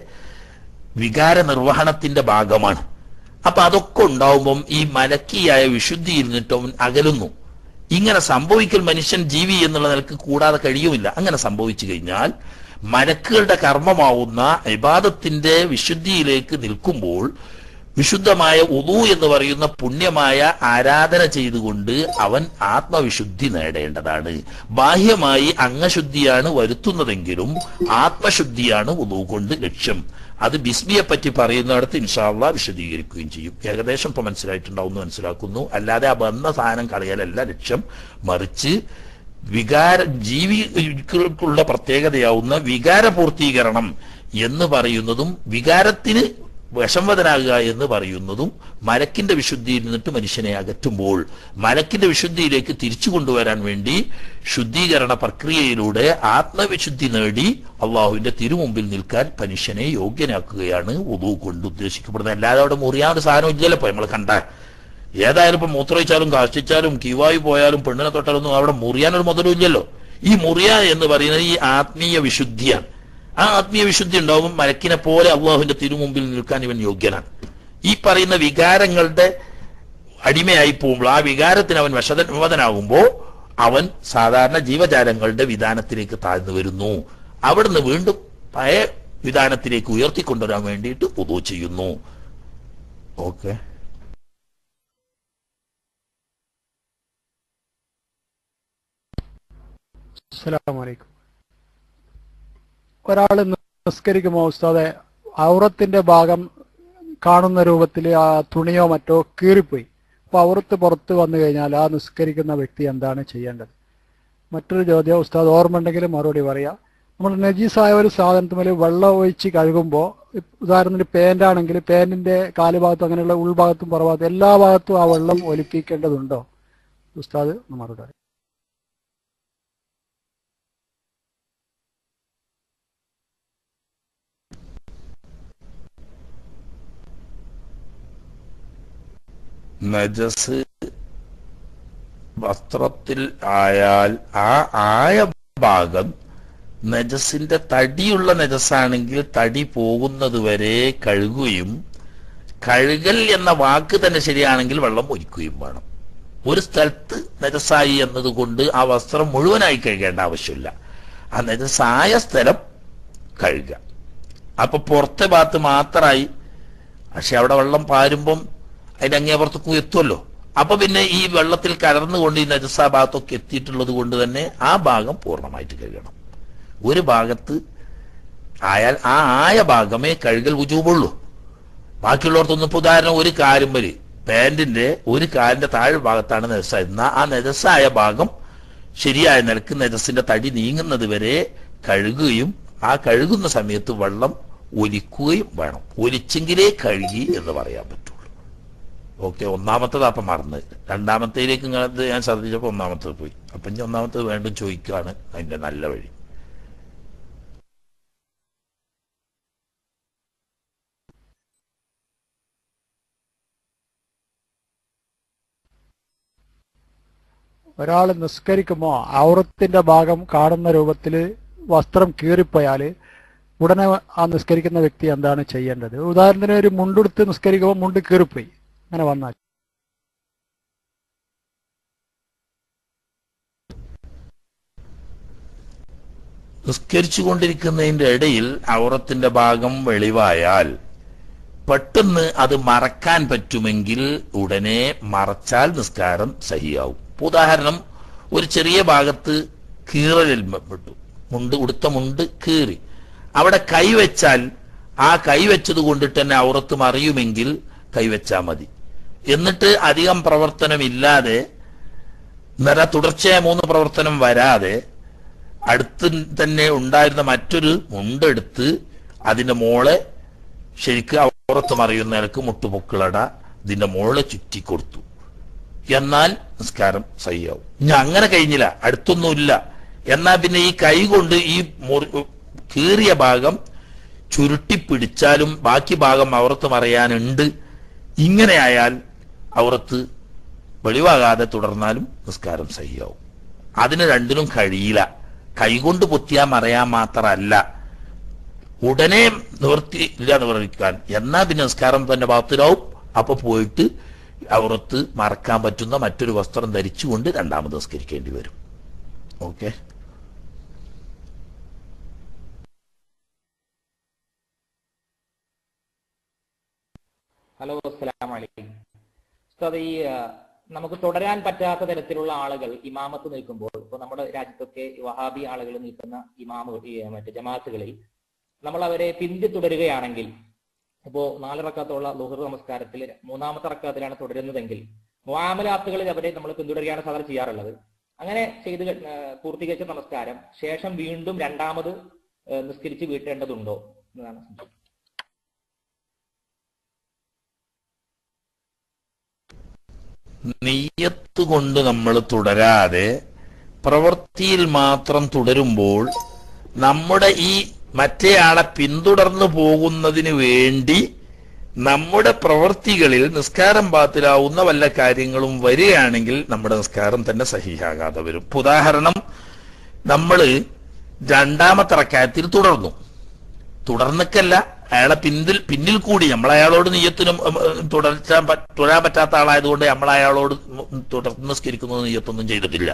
വികാര നിർവഹണത്തിന്റെ ഭാഗമാണ് അപ്പൊ അതൊക്കെ ഉണ്ടാവുമ്പം ഈ മലക്കിയായ വിശുദ്ധിയിൽ നിന്നിട്ട് അവൻ അകലുന്നു ഇങ്ങനെ സംഭവിക്കൽ മനുഷ്യൻ ജീവി എന്നുള്ള നിലക്ക് കൂടാതെ കഴിയുമില്ല അങ്ങനെ സംഭവിച്ചു കഴിഞ്ഞാൽ മലക്കുകളുടെ കർമ്മമാവുന്ന ഇബാദത്തിന്റെ വിശുദ്ധിയിലേക്ക് നിൽക്കുമ്പോൾ വിശുദ്ധമായ ഉദു എന്ന് പറയുന്ന പുണ്യമായ ആരാധന ചെയ്തുകൊണ്ട് അവൻ ആത്മവിശുദ്ധി നേടേണ്ടതാണ് ബാഹ്യമായി അംഗശുദ്ധിയാണ് വരുത്തുന്നതെങ്കിലും ആത്മശുദ്ധിയാണ് ഉദു കൊണ്ട് ലക്ഷ്യം അത് ബിസ്മിയെ പറ്റി പറയുന്നിടത്ത് ഇൻഷാള്ള വിശദീകരിക്കുകയും ചെയ്യും ഏകദേശം ഇപ്പൊ മനസ്സിലായിട്ടുണ്ടാവും എന്ന് മനസ്സിലാക്കുന്നു അല്ലാതെ ആ വന്ന സാധനം കളയലല്ല ലക്ഷ്യം മറിച്ച് വികാര ജീവികൾക്കുള്ള പ്രത്യേകതയാവുന്ന വികാര പൂർത്തീകരണം എന്ന് പറയുന്നതും വികാരത്തിന് വിഷംവദനാകുക എന്ന് പറയുന്നതും മലക്കിന്റെ വിശുദ്ധിയിൽ നിന്നിട്ട് മനുഷ്യനെ അകറ്റുമ്പോൾ മലക്കിന്റെ വിശുദ്ധിയിലേക്ക് തിരിച്ചു കൊണ്ടുവരാൻ വേണ്ടി ശുദ്ധീകരണ പ്രക്രിയയിലൂടെ ആത്മവിശുദ്ധി നേടി അള്ളാഹുവിന്റെ തിരുമുമ്പിൽ നിൽക്കാൻ മനുഷ്യനെ യോഗ്യനാക്കുകയാണ് ഉദു കൊണ്ട് ഉദ്ദേശിക്കപ്പെടുന്നത് അല്ലാതെ അവിടെ മുറിയാൻ ഒരു സാധനം ഇല്ലല്ലോ ഇപ്പൊ നമ്മൾ കണ്ട ഏതായാലും ഇപ്പൊ മൂത്രയിച്ചാലും കാഷ്ടിച്ചാലും കീവായി പോയാലും പെണ്ണിനെ തൊട്ടാലൊന്നും അവിടെ മുറിയാനൊരു മുതലും ഇല്ലല്ലോ ഈ മുറിയ എന്ന് പറയുന്നത് ഈ ആത്മീയ വിശുദ്ധിയാണ് ആ ആത്മീയ വിശുദ്ധി ഉണ്ടാവും മലക്കിനെ പോലെ അള്ളാഹുവിന്റെ തിരുമുമ്പിൽ നിൽക്കാൻ ഇവൻ യോഗ്യനാണ് ഈ പറയുന്ന വികാരങ്ങളുടെ അടിമയായി പോകുമ്പോൾ ആ വികാരത്തിന് അവൻ വശതനാകുമ്പോൾ അവൻ സാധാരണ ജീവജാലങ്ങളുടെ വിധാനത്തിലേക്ക് താഴ്ന്നു വരുന്നു അവിടുന്ന് വീണ്ടും പഴയ വിധാനത്തിലേക്ക് ഉയർത്തിക്കൊണ്ടുവരാൻ വേണ്ടിയിട്ട് ഉദു ചെയ്യുന്നു ഓക്കെ അസ്സലാമലൈക്കും ഒരാൾ നിസ്കരിക്കുമ്പോൾ ഉസ്താദെ ഔറത്തിന്റെ ഭാഗം കാണുന്ന രൂപത്തിൽ ആ തുണിയോ മറ്റോ കീറിപ്പോയി അപ്പൊ ഔറത്ത് പുറത്ത് വന്നു കഴിഞ്ഞാൽ ആ നിസ്കരിക്കുന്ന വ്യക്തി എന്താണ് ചെയ്യേണ്ടത് മറ്റൊരു ചോദ്യം ഉസ്താദ് ഓർമ്മ ഉണ്ടെങ്കിൽ മറുപടി പറയാം നമ്മൾ നജീസായ ഒരു സാധനത്തുമേൽ വെള്ളം ഒഴിച്ച് കഴുകുമ്പോൾ ഉദാഹരണത്തിന് പാൻ്റ് ആണെങ്കിൽ പാൻറിന്റെ കാലുഭാഗത്തും അങ്ങനെയുള്ള ഉൾഭാഗത്തും പുറഭാഗത്തും എല്ലാ ഭാഗത്തും ആ വെള്ളം ഒലിപ്പിക്കേണ്ടതുണ്ടോ ഉസ്താദ് ഒന്ന് മറുപടി പറയും നജസ് വസ്ത്രത്തിൽ ആയാൽ ആ ആയ ഭാഗം നജസിന്റെ തടിയുള്ള നജസാണെങ്കിൽ തടി പോകുന്നത് വരെ കഴുകുകയും കഴുകൽ എന്ന വാക്ക് തന്നെ ശരിയാണെങ്കിൽ വെള്ളം ഒഴിക്കുകയും വേണം ഒരു സ്ഥലത്ത് നജസായി എന്നതുകൊണ്ട് ആ വസ്ത്രം മുഴുവനായി കഴുകേണ്ട ആവശ്യമില്ല ആ നജസായ സ്ഥലം കഴുകുക അപ്പൊ പുറത്തെ ഭാഗത്ത് മാത്രമായി പക്ഷെ അവിടെ വെള്ളം പാരുമ്പം അതിന്റെ അങ്ങേപ്പുറത്തേക്കും എത്തുമല്ലോ അപ്പൊ പിന്നെ ഈ വെള്ളത്തിൽ കലർന്നുകൊണ്ട് ഈ നജസാ ഭാഗത്തൊക്കെ എത്തിയിട്ടുള്ളത് കൊണ്ട് തന്നെ ആ ഭാഗം പൂർണ്ണമായിട്ട് കഴുകണം ഒരു ഭാഗത്ത് ആയാൽ ആ ആയ ഭാഗമേ കഴുകൽ ഉജൂബുള്ളൂ ബാക്കിയുള്ളവർക്കൊന്നും ഇപ്പൊ ഉദാഹരണം ഒരു കാലുമ്പല് പാന്റിന്റെ ഒരു കാലിന്റെ താഴെ ഭാഗത്താണ് നെജസ എന്നാൽ ആ നെജസായ ഭാഗം ശരിയായ നിലക്ക് നെജസിന്റെ തടി നീങ്ങുന്നത് വരെ കഴുകുകയും ആ കഴുകുന്ന സമയത്ത് വെള്ളം ഒലിക്കുകയും വേണം ഒലിച്ചെങ്കിലേ കഴുകി എന്ന് പറയാൻ പറ്റുള്ളൂ ഓക്കെ ഒന്നാമത്തത് അപ്പം മറന്ന് രണ്ടാമത്തേലേക്ക് ഇങ്ങനത്തെ ഞാൻ ശ്രദ്ധിച്ചപ്പോൾ ഒന്നാമത്തത് പോയി അപ്പൊ ഇനി ഒന്നാമത്തത് വീണ്ടും ചോദിക്കുകയാണ് അതിന്റെ നല്ല വഴി ഒരാൾ നിസ്കരിക്കുമ്പോൾ ഔറത്തിന്റെ ഭാഗം കാണുന്ന രൂപത്തിൽ വസ്ത്രം കീറിപ്പോയാൽ ഉടനെ ആ നിസ്കരിക്കുന്ന വ്യക്തി എന്താണ് ചെയ്യേണ്ടത് ഉദാഹരണത്തിന് ഒരു മുണ്ടെടുത്ത് നിസ്കരിക്കുമ്പോൾ മുണ്ട് കീറിപ്പോയി അങ്ങനെ വന്നാൽ നിസ്കരിച്ചു കൊണ്ടിരിക്കുന്നതിന്റെ ഇടയിൽ ഔറത്തിന്റെ ഭാഗം വെളിവായാൽ പെട്ടെന്ന് അത് മറക്കാൻ പറ്റുമെങ്കിൽ ഉടനെ മറച്ചാൽ നിസ്കാരം സഹിയാവും ഇപ്പൊ ഉദാഹരണം ഒരു ചെറിയ ഭാഗത്ത് കീറലിൽ പെട്ടു മുണ്ട് ഉടുത്ത മുണ്ട് കീറി അവിടെ കൈവച്ചാൽ ആ കൈവച്ചത് കൊണ്ടിട്ട് തന്നെ ഔറത്ത് മറിയുമെങ്കിൽ കൈവച്ചാൽ മതി എന്നിട്ട് അധികം പ്രവർത്തനമില്ലാതെ നിറ തുടർച്ചയായ മൂന്ന് പ്രവർത്തനം വരാതെ അടുത്ത് തന്നെ ഉണ്ടായിരുന്ന മറ്റൊരു മുണ്ടെടുത്ത് അതിന്റെ മോളെ ശരിക്ക് ഔറത്ത് മറിയുന്ന നിലക്ക് മുട്ടുപൊക്കിളട ഇതിന്റെ മോളെ ചുറ്റി കൊടുത്തു എന്നാൽ നിസ്കാരം സയ്യാവും ഇനി അങ്ങനെ കഴിഞ്ഞില്ല അടുത്തൊന്നുമില്ല എന്നാൽ പിന്നെ ഈ കൈ കൊണ്ട് ഈ മുറി- കീറിയ ഭാഗം ചുരുട്ടി പിടിച്ചാലും ബാക്കി ഭാഗം ഔറത്ത് മറയാനുണ്ട് ഇങ്ങനെയായാൽ ഔറത്ത് വെളിവാകാതെ തുടർന്നാലും നിസ്കാരം സഹിയാവും അതിന് രണ്ടിനും കഴിയില്ല കൈകൊണ്ട് പൊത്തിയാൽ മറയാൻ മാത്രമല്ല ഉടനെ നിവർത്തി ഇല്ല എന്ന് പറയാൻ എന്നാ പിന്നെ നിസ്കാരം തന്നെ ഭാഗത്തിലാവും അപ്പൊ പോയിട്ട് ഔറത്ത് മറക്കാൻ പറ്റുന്ന മറ്റൊരു വസ്ത്രം ധരിച്ചുകൊണ്ട് രണ്ടാമത് നിസ്കരിക്കേണ്ടി വരും ഓക്കെ ഹലോ അസ്സലാം വലൈക്കും ഉസ്താദ് ഈ ആ, നമുക്ക് തുടരാൻ പറ്റാത്ത തരത്തിലുള്ള ആളുകൾ ഇമാമത്ത് നിൽക്കുമ്പോൾ ഇപ്പൊ നമ്മുടെ രാജ്യത്തൊക്കെ ഈ വഹാബി ആളുകൾ നിൽക്കുന്ന ഇമാമുകൾ ഈ മറ്റേ ജമാഅത്തുകളിൽ നമ്മൾ അവരെ പിന്തുടരുകയാണെങ്കിൽ ഇപ്പോ നാല് റക്കാത്തുള്ള ലുഹർ നമസ്കാരത്തിൽ മൂന്നാമത്തെ റക്കാത്തിലാണ് തുടരുന്നതെങ്കിൽ മുആമലാത്തുകളിൽ അവരെ നമ്മൾ പിന്തുടരുകയാണ് സാധാരണ ചെയ്യാറുള്ളത് അങ്ങനെ ചെയ്ത് കഴി- ആ, പൂർത്തീകരിച്ച നമസ്കാരം ശേഷം വീണ്ടും രണ്ടാമത് ആ, നിസ്കരിച്ച് വീട്ടേണ്ടതുണ്ടോ എന്നതാണ് സംശയം. നെയ്യത്ത് കൊണ്ട് നമ്മൾ തുടരാതെ പ്രവൃത്തിയിൽ മാത്രം തുടരുമ്പോൾ നമ്മുടെ ഈ മറ്റേയാളെ പിന്തുടർന്നു പോകുന്നതിന് വേണ്ടി നമ്മുടെ പ്രവൃത്തികളിൽ നിസ്കാരം പാത്തിലാവുന്ന വല്ല കാര്യങ്ങളും വരികയാണെങ്കിൽ നമ്മുടെ നിസ്കാരം തന്നെ സഹിയാകാതെ വരും ഇപ്പൊ ഉദാഹരണം നമ്മൾ രണ്ടാമത്തെ റക്കായത്തിൽ തുടർന്നു തുടർന്നൊക്കെയല്ല അയാളെ പിന്നിൽ പിന്നിൽ കൂടി നമ്മൾ അയാളോട് നീയത്തിനും ഉം, ഉം, തുടർച്ചാൻ പ- തുടരാൻ പറ്റാത്ത ആളായതുകൊണ്ട് നമ്മൾ അയാളോട് ഉം, തുടർന്ന് നിസ്കരിക്കുന്നത് നീയത്തൊന്നും ചെയ്തിട്ടില്ല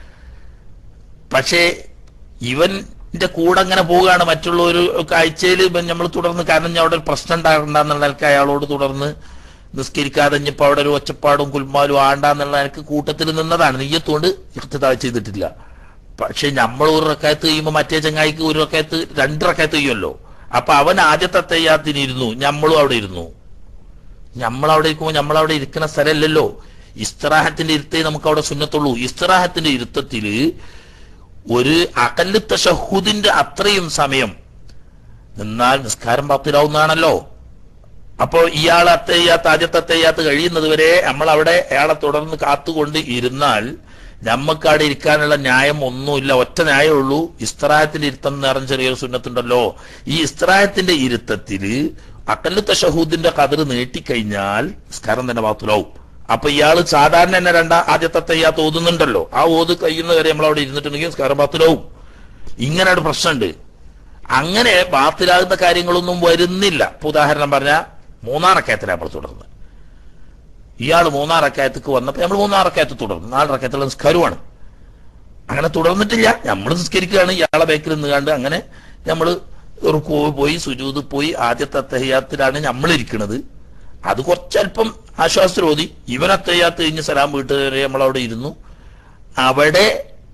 പക്ഷേ ഇവന്റെ കൂടെ അങ്ങനെ പോവുകയാണ് മറ്റുള്ള ഒരു കാഴ്ചയിൽ നമ്മൾ തുടർന്ന് കാരണം ഞാൻ അവിടെ ഒരു പ്രശ്നം ഉണ്ടാകണ്ടെന്നുള്ള നിലക്ക് അയാളോട് തുടർന്ന് നിസ്കരിക്കാതെ ഇനിയിപ്പോ അവിടെ ഒരു ഒച്ചപ്പാടും കുൽമാലും ആണ്ടാന്നുള്ള നിലക്ക് കൂട്ടത്തിൽ നിന്നതാണ് നെയ്യത്തോണ്ട് ഇഖ്തിദാ ചെയ്തിട്ടില്ല പക്ഷെ നമ്മൾ ഒരു റക്കായത്ത് കഴിയുമ്പോൾ മറ്റേ ചങ്ങായിക്ക് ഒരു റക്കായത്ത് രണ്ട് റക്കായത്ത് ചെയ്യുമല്ലോ അപ്പൊ അവൻ ആദ്യത്തെ തയ്യാത്തിന് ഇരുന്നു നമ്മളും അവിടെ ഇരുന്നു നമ്മൾ അവിടെ ഇരിക്കുമ്പോൾ നമ്മൾ അവിടെ ഇരിക്കുന്ന സ്ഥലമല്ലല്ലോ ഇസ്തറാഹത്തിന്റെ ഇരുത്തേ നമുക്ക് അവിടെ സുന്നത്തുള്ളൂ ഇസ്തറാഹത്തിന്റെ ഇരുത്തത്തില് ഒരു അകല് തഷഹുദിന്റെ അത്രയും സമയം നിന്നാൽ നിസ്കാരം പാത്തിലാവുന്നതാണല്ലോ അപ്പോ ഇയാൾ അത്തയ്യാത്ത ആദ്യത്തെ അത്തയ്യാത്ത് കഴിയുന്നത് വരെ നമ്മൾ അവിടെ അയാളെ തുടർന്ന് കാത്തുകൊണ്ട് ഇരുന്നാൽ നമുക്ക് അവിടെ ഇരിക്കാനുള്ള ന്യായം ഒന്നുമില്ല ഒറ്റ ന്യായമേ ഉള്ളൂ ഇസ്തറായത്തിന്റെ ഇരുത്തം എന്ന് പറഞ്ഞ ചെറിയൊരു സുന്നത്തുണ്ടല്ലോ ഈ ഇസ്തറായത്തിന്റെ ഇരുത്തത്തില് അക്കല്ല് തഷഹൂദിന്റെ കതിർ നീട്ടിക്കഴിഞ്ഞാൽ നിസ്കാരം തന്നെ പാത്തിലാവും അപ്പൊ ഇയാള് സാധാരണ തന്നെ രണ്ടാ ആദ്യത്തെ തയ്യാത്ത് ഓതുന്നുണ്ടല്ലോ ആ ഓത് കഴിയുന്നവരെ നമ്മൾ അവിടെ ഇരുന്നിട്ടുണ്ടെങ്കിൽ നിസ്കാരം പാത്തിലാവും ഇങ്ങനെ ഒരു പ്രശ്നമുണ്ട് അങ്ങനെ ബാത്തിലാകുന്ന കാര്യങ്ങളൊന്നും വരുന്നില്ല ഇപ്പൊ ഉദാഹരണം പറഞ്ഞ മൂന്നാറക്കയത്തിലാണ് നമ്മൾ തുടർന്ന് ഇയാൾ മൂന്നാറക്കയത്തേക്ക് വന്നപ്പോൾ നമ്മൾ മൂന്നാറക്കയത്ത് തുടർന്നു നാലറക്കയത്തുള്ള നിസ്കാരമാണ് അങ്ങനെ തുടർന്നിട്ടില്ല നമ്മൾ നിസ്കരിക്കുകയാണ് ഇയാളെ ബേക്കിൽ നിന്ന് കണ്ട് അങ്ങനെ നമ്മൾ റുക്കോ പോയി സുജൂത് പോയി ആദ്യത്തെ തഹ്യാത്തിലാണ് നമ്മൾ ഇരിക്കുന്നത് അത് കുറച്ചല്പം ആശ്വാസരോധി ഇവനത്തയ്യാത്ത് കഴിഞ്ഞ് സലാം വീട്ടുകാരെ നമ്മളവിടെ ഇരുന്നു അവിടെ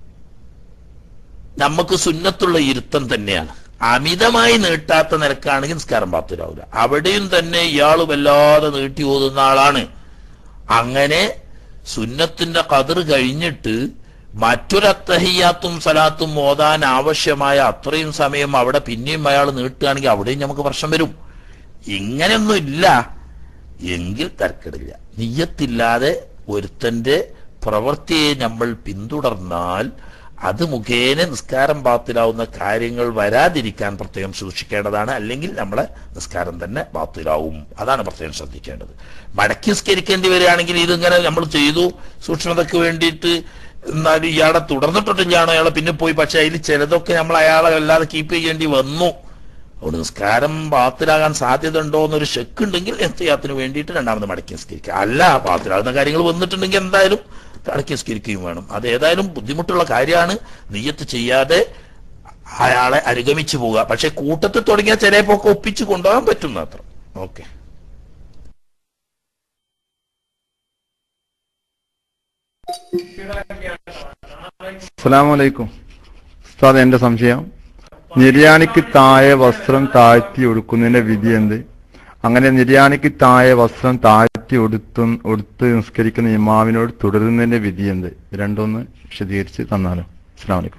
നമുക്ക് സുന്നത്തുള്ള ഇരുത്തം തന്നെയാണ് അമിതമായി നീട്ടാത്ത നിരക്കാണെങ്കിൽ നിസ്കാരം പാത്തിരാവില്ല അവിടെയും തന്നെ ഇയാൾ വല്ലാതെ നീട്ടി ഓതുന്ന ആളാണ് അങ്ങനെ സുന്നത്തിന്റെ കതിർ കഴിഞ്ഞിട്ട് മറ്റൊരത്തഹിയാത്തും സലാത്തും ഓതാൻ ആവശ്യമായ അത്രയും സമയം അവിടെ പിന്നെയും അയാൾ നീട്ടുകയാണെങ്കിൽ അവിടെയും നമുക്ക് പ്രശ്നം വരും ഇങ്ങനെയൊന്നും ഇല്ല എങ്കിൽ തർക്കടില്ല നീയത്തില്ലാതെ ഒരുത്തന്റെ പ്രവൃത്തിയെ നമ്മൾ പിന്തുടർന്നാൽ അത് മുഖേന നിസ്കാരം ബാത്തിലാവുന്ന കാര്യങ്ങൾ വരാതിരിക്കാൻ പ്രത്യേകം സൂക്ഷിക്കേണ്ടതാണ് അല്ലെങ്കിൽ നമ്മളെ നിസ്കാരം തന്നെ ബാത്തിലാവും അതാണ് പ്രത്യേകം ശ്രദ്ധിക്കേണ്ടത് മടക്കി നിസ്കരിക്കേണ്ടി വരികയാണെങ്കിൽ ഇതിങ്ങനെ നമ്മൾ ചെയ്തു സൂക്ഷ്മതയ്ക്ക് വേണ്ടിയിട്ട് എന്നാലും ഇയാളെ തുടർന്നിട്ടില്ലാണോ അയാളെ പിന്നെ പോയി പക്ഷെ അതിൽ ചിലതൊക്കെ നമ്മൾ അയാളെ അല്ലാതെ കീപ്പ് ചെയ്യേണ്ടി വന്നു അവിടെ നിസ്കാരം ബാത്തിലാകാൻ സാധ്യത ഉണ്ടോ എന്നൊരു ഷെക്ക് ഉണ്ടെങ്കിൽ എത്തിയാത്തിന് വേണ്ടിയിട്ട് രണ്ടാമത് മടക്കി നിസ്കരിക്കുക അല്ല ബാത്തിലാകുന്ന കാര്യങ്ങൾ വന്നിട്ടുണ്ടെങ്കിൽ എന്തായാലും മടക്കി നിസ്കരിക്കുകയും വേണം അത് ഏതായാലും ബുദ്ധിമുട്ടുള്ള കാര്യമാണ് നീയത്ത് ചെയ്യാതെ അയാളെ അനുഗമിച്ചു പോവുക പക്ഷെ കൂട്ടത്തിൽ തുടങ്ങിയ ചിലപ്പോ ഒക്കെ ഒപ്പിച്ച് കൊണ്ടുപോകാൻ പറ്റും മാത്രം ഓക്കെ അസ്സലാമലൈക്കും ഉസ്താദ് എന്റെ സംശയം നിര്യാണിക്ക് താഴെ വസ്ത്രം താഴ്ത്തി ഉടുക്കുന്നതിന്റെ വിധി എന്ത് അങ്ങനെ നിര്യാണിക്ക് താഴെ വസ്ത്രം താഴ്ത്തി ഉടുത്തു ഉടുത്ത് നിസ്കരിക്കുന്ന ഇമാമിനോട് തുടരുന്നതിന്റെ വിധി എന്ത് ഇത് രണ്ടൊന്ന് വിശദീകരിച്ച് തന്നാലോ അസ്സാം വലൈക്കും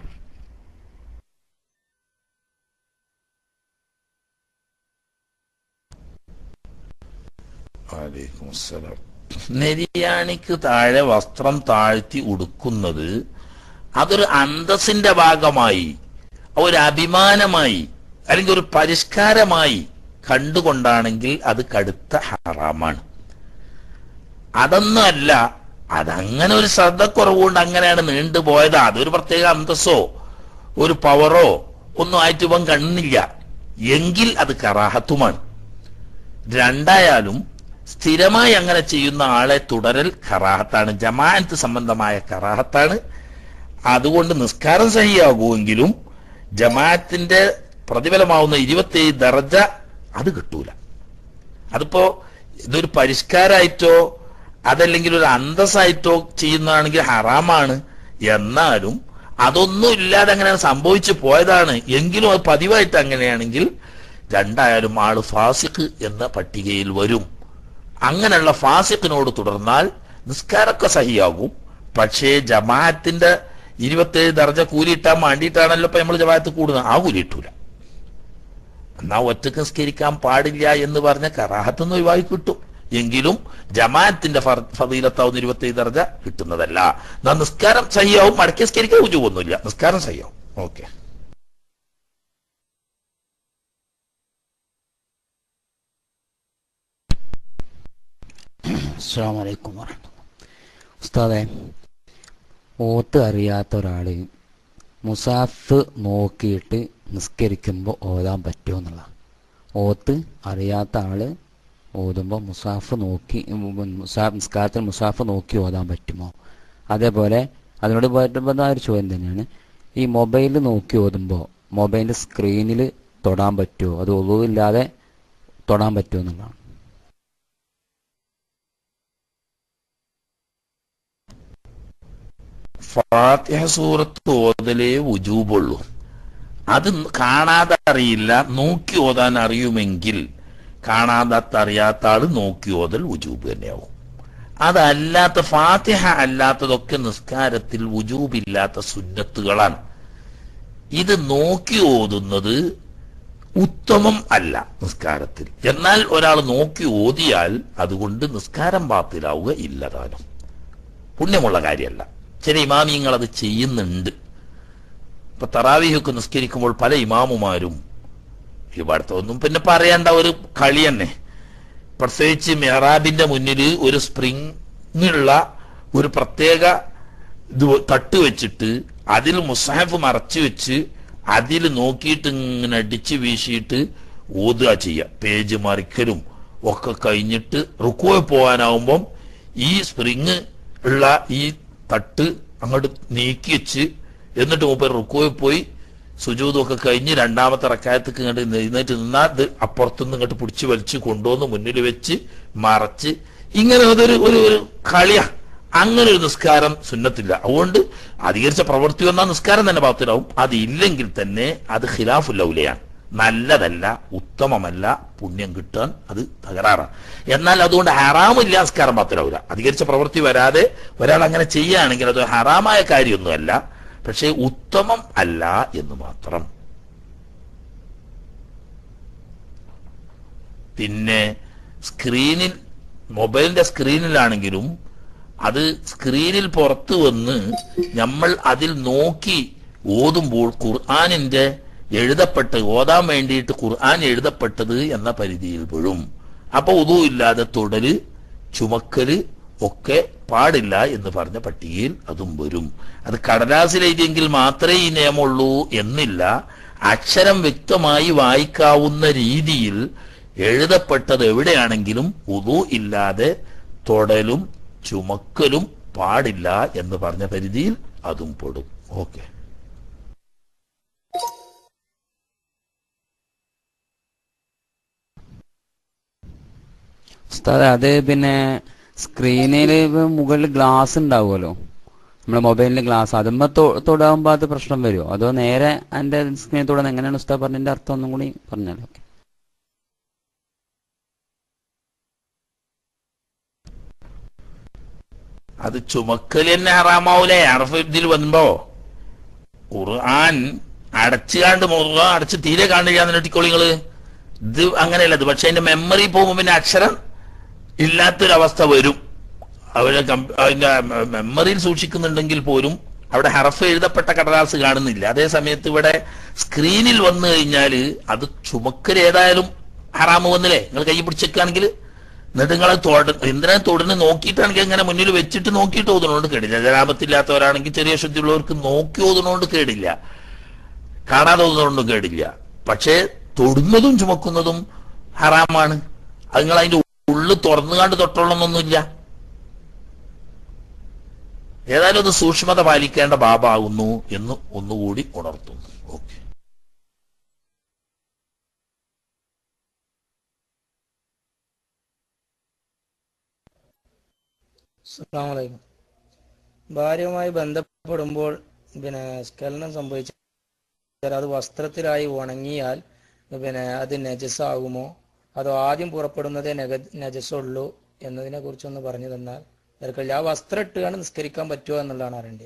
വലൈക്കും അസ്സലാം. നെരിയാണിക്ക് താഴെ വസ്ത്രം താഴ്ത്തി ഉടുക്കുന്നത് അതൊരു അന്തസ്സിന്റെ ഭാഗമായി ഒരു അഭിമാനമായി അല്ലെങ്കിൽ ഒരു പരിഷ്കാരമായി കണ്ടുകൊണ്ടാണെങ്കിൽ അത് കടുത്ത ഹറാമാണ് അതൊന്നുമല്ല അതങ്ങനെ ഒരു ശ്രദ്ധക്കുറവുകൊണ്ട് അങ്ങനെയാണ് നീണ്ടുപോയത് അതൊരു പ്രത്യേക അന്തസ്സോ ഒരു പവറോ ഒന്നും ആയിട്ട് ഇവൻ കണ്ണില്ല എങ്കിൽ അത് കറാഹത്തുമാണ് രണ്ടായാലും സ്ഥിരമായി അങ്ങനെ ചെയ്യുന്ന ആളെ തുടരൽ കറാഹത്താണ് ജമാഅത്ത് സംബന്ധമായ കറാഹത്താണ് അതുകൊണ്ട് നിസ്കാരം സഹിയാകുമെങ്കിലും ജമാഅത്തിന്റെ പ്രതിഫലമാവുന്ന ഇരുപത്തേഴ് ദർജ അത് കിട്ടൂല അതിപ്പോ ഇതൊരു പരിഷ്കാരായിട്ടോ അതല്ലെങ്കിൽ ഒരു അന്തസ്സായിട്ടോ ചെയ്യുന്നതാണെങ്കിൽ ഹറാമാണ് എന്നാലും അതൊന്നും ഇല്ലാതെ അങ്ങനെ സംഭവിച്ചു പോയതാണ് എങ്കിലും അത് പതിവായിട്ട് അങ്ങനെയാണെങ്കിൽ രണ്ടായാലും ആള് ഫാസിഖ് എന്ന പട്ടികയിൽ വരും അങ്ങനെയുള്ള ഫാസിഖിനോട് തുടർന്നാൽ നിസ്കാരമൊക്കെ സഹിയാകും പക്ഷേ ജമാഅത്തിന്റെ ഇരുപത്തേഴ് ദർജ കൂലിയിട്ടാൻ വേണ്ടിയിട്ടാണല്ലോ ഇപ്പൊ നമ്മൾ ജമാഅത്ത് കൂടുന്നത് ആ കൂലി കിട്ടൂല എന്നാ ഒറ്റക്ക് നിസ്കരിക്കാൻ പാടില്ല എന്ന് പറഞ്ഞ കറാഹത്തൊന്നും ഒഴിവാക്കി കിട്ടും എങ്കിലും ജമാഅത്തിന്റെ ഫർ- ഫضീലത്താവുന്ന ഇരുപത്തേഴ് ദർജ കിട്ടുന്നതല്ല എന്നാ നിസ്കാരം സഹിയാവും മടക്കി നിസ്കരിക്കാൻ ഉജുവൊന്നുമില്ല നിസ്കാരം സഹിയാവും ഓക്കെ അസ്സാം വലൈക്കും വറഹ്മത്തുള്ളാഹി. ഉസ്താദെ ഓത്ത് അറിയാത്ത ഒരാൾ മുസാഫ് നോക്കിയിട്ട് നിസ്കരിക്കുമ്പോൾ ഓതാൻ പറ്റുമോ എന്നുള്ള ഓത്ത് അറിയാത്ത ആള് ഓതുമ്പോൾ മുസാഫ് നോക്കി മുസാഫ് നിസ്കാരത്തിൽ മുസാഫ് നോക്കി ഓതാൻ പറ്റുമോ അതേപോലെ അതിനോട് പറ്റുമ്പോൾ ഒരു ചോദ്യം തന്നെയാണ് ഈ മൊബൈൽ നോക്കി ഓതുമ്പോൾ മൊബൈലിൻ്റെ സ്ക്രീനിൽ തൊടാൻ പറ്റുമോ അത് ഒഴിവില്ലാതെ തൊടാൻ പറ്റുമോ എന്നുള്ളതാണ് ഫാത്തിഹ സൂറത്ത് ഓതലേ ഉജൂബുള്ളൂ അത് കാണാതെ അറിയില്ല നോക്കി ഓതാൻ അറിയുമെങ്കിൽ കാണാതെ അറിയാത്ത ആള് നോക്കി ഓതൽ ഉജൂബ് തന്നെയാവും അതല്ലാത്ത ഫാത്തിഹ അല്ലാത്തതൊക്കെ നിസ്കാരത്തിൽ ഉജൂബില്ലാത്ത സുന്നത്തുകളാണ് ഇത് നോക്കി ഓതുന്നത് ഉത്തമം അല്ല നിസ്കാരത്തിൽ എന്നാൽ ഒരാൾ നോക്കി ഓതിയാൽ അതുകൊണ്ട് നിസ്കാരം പാത്തിലാവുക ഇല്ലതാനും പുണ്യമുള്ള കാര്യമല്ല ചില ഇമാമിയങ്ങൾ അത് ചെയ്യുന്നുണ്ട് ഇപ്പൊ തറാവീഹൊക്കെ നിസ്കരിക്കുമ്പോൾ പല ഇമാമുമാരും ഇവിടുത്തെ ഒന്നും പിന്നെ പറയേണ്ട ഒരു കളി തന്നെ പ്രത്യേകിച്ച് മെഹറാബിന്റെ മുന്നിൽ ഒരു സ്പ്രിങ്ങുള്ള ഒരു പ്രത്യേക ഇത് തട്ട് വെച്ചിട്ട് അതിൽ മുസാഫ് മറച്ചു വെച്ച് അതിൽ നോക്കിയിട്ട് ഇങ്ങനെ അടിച്ച് വീശിയിട്ട് ഓതുക ചെയ്യുക പേജ് മറിക്കലും ഒക്കെ കഴിഞ്ഞിട്ട് റുക്കോയിൽ പോകാനാവുമ്പം ഈ സ്പ്രിങ് ഉള്ള ഈ തട്ട് അങ്ങോട്ട് നീക്കി വെച്ച് എന്നിട്ട് മൂപ്പർ റുക്കോയിൽ പോയി സുജൂതും ഒക്കെ കഴിഞ്ഞ് രണ്ടാമത്തെ റക്കായത്തേക്ക് ഇങ്ങോട്ട് എഴുന്നേറ്റ് നിന്നാൽ ഇത് അപ്പുറത്തുനിന്ന് ഇങ്ങോട്ട് പിടിച്ച് വലിച്ച് കൊണ്ടുവന്ന് മുന്നിൽ വെച്ച് മറച്ച് ഇങ്ങനെ അതൊരു ഒരു ഒരു കളിയാ അങ്ങനെ ഒരു നിസ്കാരം സുന്നത്തില്ല അതുകൊണ്ട് അധികരിച്ച പ്രവൃത്തി വന്നാൽ നിസ്കാരം തന്നെ പാത്തിലാവും അത് ഇല്ലെങ്കിൽ തന്നെ അത് ഖിലാഫുല്ലൗലയാണ് നല്ലതല്ല ഉത്തമമല്ല പുണ്യം കിട്ടാൻ അത് തകരാറാണ് എന്നാൽ അതുകൊണ്ട് ഹറാമില്ല നിസ്കാരം പാത്തിലാവില്ല അധികരിച്ച പ്രവൃത്തി വരാതെ ഒരാൾ അങ്ങനെ ചെയ്യുകയാണെങ്കിൽ അത് ഹറാമായ കാര്യമൊന്നുമല്ല പക്ഷേ ഉത്തമം അല്ല എന്ന് മാത്രം പിന്നെ സ്ക്രീനിൽ മൊബൈലിന്റെ സ്ക്രീനിലാണെങ്കിലും അത് സ്ക്രീനിൽ പുറത്തു വന്ന് നമ്മൾ അതിൽ നോക്കി ഓതുമ്പോൾ ഖുർആാനിന്റെ എഴുതപ്പെട്ട് ഓതാൻ വേണ്ടിയിട്ട് ഖുർആൻ എഴുതപ്പെട്ടത് എന്ന പരിധിയിൽ പെടും അപ്പൊ ഉദു ഇല്ലാതെ തൊടല് ചുമക്കല് ഒക്കെ പാടില്ല എന്ന് പറഞ്ഞ പട്ടികയിൽ അതും വരും അത് കടലാസിലെഴുതിയെങ്കിൽ മാത്രമേ ഈ നിയമമുള്ളൂ എന്നില്ല അക്ഷരം വ്യക്തമായി വായിക്കാവുന്ന രീതിയിൽ എഴുതപ്പെട്ടത് എവിടെയാണെങ്കിലും ഉദു ഇല്ലാതെ തൊടലും ചുമക്കലും പാടില്ല എന്ന് പറഞ്ഞ പരിധിയിൽ അതും പെടും ഓക്കെ ഉസ്താദ് അത് പിന്നെ സ്ക്രീനിൽ മുകളിൽ ഗ്ലാസ് ഉണ്ടാവുമല്ലോ നമ്മുടെ മൊബൈലിന്റെ ഗ്ലാസ് അതുമ്പോ തൊടാകുമ്പോ അത് പ്രശ്നം വരുമോ അതോ നേരെ അതിന്റെ സ്ക്രീനിൽ തൊടുന്നത് എങ്ങനെയാണ് ഉസ്താദ് പറഞ്ഞതിന്റെ അർത്ഥം ഒന്നും കൂടി പറഞ്ഞാലോ ഓക്കെ അത് ചുമക്കൽ തന്നെ ഹറാമാവൂലേ അറഫ് ഇതിൽ വന്നോ ഖുർആൻ അടച്ചുകാണ്ട് മുറുക അടച്ച് തീരെ കാണില്ല എന്നിട്ടിക്കോളി നിങ്ങള് ഇത് അങ്ങനെയല്ല ഇത് പക്ഷെ അതിന്റെ മെമ്മറി പോകുമ്പോ പിന്നെ അക്ഷരം ഇല്ലാത്തൊരവസ്ഥ വരും അവരെ കം- അതിന്റെ മെമ്മറിയിൽ സൂക്ഷിക്കുന്നുണ്ടെങ്കിൽ പോലും അവിടെ ഹറഫ് എഴുതപ്പെട്ട കടലാസ് കാണുന്നില്ല അതേ സമയത്ത് ഇവിടെ സ്ക്രീനിൽ വന്നു കഴിഞ്ഞാൽ അത് ചുമക്കൽ ഏതായാലും ഹറാമ് വന്നില്ലേ നിങ്ങൾ കൈ പിടിച്ചേക്കാണെങ്കിൽ എന്നിട്ട് നിങ്ങളെ തൊട എന്തിനാ തൊടുന്ന് നോക്കിയിട്ടാണെങ്കിൽ അങ്ങനെ മുന്നിൽ വെച്ചിട്ട് നോക്കിയിട്ട് ഓതുന്നോണ്ട് കേടില്ല ജലാപത്തില്ലാത്തവരാണെങ്കിൽ ചെറിയ ശുദ്ധിയുള്ളവർക്ക് നോക്കി ഓതുന്നോണ്ട് കേടില്ല കാണാതെ ഓതുന്നോണ്ടും കേടില്ല പക്ഷേ തൊടുന്നതും ചുമക്കുന്നതും ഹറാമാണ് അത് നിങ്ങൾ അതിന്റെ ഉള്ളു തുറന്നുകാണ്ട് തൊട്ടോളണമെന്നൊന്നുമില്ല ഏതായാലും അത് സൂക്ഷ്മത പാലിക്കേണ്ട ബാബാകുന്നു എന്ന് ഒന്നുകൂടി ഉണർത്തുന്നു ഓക്കെ അസ്സലാമലൈക്കും ഭാര്യയുമായി ബന്ധപ്പെടുമ്പോൾ പിന്നെ സ്ഖലനം സംഭവിച്ചാൽ അത് വസ്ത്രത്തിലായി ഉണങ്ങിയാൽ പിന്നെ അത് നജസ്സാകുമോ അതോ ആദ്യം പുറപ്പെടുന്നതേ നഗ നജസ്സുള്ളൂ എന്നതിനെ കുറിച്ചൊന്ന് പറഞ്ഞു തന്നാൽ തിരക്കില്ല ആ വസ്ത്രം ഇട്ടുകൊണ്ട് നിസ്കരിക്കാൻ പറ്റുമോ എന്നുള്ളതാണ് അറിയേണ്ടത്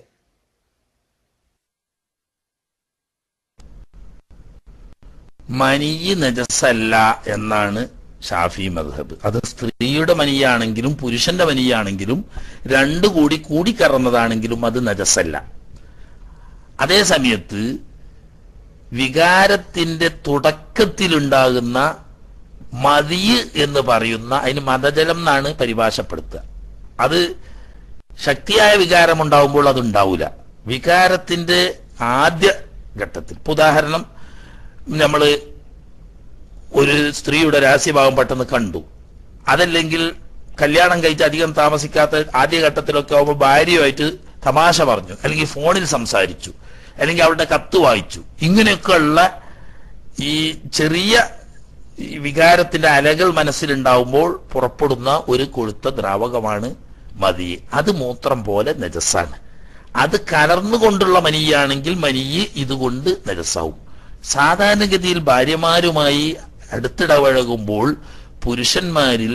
മനിയ് നജസല്ല എന്നാണ് ഷാഫി മദ്ഹബ് അത് സ്ത്രീയുടെ മനിയാണെങ്കിലും പുരുഷന്റെ മനിയാണെങ്കിലും രണ്ടു കൂടി കൂടിക്കറന്നതാണെങ്കിലും അത് നജസല്ല അതേ സമയത്ത് വികാരത്തിന്റെ തുടക്കത്തിലുണ്ടാകുന്ന മതിയ് എന്ന് പറയുന്ന അതിന് മതജലം എന്നാണ് പരിഭാഷപ്പെടുത്തുക അത് ശക്തിയായ വികാരം ഉണ്ടാവുമ്പോൾ അത് ഉണ്ടാവില്ല വികാരത്തിന്റെ ആദ്യ ഘട്ടത്തിൽ ഇപ്പൊ ഉദാഹരണം നമ്മള് ഒരു സ്ത്രീയുടെ രഹസ്യഭാവം പെട്ടെന്ന് കണ്ടു അതല്ലെങ്കിൽ കല്യാണം കഴിച്ച് അധികം താമസിക്കാത്ത ആദ്യഘട്ടത്തിലൊക്കെ ആവുമ്പോൾ ഭാര്യയുമായിട്ട് തമാശ പറഞ്ഞു അല്ലെങ്കിൽ ഫോണിൽ സംസാരിച്ചു അല്ലെങ്കിൽ അവരുടെ കത്ത് വായിച്ചു ഇങ്ങനെയൊക്കെയുള്ള ഈ ചെറിയ ഈ വികാരത്തിന്റെ അലകൾ മനസ്സിലുണ്ടാവുമ്പോൾ പുറപ്പെടുന്ന ഒരു കൊഴുത്ത ദ്രാവകമാണ് മതി അത് മൂത്രം പോലെ നജസ്സാണ് അത് കലർന്നുകൊണ്ടുള്ള മനിയാണെങ്കിൽ മനിയ് ഇതുകൊണ്ട് നജസ്സാവും സാധാരണഗതിയിൽ ഭാര്യമാരുമായി അടുത്തിടപഴകുമ്പോൾ പുരുഷന്മാരിൽ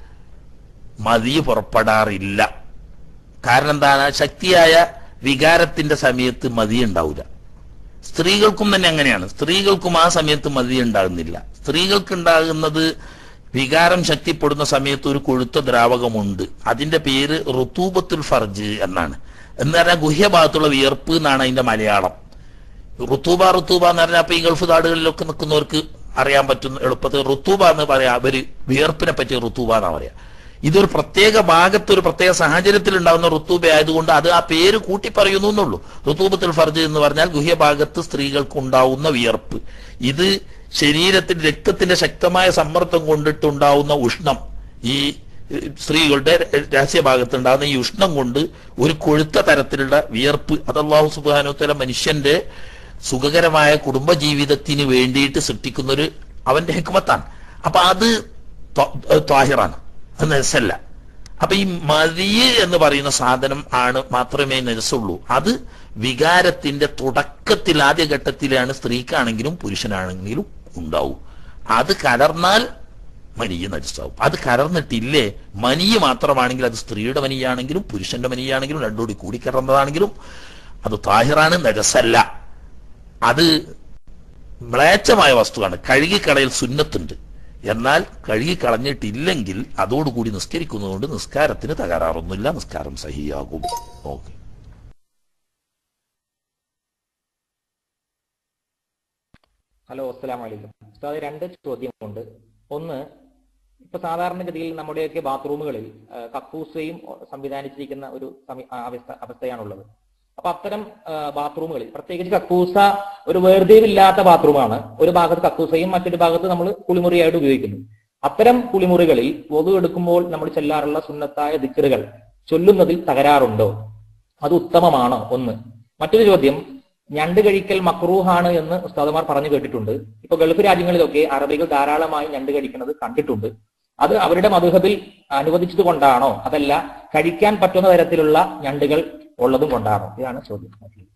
മതി പുറപ്പെടാറില്ല കാരണം എന്താണ് ശക്തിയായ വികാരത്തിന്റെ സമയത്ത് മതി ഉണ്ടാവില്ല സ്ത്രീകൾക്കും തന്നെ അങ്ങനെയാണ് സ്ത്രീകൾക്കും ആ സമയത്ത് മതി ഉണ്ടാകുന്നില്ല സ്ത്രീകൾക്ക് ഉണ്ടാകുന്നത് വികാരം ശക്തിപ്പെടുന്ന സമയത്ത് ഒരു കൊഴുത്ത ദ്രാവകമുണ്ട് അതിന്റെ പേര് ഋതൂബത്തുൽ ഫർജ് എന്നാണ് എന്ന് പറഞ്ഞാൽ ഗുഹ്യഭാഗത്തുള്ള വിയർപ്പ് എന്നാണ് അതിന്റെ മലയാളം റുത്തൂബ റുത്തൂബ എന്ന് പറഞ്ഞാൽ അപ്പൊ ഈ ഗൾഫ് നാടുകളിലൊക്കെ നിൽക്കുന്നവർക്ക് അറിയാൻ പറ്റുന്ന എളുപ്പത്തിൽ റുത്തൂബ എന്ന് പറയാ അവര് വിയർപ്പിനെ പറ്റി റുത്തൂബ എന്നാ പറയാ ഇതൊരു പ്രത്യേക ഭാഗത്ത് ഒരു പ്രത്യേക സാഹചര്യത്തിൽ ഉണ്ടാകുന്ന റുത്തൂബ ആയതുകൊണ്ട് അത് ആ പേര് കൂട്ടി പറയുന്നു എന്നുള്ളൂ റുത്തൂബത്തുൽ ഫർജ് എന്ന് പറഞ്ഞാൽ ഗുഹ്യഭാഗത്ത് സ്ത്രീകൾക്ക് ഉണ്ടാവുന്ന വിയർപ്പ് ഇത് ശരീരത്തിൽ രക്തത്തിന്റെ ശക്തമായ സമ്മർദ്ദം കൊണ്ടിട്ടുണ്ടാവുന്ന ഉഷ്ണം ഈ ഏഹ്, സ്ത്രീകളുടെ രഹസ്യഭാഗത്ത് ഉണ്ടാകുന്ന ഈ ഉഷ്ണം കൊണ്ട് ഒരു കൊഴുത്ത തരത്തിലുള്ള വിയർപ്പ് അത് അള്ളാഹു സുബാനുത്തല മനുഷ്യന്റെ സുഖകരമായ കുടുംബജീവിതത്തിന് വേണ്ടിയിട്ട് സൃഷ്ടിക്കുന്ന ഒരു അവന്റെ ഹിക്മത്താണ് അപ്പൊ അത് ത്വ- ത്വാഹിറാണ് അത് നജസല്ല അപ്പൊ ഈ മതിയ് എന്ന് പറയുന്ന സാധനം ആണ് മാത്രമേ നജസുള്ളൂ അത് വികാരത്തിന്റെ തുടക്കത്തിൽ ആദ്യഘട്ടത്തിലാണ് സ്ത്രീക്കാണെങ്കിലും പുരുഷനാണെങ്കിലും ഉണ്ടാവൂ അത് കലർന്നാൽ മനിയ നജസാവും അത് കലർന്നിട്ടില്ലേ മനിയ മാത്രമാണെങ്കിൽ അത് സ്ത്രീയുടെ മനിയാണെങ്കിലും പുരുഷന്റെ മനിയാണെങ്കിലും രണ്ടുകൂടി കൂടിക്കലർന്നതാണെങ്കിലും അത് താഹിറാണ് നജസല്ല അത് മ്ലേച്ഛമായ വസ്തുവാണ് കഴുകിക്കളയിൽ സുന്നത്തുണ്ട് എന്നാൽ കഴുകിക്കളഞ്ഞിട്ടില്ലെങ്കിൽ അതോടുകൂടി നിസ്കരിക്കുന്നതുകൊണ്ട് നിസ്കാരത്തിന് തകരാറൊന്നുമില്ല നിസ്കാരം സഹിയാകും ഓക്കെ ഹലോ അസ്സലാം വലൈക്കും ഉസ്താദ് രണ്ട് ചോദ്യമുണ്ട് ഒന്ന് ഇപ്പൊ സാധാരണഗതിയിൽ നമ്മുടെയൊക്കെ ബാത്റൂമുകളിൽ ആ, കക്കൂസയും സംവിധാനിച്ചിരിക്കുന്ന ഒരു സമി- ആ, അവസ്ഥ അവസ്ഥയാണുള്ളത് അപ്പൊ അത്തരം ആ, ബാത്റൂമുകളിൽ പ്രത്യേകിച്ച് കക്കൂസ ഒരു വേർതിരിവില്ലാത്ത ബാത്റൂമാണ് ഒരു ഭാഗത്ത് കക്കൂസയും മറ്റൊരു ഭാഗത്ത് നമ്മൾ കുളിമുറിയായിട്ട് ഉപയോഗിക്കുന്നു അത്തരം കുളിമുറികളിൽ വധു എടുക്കുമ്പോൾ നമ്മൾ ചെല്ലാറുള്ള സുന്നത്തായ ദിക്കറുകൾ ചൊല്ലുന്നതിൽ തകരാറുണ്ടോ അത് ഉത്തമമാണോ ഒന്ന് മറ്റൊരു ചോദ്യം ഞണ്ട് കഴിക്കൽ മക്രൂഹാണ് എന്ന് ഉസ്താദുമാർ പറഞ്ഞു കേട്ടിട്ടുണ്ട് ഇപ്പൊ ഗൾഫ് രാജ്യങ്ങളിലൊക്കെ അറബികൾ ധാരാളമായി ഞണ്ട് കഴിക്കുന്നത് കണ്ടിട്ടുണ്ട് അത് അവരുടെ മധുഹബിൽ അനുവദിച്ചത് കൊണ്ടാണോ അതല്ല കഴിക്കാൻ പറ്റുന്ന തരത്തിലുള്ള ഞണ്ടുകൾ ഉള്ളതും കൊണ്ടാണോ ഇതാണ് ചോദ്യം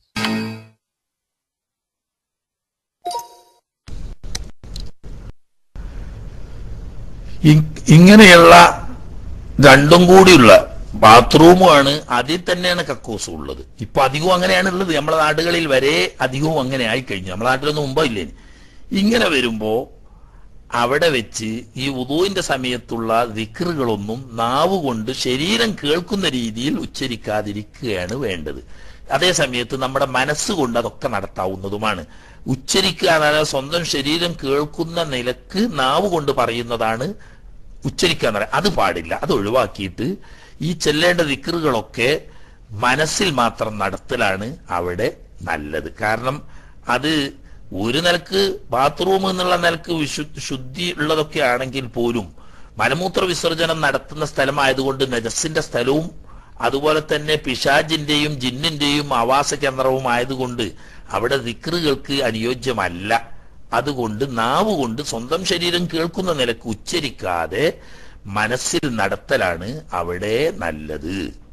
ഇ- ഇങ്ങനെയുള്ള രണ്ടും കൂടിയുള്ള ബാത്റൂമുമാണ് അതിൽ തന്നെയാണ് കക്കൂസും ഉള്ളത് ഇപ്പൊ അധികവും അങ്ങനെയാണ് ഉള്ളത് നമ്മുടെ നാടുകളിൽ വരെ അധികവും അങ്ങനെ ആയിക്കഴിഞ്ഞു നമ്മുടെ നാട്ടിലൊന്നും മുമ്പ് ഇല്ലേ ഇങ്ങനെ വരുമ്പോ അവിടെ വെച്ച് ഈ ഉദുവിന്റെ സമയത്തുള്ള ദിക്റുകളൊന്നും നാവ് കൊണ്ട് ശരീരം കേൾക്കുന്ന രീതിയിൽ ഉച്ചരിക്കാതിരിക്കുകയാണ് വേണ്ടത് അതേ സമയത്ത് നമ്മുടെ മനസ്സുകൊണ്ട് അതൊക്കെ നടത്താവുന്നതുമാണ് ഉച്ചരിക്കുക അതായത് സ്വന്തം ശരീരം കേൾക്കുന്ന നിലക്ക് നാവ് കൊണ്ട് പറയുന്നതാണ് ഉച്ചരിക്കുക എന്ന് പറയാം അത് പാടില്ല അത് ഒഴിവാക്കിയിട്ട് ഈ ചെല്ലേണ്ട ദിക്റുകളൊക്കെ മനസ്സിൽ മാത്രം നടത്തലാണ് അവിടെ നല്ലത് കാരണം അത് ഒരു നിലക്ക് ബാത്റൂം എന്നുള്ള നിലക്ക് വിശു ശുദ്ധി ഉള്ളതൊക്കെ ആണെങ്കിൽ പോലും മലമൂത്ര വിസർജനം നടത്തുന്ന സ്ഥലമായതുകൊണ്ട് നജസിന്റെ സ്ഥലവും അതുപോലെ തന്നെ പിശാജിന്റെയും ജിന്നിന്റെയും ആവാസ കേന്ദ്രവും ആയതുകൊണ്ട് അവിടെ ദിക്റുകൾക്ക് അനുയോജ്യമല്ല അതുകൊണ്ട് നാവ് കൊണ്ട് സ്വന്തം ശരീരം കേൾക്കുന്ന നിലക്ക് ഉച്ചരിക്കാതെ മനസ്സിൽ നടത്തലാണ് അവിടെ നല്ലത്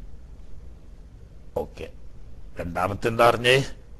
ഓക്കെ രണ്ടാമത്തെ എന്താ പറഞ്ഞേ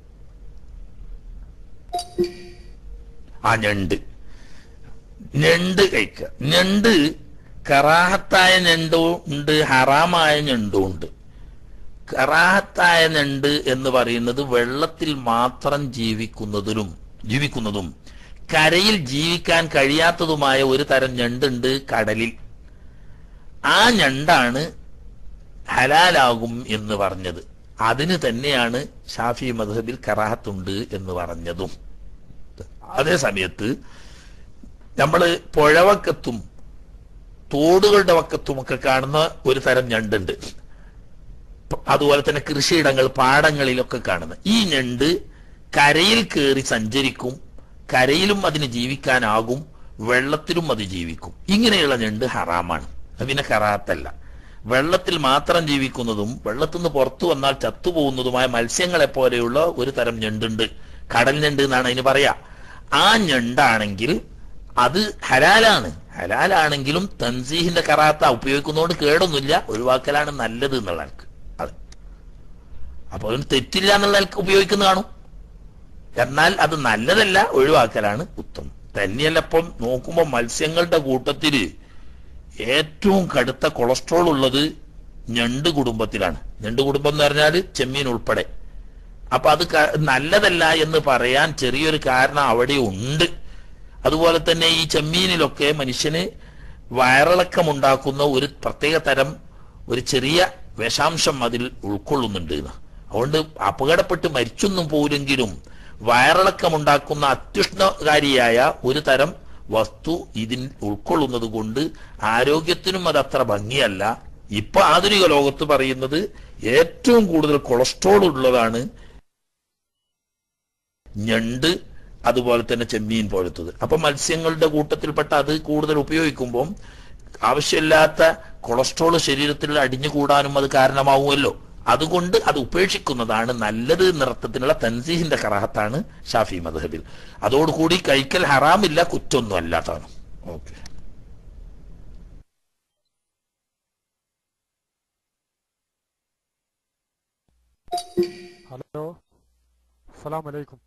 ആ ഞണ്ട് ഞണ്ട് കഴിക്കുക ഞണ്ട് കറാഹത്തായ ഞണ്ടും ഉണ്ട് ഹറാമായ ഞണ്ടും ഉണ്ട് കറാഹത്തായ ഞണ്ട് എന്ന് പറയുന്നത് വെള്ളത്തിൽ മാത്രം ജീവിക്കുന്നതിലും ജീവിക്കുന്നതും കരയിൽ ജീവിക്കാൻ കഴിയാത്തതുമായ ഒരു തരം ഞണ്ടുണ്ട് കടലിൽ ആ ഞണ്ടാണ് ഹലാലാകും എന്ന് പറഞ്ഞത് അതിന് തന്നെയാണ് ഷാഫി മധബിൽ കറാഹത്തുണ്ട് എന്ന് പറഞ്ഞതും അതേ സമയത്ത് നമ്മള് പുഴവക്കത്തും തോടുകളുടെ വക്കത്തും ഒക്കെ കാണുന്ന ഒരു തരം ഞണ്ടുണ്ട് പ- അതുപോലെ തന്നെ കൃഷിയിടങ്ങൾ പാടങ്ങളിലൊക്കെ കാണുന്ന ഈ ഞണ്ട് കരയിൽ കയറി സഞ്ചരിക്കും കരയിലും അതിന് ജീവിക്കാനാകും വെള്ളത്തിലും അത് ജീവിക്കും ഇങ്ങനെയുള്ള ഞണ്ട് ഹറാമാണ് അത് പിന്നെ കറാത്തല്ല വെള്ളത്തിൽ മാത്രം ജീവിക്കുന്നതും വെള്ളത്തിൽ നിന്ന് പുറത്തു വന്നാൽ ചത്തുപോകുന്നതുമായ മത്സ്യങ്ങളെ പോലെയുള്ള ഒരു തരം ഞണ്ടുണ്ട് കടൽ ഞണ്ട് എന്നാണ് അതിന് പറയാ ആ ഞണ്ടാണെങ്കിൽ അത് ഹലാലാണ് ഹലാലാണെങ്കിലും തൻസീഹിന്റെ കറാത്ത ഉപയോഗിക്കുന്നതുകൊണ്ട് കേടൊന്നുമില്ല ഒഴിവാക്കലാണ് നല്ലത് എന്നുള്ള നിലക്ക് അത് അപ്പൊ അതിന് തെറ്റില്ല എന്നുള്ള നിലക്ക് ഉപയോഗിക്കുന്ന കാണും എന്നാൽ അത് നല്ലതല്ല ഒഴിവാക്കലാണ് ഉത്തമം തന്നെയല്ല ഇപ്പം നോക്കുമ്പോൾ മത്സ്യങ്ങളുടെ കൂട്ടത്തില് ഏറ്റവും കടുത്ത കൊളസ്ട്രോൾ ഉള്ളത് ഞണ്ട് കുടുംബത്തിലാണ് ഞണ്ട് കുടുംബം എന്ന് പറഞ്ഞാൽ ചെമ്മീൻ ഉൾപ്പെടെ അപ്പൊ അത് ക- നല്ലതല്ല എന്ന് പറയാൻ ചെറിയൊരു കാരണം അവിടെ ഉണ്ട് അതുപോലെ തന്നെ ഈ ചെമ്മീനിലൊക്കെ മനുഷ്യന് വയറിളക്കമുണ്ടാക്കുന്ന ഒരു പ്രത്യേക തരം ഒരു ചെറിയ വിഷാംശം അതിൽ ഉൾക്കൊള്ളുന്നുണ്ട് എന്ന്. അതുകൊണ്ട് അപകടപ്പെട്ട് മരിച്ചൊന്നും പോലെങ്കിലും വയറിളക്കമുണ്ടാക്കുന്ന അത്യുഷ്ണകാരിയായ ഒരു തരം വസ്തു ഇതിൽ ഉൾക്കൊള്ളുന്നത് കൊണ്ട് ആരോഗ്യത്തിനും അത് അത്ര ഭംഗിയല്ല ഇപ്പൊ ആധുനിക ലോകത്ത് പറയുന്നത് ഏറ്റവും കൂടുതൽ കൊളസ്ട്രോൾ ഉള്ളതാണ് ഞണ്ട് അതുപോലെ തന്നെ ചെമ്മീൻ പോലത്തത് അപ്പൊ മത്സ്യങ്ങളുടെ കൂട്ടത്തിൽപ്പെട്ട അത് കൂടുതൽ ഉപയോഗിക്കുമ്പോൾ ആവശ്യമില്ലാത്ത കൊളസ്ട്രോൾ ശരീരത്തിൽ അടിഞ്ഞുകൂടാനും അത് കാരണമാവുമല്ലോ അതുകൊണ്ട് അത് ഉപേക്ഷിക്കുന്നതാണ് നല്ലത് എന്നർത്ഥത്തിനുള്ള തൻസീഹിന്റെ കറാഹത്താണ് ഷാഫി മദ്ഹബിൽ അതോടുകൂടി കഴിക്കൽ ഹറാമില്ല കുറ്റൊന്നും അല്ലാതാണ് ഓക്കെ ഹലോ അസ്സലാം വലൈക്കും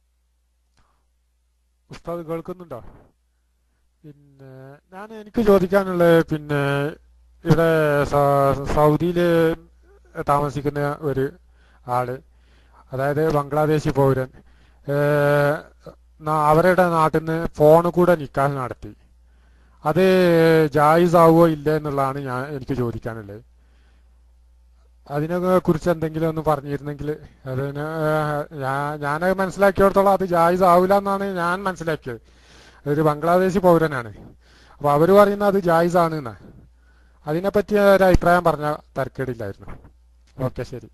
ഉസ്താദ് കേൾക്കുന്നുണ്ടോ പിന്നെ ഞാൻ എനിക്ക് ചോദിക്കാനുള്ളത് പിന്നെ ഇവിടെ സ- സൗദിയില് താമസിക്കുന്ന ഒരു ആള് അതായത് ബംഗ്ലാദേശി പൗരൻ ഏഹ്, ന- അവരുടെ നാട്ടിൽ നിന്ന് ഫോണിൽ കൂടെ നിക്കാഹ് നടത്തി അത് ജായിസ് ആവുമോ ഇല്ല എന്നുള്ളതാണ് ഞാൻ എനിക്ക് ചോദിക്കാനുള്ളത് അതിനെ കുറിച്ച് എന്തെങ്കിലും ഒന്ന് പറഞ്ഞിരുന്നെങ്കിൽ അതിന് ഞാൻ ഞാൻ മനസ്സിലാക്കിയിടത്തോളം അത് ജായിസ് ആവില്ല എന്നാണ് ഞാൻ മനസ്സിലാക്കിയത് ഒരു ബംഗ്ലാദേശി പൗരനാണ് അപ്പൊ അവര് പറയുന്നത് അത് ജായിസ് ആണ് എന്നാ അതിനെപ്പറ്റി ഒരു അഭിപ്രായം പറഞ്ഞ തരക്കേടില്ലായിരുന്നു ഓക്കെ ശരി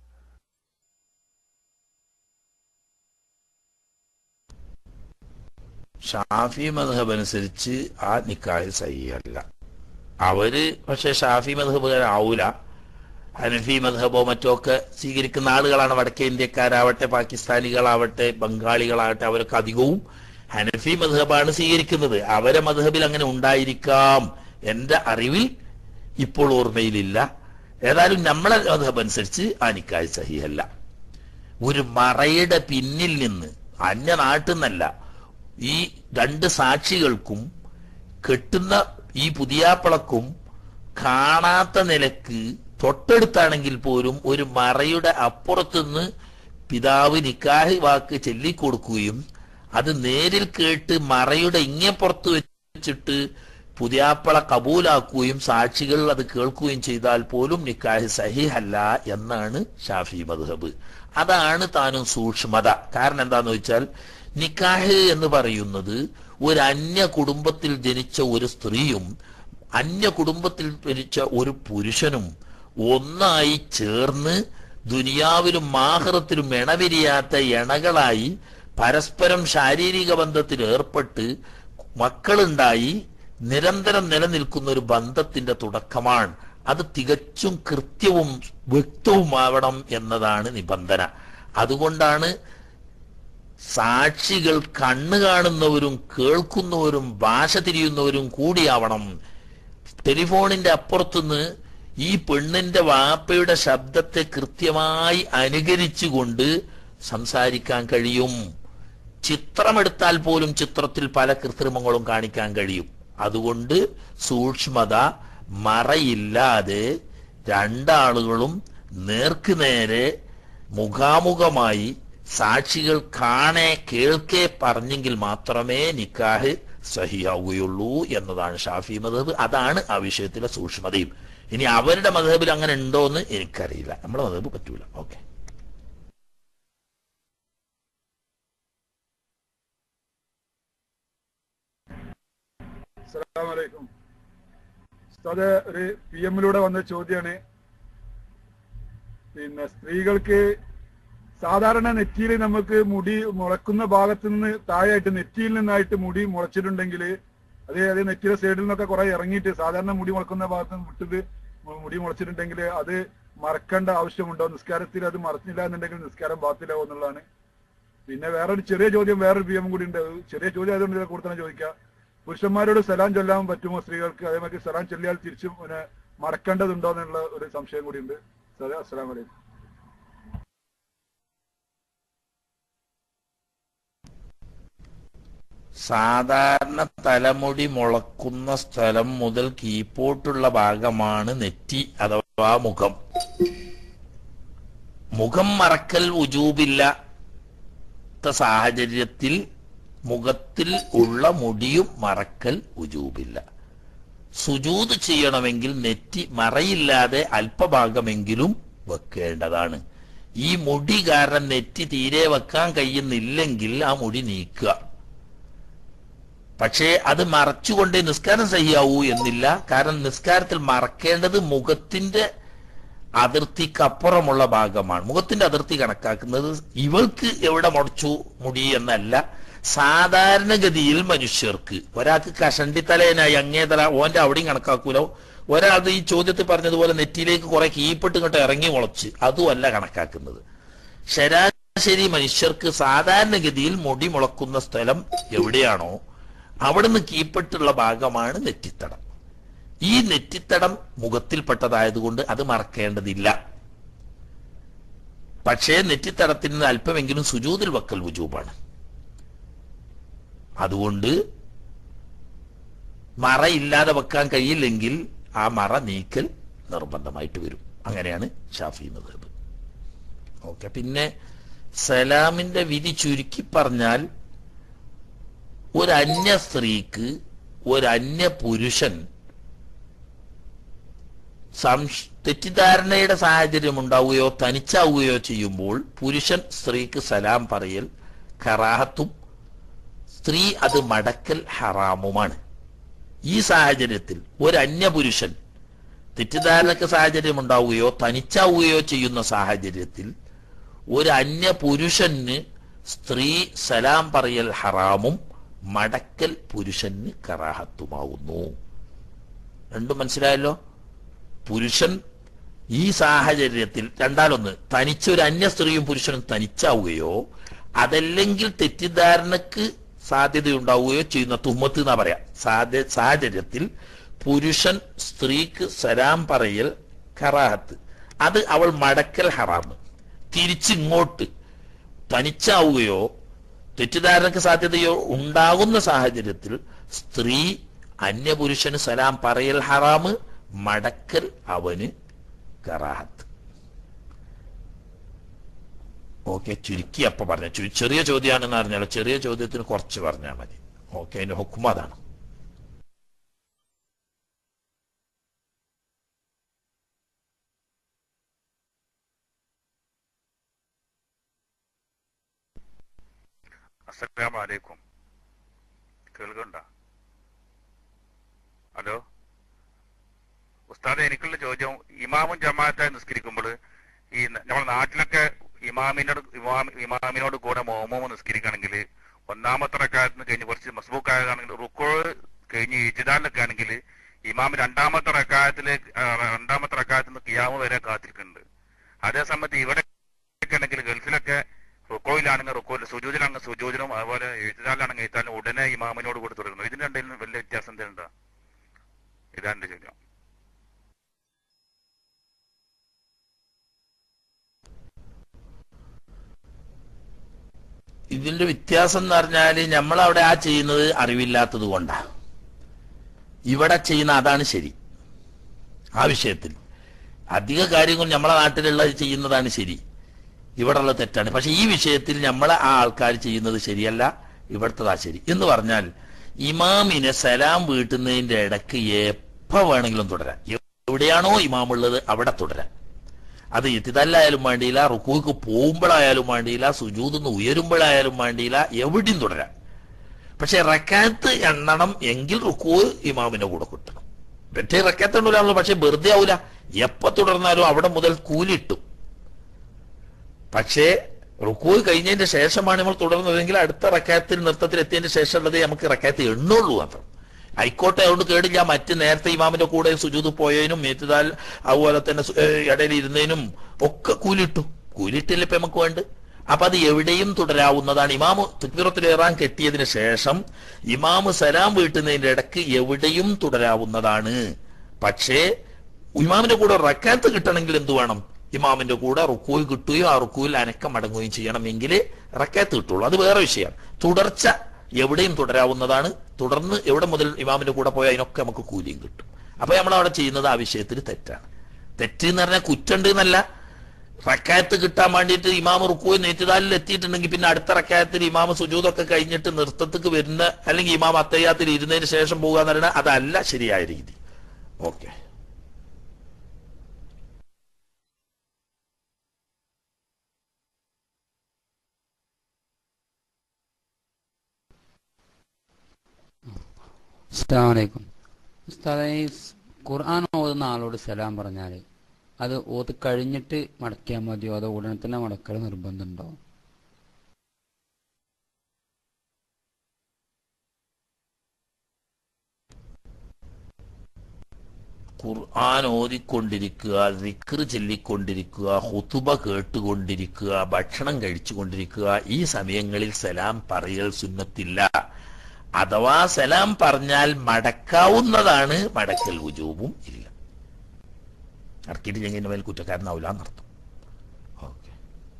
ഷാഫി മധബ് അനുസരിച്ച് ആ നിക്കാഹ് സഹിയല്ല അവര് പക്ഷെ ഷാഫി മധബ് ആവൂല ഹനഫി മധബോ മറ്റോ ഒക്കെ സ്വീകരിക്കുന്ന ആളുകളാണ് വടക്കേ ഇന്ത്യക്കാരാവട്ടെ പാകിസ്ഥാനികളാവട്ടെ ബംഗാളികളാവട്ടെ അവരൊക്കെ അധികവും ഹനഫി മധബാണ് സ്വീകരിക്കുന്നത് അവരെ മധബിൽ അങ്ങനെ ഉണ്ടായിരിക്കാം എന്റെ അറിവിൽ ഇപ്പോൾ ഓർമ്മയിലില്ല ഏതായാലും നമ്മളെ മധബ് അനുസരിച്ച് ആ നിക്കാഹ് സഹിയല്ല ഒരു മറയുടെ പിന്നിൽ നിന്ന് അന്യ നാട്ടിൽ നിന്നല്ല ഈ രണ്ട് സാക്ഷികൾക്കും കെട്ടുന്ന ഈ പുതിയാപ്പളക്കും കാണാത്ത നിലക്ക് തൊട്ടടുത്താണെങ്കിൽ പോലും ഒരു മറയുടെ അപ്പുറത്തുനിന്ന് പിതാവ് നിക്കാഹ് വാക്ക് ചൊല്ലിക്കൊടുക്കുകയും അത് നേരിൽ കേട്ട് മറയുടെ ഇങ്ങേപ്പുറത്ത് വെച്ചിട്ട് പുതിയാപ്പള കബൂലാക്കുകയും സാക്ഷികൾ അത് കേൾക്കുകയും ചെയ്താൽ പോലും നിക്കാഹ് സഹിഹല്ല എന്നാണ് ഷാഫി മദ്ഹബ് അതാണ് താനും സൂക്ഷ്മത കാരണം എന്താന്ന് വെച്ചാൽ നിക്കാഹ് എന്ന് പറയുന്നത് ഒരു അന്യ കുടുംബത്തിൽ ജനിച്ച ഒരു സ്ത്രീയും അന്യ കുടുംബത്തിൽ ജനിച്ച ഒരു പുരുഷനും ഒന്നായി ചേർന്ന് ദുനിയാവിലും മാഹറത്തിലും ഇണവിരിയാത്ത ഇണകളായി പരസ്പരം ശാരീരിക ബന്ധത്തിൽ ഏർപ്പെട്ട് മക്കളുണ്ടായി നിരന്തരം നിലനിൽക്കുന്ന ഒരു ബന്ധത്തിന്റെ തുടക്കമാണ് അത് തികച്ചും കൃത്യവും വ്യക്തവുമാവണം എന്നതാണ് നിബന്ധന അതുകൊണ്ടാണ് സാക്ഷികൾ കണ്ണ് കാണുന്നവരും കേൾക്കുന്നവരും ഭാഷ തിരിയുന്നവരും കൂടിയാവണം ടെലിഫോണിന്റെ അപ്പുറത്തുനിന്ന് ഈ പെണ്ണിന്റെ വാപ്പയുടെ ശബ്ദത്തെ കൃത്യമായി അനുകരിച്ചുകൊണ്ട് സംസാരിക്കാൻ കഴിയും ചിത്രമെടുത്താൽ പോലും ചിത്രത്തിൽ പല കൃത്രിമങ്ങളും കാണിക്കാൻ കഴിയും അതുകൊണ്ട് സൂക്ഷ്മത മറയില്ലാതെ രണ്ടാളുകളും നേർക്കുനേരെ മുഖാമുഖമായി സാക്ഷികൾ കാണെ കേൾക്കെ പറഞ്ഞെങ്കിൽ മാത്രമേ നിക്കാഹ് സഹിയാവുകയുള്ളൂ എന്നതാണ് ഷാഫി മധബ് അതാണ് ആ വിഷയത്തിലെ സൂക്ഷ്മതയും ഇനി അവരുടെ മധബിൽ അങ്ങനെ ഉണ്ടോ എന്ന് എനിക്കറിയില്ല നമ്മുടെ മധബ് പറ്റൂല ഓക്കെ അസ്സലാമലൈക്കും ഉസ്താദ് ഒരു പി എമ്മിലൂടെ വന്ന ചോദ്യമാണ് പിന്നെ സ്ത്രീകൾക്ക് സാധാരണ നെറ്റിയിൽ നമുക്ക് മുടി മുളക്കുന്ന ഭാഗത്ത് നിന്ന് താഴെയായിട്ട് നെറ്റിയിൽ നിന്നായിട്ട് മുടി മുളച്ചിട്ടുണ്ടെങ്കിൽ അത് അത് നെറ്റിയുടെ സൈഡിൽ നിന്നൊക്കെ കുറെ ഇറങ്ങിയിട്ട് സാധാരണ മുടി മുളക്കുന്ന ഭാഗത്ത് നിന്ന് വിട്ടത് മു- മുടി മുളച്ചിട്ടുണ്ടെങ്കിൽ അത് മറക്കേണ്ട ആവശ്യമുണ്ടോ നിസ്കാരത്തിൽ അത് മറച്ചില്ല എന്നുണ്ടെങ്കിൽ നിസ്കാരം ബാത്തിലാവും എന്നുള്ളതാണ് പിന്നെ വേറൊരു ചെറിയ ചോദ്യം വേറൊരു പി എം കൂടി ഉണ്ട് അത് ചെറിയ ചോദ്യം ആയതുകൊണ്ട് ഇതിനെ കൂടുതൽ ചോദിക്കാം പുരുഷന്മാരോട് സലാം ചൊല്ലാൻ പറ്റുമോ സ്ത്രീകൾക്ക് അതേമാതിരി സലാം ചൊല്ലിയാൽ തിരിച്ചും പിന്നെ മറക്കേണ്ടതുണ്ടോ എന്നുള്ള ഒരു സംശയം കൂടിയുണ്ട് അസ്സലാം വലൈക്കും സാധാരണ തലമുടി മുളക്കുന്ന സ്ഥലം മുതൽ കീപ്പോട്ടുള്ള ഭാഗമാണ് നെറ്റി അഥവാ മുഖം മുഖം മറക്കൽ ഉജൂബില്ലാത്ത സാഹചര്യത്തിൽ മുഖത്തിൽ ഉള്ള മുടിയും മറക്കൽ ഉജൂബില്ല സുജൂത് ചെയ്യണമെങ്കിൽ നെറ്റി മറയില്ലാതെ അല്പഭാഗമെങ്കിലും വെക്കേണ്ടതാണ് ഈ മുടി കാരണം നെറ്റി തീരെ വെക്കാൻ കഴിയുന്നില്ലെങ്കിൽ ആ മുടി നീക്കുക പക്ഷേ അത് മറച്ചുകൊണ്ട് നിസ്കാരം സഹിയാവൂ എന്നില്ല കാരണം നിസ്കാരത്തിൽ മറക്കേണ്ടത് മുഖത്തിന്റെ അതിർത്തിക്കപ്പുറമുള്ള ഭാഗമാണ് മുഖത്തിന്റെ അതിർത്തി കണക്കാക്കുന്നത് ഇവൾക്ക് എവിടെ മുടച്ചു മുടി എന്നല്ല സാധാരണഗതിയിൽ മനുഷ്യർക്ക് ഒരാൾക്ക് കഷണ്ടി തലേനായി അങ്ങേ തല ഓന്റെ അവിടെയും കണക്കാക്കൂല ഒരാൾ ഈ ചോദ്യത്തിൽ പറഞ്ഞതുപോലെ നെറ്റിയിലേക്ക് കുറെ കീപ്പിട്ട് ഇങ്ങോട്ട് ഇറങ്ങി മുളച്ച് അതുമല്ല കണക്കാക്കുന്നത് ശരാശരി മനുഷ്യർക്ക് സാധാരണഗതിയിൽ മുടി മുളക്കുന്ന സ്ഥലം എവിടെയാണോ അവിടുന്ന് കീപ്പിട്ടുള്ള ഭാഗമാണ് നെറ്റിത്തടം ഈ നെറ്റിത്തടം മുഖത്തിൽപ്പെട്ടതായതുകൊണ്ട് അത് മറക്കേണ്ടതില്ല പക്ഷേ നെറ്റിത്തടത്തിൽ നിന്ന് അല്പമെങ്കിലും സുജൂതിൽ വക്കൽ വുജൂബാണ് അതുകൊണ്ട് മറ ഇല്ലാതെ വെക്കാൻ കഴിയില്ലെങ്കിൽ ആ മറ നീക്കൽ നിർബന്ധമായിട്ട് വരും അങ്ങനെയാണ് ഷാഫി മതബ് ഓക്കെ പിന്നെ സലാമിന്റെ വിധി ചുരുക്കി പറഞ്ഞാൽ ഒരു അന്യ സ്ത്രീക്ക് ഒരു അന്യ പുരുഷൻ സംശ തെറ്റിദ്ധാരണയുടെ സാഹചര്യം ഉണ്ടാവുകയോ തനിച്ചാവുകയോ ചെയ്യുമ്പോൾ പുരുഷൻ സ്ത്രീക്ക് സലാം പറയൽ ഖറാഹത്തും സ്ത്രീ അത് മടക്കൽ ഹറാമുമാണ് ഈ സാഹചര്യത്തിൽ ഒരു അന്യപുരുഷൻ തെറ്റിദ്ധാരണക്ക് സാഹചര്യം ഉണ്ടാവുകയോ തനിച്ചാവുകയോ ചെയ്യുന്ന സാഹചര്യത്തിൽ ഒരു അന്യപുരുഷന് സ്ത്രീ സലാം പറയൽ ഹറാമും മടക്കൽ പുരുഷന് കറാഹത്തുമാവുന്നു രണ്ടും മനസ്സിലായല്ലോ പുരുഷൻ ഈ സാഹചര്യത്തിൽ രണ്ടാലൊന്ന് തനിച്ചൊരു അന്യ സ്ത്രീയും പുരുഷനും തനിച്ചാവുകയോ അതല്ലെങ്കിൽ തെറ്റിദ്ധാരണക്ക് സാധ്യതയുണ്ടാവുകയോ ചെയ്യുന്ന തുമ്മത്ത് എന്നാ പറയാം സാധ്യ സാഹചര്യത്തിൽ പുരുഷൻ സ്ത്രീക്ക് സലാം പറയൽ കറാഹത്ത് അത് അവൾ മടക്കൽ ഹറാമ് തിരിച്ചിങ്ങോട്ട് തനിച്ചാവുകയോ തെറ്റിദ്ധാരണക്ക് സാധ്യതയോ ഉണ്ടാകുന്ന സാഹചര്യത്തിൽ സ്ത്രീ അന്യപുരുഷന് സലാം പറയൽ ഹറാമ് മടക്കൽ അവന് കറാഹത്ത് ഓക്കെ ചുരുക്കി അപ്പൊ പറഞ്ഞ ചു- ചെറിയ ചോദ്യമാണെന്ന് അറിഞ്ഞാലോ ചെറിയ ചോദ്യത്തിന് കുറച്ച് പറഞ്ഞാൽ മതി ഓക്കെ അതിന്റെ ഹുക്കും അതാണ് അസ്സലാമു അലൈക്കും കേൾക്കണ്ട ഹലോ ഉസ്താദെ എനിക്കുള്ള ചോദ്യം ഇമാമും ജമാഅത്തായി നിസ്കരിക്കുമ്പോൾ ഈ ന- നമ്മുടെ നാട്ടിലൊക്കെ ഇമാമിനോട് ഇമാം- ഇമാമിനോട് കൂടെ മോമോമോ നിസ്കരിക്കുകയാണെങ്കിൽ ഒന്നാമത്തെ റക്കാലത്തിന് കഴിഞ്ഞ് കുറച്ച് മസ്ബൂക്കായതാണെങ്കിൽ റുക്കോ കഴിഞ്ഞ് ഇജിദാലിലൊക്കെ ആണെങ്കിൽ ഇമാം രണ്ടാമത്തെ റക്കാലത്തില് രണ്ടാമത്തെ റക്കാലത്തിൽ നിന്ന് കിയാമ് വരെ കാത്തിരിക്കുന്നുണ്ട് അതേ സമയത്ത് ഇവിടെ ആണെങ്കിൽ ഗൾഫിലൊക്കെ റുക്കോയിലാണെങ്കിൽ റുക്കോയിൽ സുജൂദിലാണെങ്കിൽ സുജൂദിനും അതുപോലെ എഴുത്താലാണെങ്കിൽ എഴുത്താലും ഉടനെ ഇമാമിനോട് കൂടി തുടരുന്നു ഇതിന് രണ്ടിലും വലിയ വ്യത്യാസം എന്തെങ്കിലും ഇതാണ് എന്റെ ചോദ്യം ഇതിന്റെ വ്യത്യാസം എന്ന് പറഞ്ഞാല് നമ്മളവിടെ ആ ചെയ്യുന്നത് അറിവില്ലാത്തത് കൊണ്ടാ ഇവിടെ ചെയ്യുന്ന അതാണ് ശരി ആ വിഷയത്തിൽ അധിക കാര്യങ്ങൾ നമ്മളെ നാട്ടിലുള്ള ചെയ്യുന്നതാണ് ശരി ഇവിടെയുള്ള തെറ്റാണ് പക്ഷെ ഈ വിഷയത്തിൽ നമ്മളെ ആ ആൾക്കാർ ചെയ്യുന്നത് ശരിയല്ല ഇവിടുത്തതാ ശരി എന്ന് പറഞ്ഞാൽ ഇമാമിനെ സലാം വീട്ടുന്നതിന്റെ ഇടയ്ക്ക് എപ്പോ വേണമെങ്കിലും തുടരാം എവിടെയാണോ ഇമാമുള്ളത് അവിടെ തുടരാം അത് ഇത്തിതല്ലായാലും വേണ്ടിയില്ല റുക്കൂക്ക് പോകുമ്പോഴായാലും വേണ്ടിയില്ല സുജൂതിന്ന് ഉയരുമ്പോഴായാലും വേണ്ടിയില്ല എവിടെയും തുടരാം പക്ഷെ റക്കാത്ത് എണ്ണണം എങ്കിൽ റുക്കൂ ഇമാമിന്റെ കൂടെ കിട്ടണം മറ്റേ റക്കാത്ത് എണ്ണൂലാണല്ലോ പക്ഷെ വെറുതെ ആവൂല എപ്പോ തുടർന്നാലും അവിടെ മുതൽ കൂലിട്ടും പക്ഷേ റുക്കൂ കഴിഞ്ഞതിന്റെ ശേഷമാണ് നമ്മൾ തുടർന്നതെങ്കിൽ അടുത്ത റക്കാത്തിൽ നൃത്തത്തിൽ എത്തിയതിന്റെ ശേഷമുള്ളത് നമുക്ക് റക്കാത്ത് എണ്ണുള്ളൂ മാത്രം ആയിക്കോട്ടെ അതുകൊണ്ട് കേടില്ല മറ്റ് നേരത്തെ ഇമാമിന്റെ കൂടെ സുജൂത് പോയതിനും മേത്തുതാൽ അതുപോലെ തന്നെ സു- ഏഹ് ഇടയിൽ ഇരുന്നതിനും ഒക്കെ കൂലിട്ടു കൂലിട്ടില്ല ഇപ്പൊ നമുക്ക് വേണ്ട അപ്പൊ അത് എവിടെയും തുടരാവുന്നതാണ് ഇമാമ് തുക്ബിറത്തിൽ ഏറാൻ കെട്ടിയതിന് ശേഷം ഇമാമ് സലാം വീട്ടുന്നതിന്റെ ഇടയ്ക്ക് എവിടെയും തുടരാവുന്നതാണ് പക്ഷേ ഇമാമിന്റെ കൂടെ റക്കാത്ത് കിട്ടണമെങ്കിൽ എന്ത് വേണം ഇമാമിന്റെ കൂടെ റുക്കൂയിൽ കിട്ടുകയും ആ റുക്കൂയിൽ അനക്കം മടങ്ങുകയും ചെയ്യണമെങ്കിൽ റക്കാത്ത് കിട്ടുള്ളൂ അത് വേറെ വിഷയമാണ് തുടർച്ച എവിടെയും തുടരാവുന്നതാണ് തുടർന്ന് എവിടെ മുതൽ ഇമാമിന്റെ കൂടെ പോയാൽ അതിനൊക്കെ നമുക്ക് കൂലിയും കിട്ടും അപ്പൊ നമ്മൾ അവിടെ ചെയ്യുന്നത് ആ വിഷയത്തിൽ തെറ്റാണ് തെറ്റ് എന്ന് പറഞ്ഞാൽ കുറ്റുണ്ട് എന്നല്ല റക്കായത്ത് കിട്ടാൻ വേണ്ടിയിട്ട് ഇമാമ് റുക്കോയി നെറ്റുതാലിൽ എത്തിയിട്ടുണ്ടെങ്കിൽ പിന്നെ അടുത്ത റക്കായത്തിൽ ഇമാമ് സുജൂതൊക്കെ കഴിഞ്ഞിട്ട് നൃത്തത്തിക്ക് വരുന്ന അല്ലെങ്കിൽ ഇമാം അത്തയ്യാത്തിൽ ഇരുന്നതിന് ശേഷം പോകുക എന്ന് പറയുന്നത് അതല്ല ശരിയായ രീതി ഓക്കെ അസ്സലാമലൈക്കും ഉസ്താദെ ഈ സ് ഖുർആൻ ഓതുന്ന ആളോട് സലാം പറഞ്ഞാൽ അത് ഓത് കഴിഞ്ഞിട്ട് മടക്കിയാൽ മതിയോ അതോ ഉടനെ തന്നെ മടക്കൽ നിർബന്ധമുണ്ടോ ഖുർആൻ ഓതിക്കൊണ്ടിരിക്കുക ദിക്ർ ചൊല്ലിക്കൊണ്ടിരിക്കുക ഹുതുബ കേട്ടുകൊണ്ടിരിക്കുക ഭക്ഷണം കഴിച്ചുകൊണ്ടിരിക്കുക ഈ സമയങ്ങളിൽ സലാം പറയൽ സുന്നത്തില്ല അഥവാ സലാം പറഞ്ഞാൽ മടക്കാവുന്നതാണ് മടക്കൽ ഉജൂബും ഇല്ല ഇറക്കിയിട്ട് ഞങ്ങൾ മേൽ കുറ്റക്കാരനാവില്ല എന്നർത്ഥം ഓക്കെ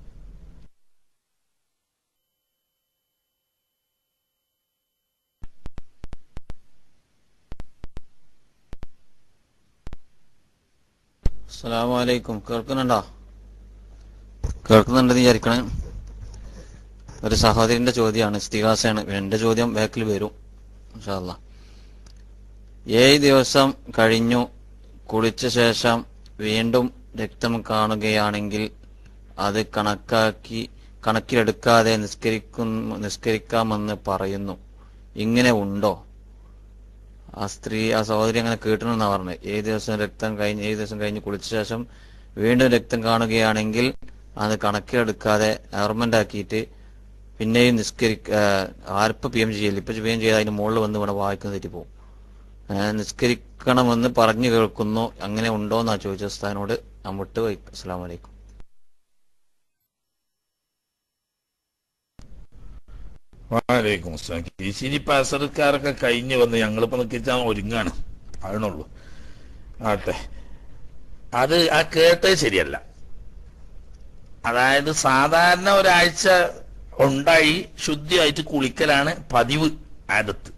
അസ്സലാമു അലൈക്കും കേൾക്കുന്നുണ്ടോ കേൾക്കുന്നുണ്ടെന്ന് വിചാരിക്കണേ ഒരു സഹോദരിന്റെ ചോദ്യമാണ് ഇസ്തിഹാസയാണ് എന്റെ ചോദ്യം ബാക്കിൽ വരും ഇൻഷാല്ലാ ഏഴ് ദിവസം കഴിഞ്ഞു കുളിച്ച ശേഷം വീണ്ടും രക്തം കാണുകയാണെങ്കിൽ അത് കണക്കാക്കി കണക്കിലെടുക്കാതെ നിസ്കരിക്കുന്നു നിസ്കരിക്കാമെന്ന് പറയുന്നു ഇങ്ങനെ ഉണ്ടോ ആ സ്ത്രീ ആ സഹോദരി അങ്ങനെ കേട്ടിരുന്നാ പറഞ്ഞത് ഏഴ് ദിവസം രക്തം കഴിഞ്ഞ് ഏഴ് ദിവസം കഴിഞ്ഞ് കുളിച്ച ശേഷം വീണ്ടും രക്തം കാണുകയാണെങ്കിൽ അത് കണക്കിലെടുക്കാതെ ഗവൺമെന്റ് ആക്കിയിട്ട് പിന്നെയും നിസ്കരിക്ക ആർപ്പ പി എം ചെയ്യില്ല ഇപ്പൊ പി എം ചെയ്ത് അതിന് മുകളിൽ വന്ന് ഇവിടെ വായിക്കുന്ന തെറ്റിപ്പോവും ഏഹ് നിസ്കരിക്കണമെന്ന് പറഞ്ഞു കേൾക്കുന്നു അങ്ങനെ ഉണ്ടോ എന്നാ ചോദിച്ച സ്ഥാനോട് അമ്മിട്ട് വയ്ക്കും അസ്സാം വലൈക്കും വാലേക്കും അസ്സലാം കീശിരി പാസർക്കാരൊക്കെ കഴിഞ്ഞ് വന്ന് ഞങ്ങളിപ്പോ നിൽക്കാൻ ഒരുങ്ങാണ് അതിനുള്ളൂ ആട്ടെ അത് ആ കേട്ടത് ശരിയല്ല അതായത് സാധാരണ ഒരാഴ്ച ഉണ്ടായി ശുദ്ധിയായിട്ട് കുളിക്കലാണ് പതിവ് ആദത്ത്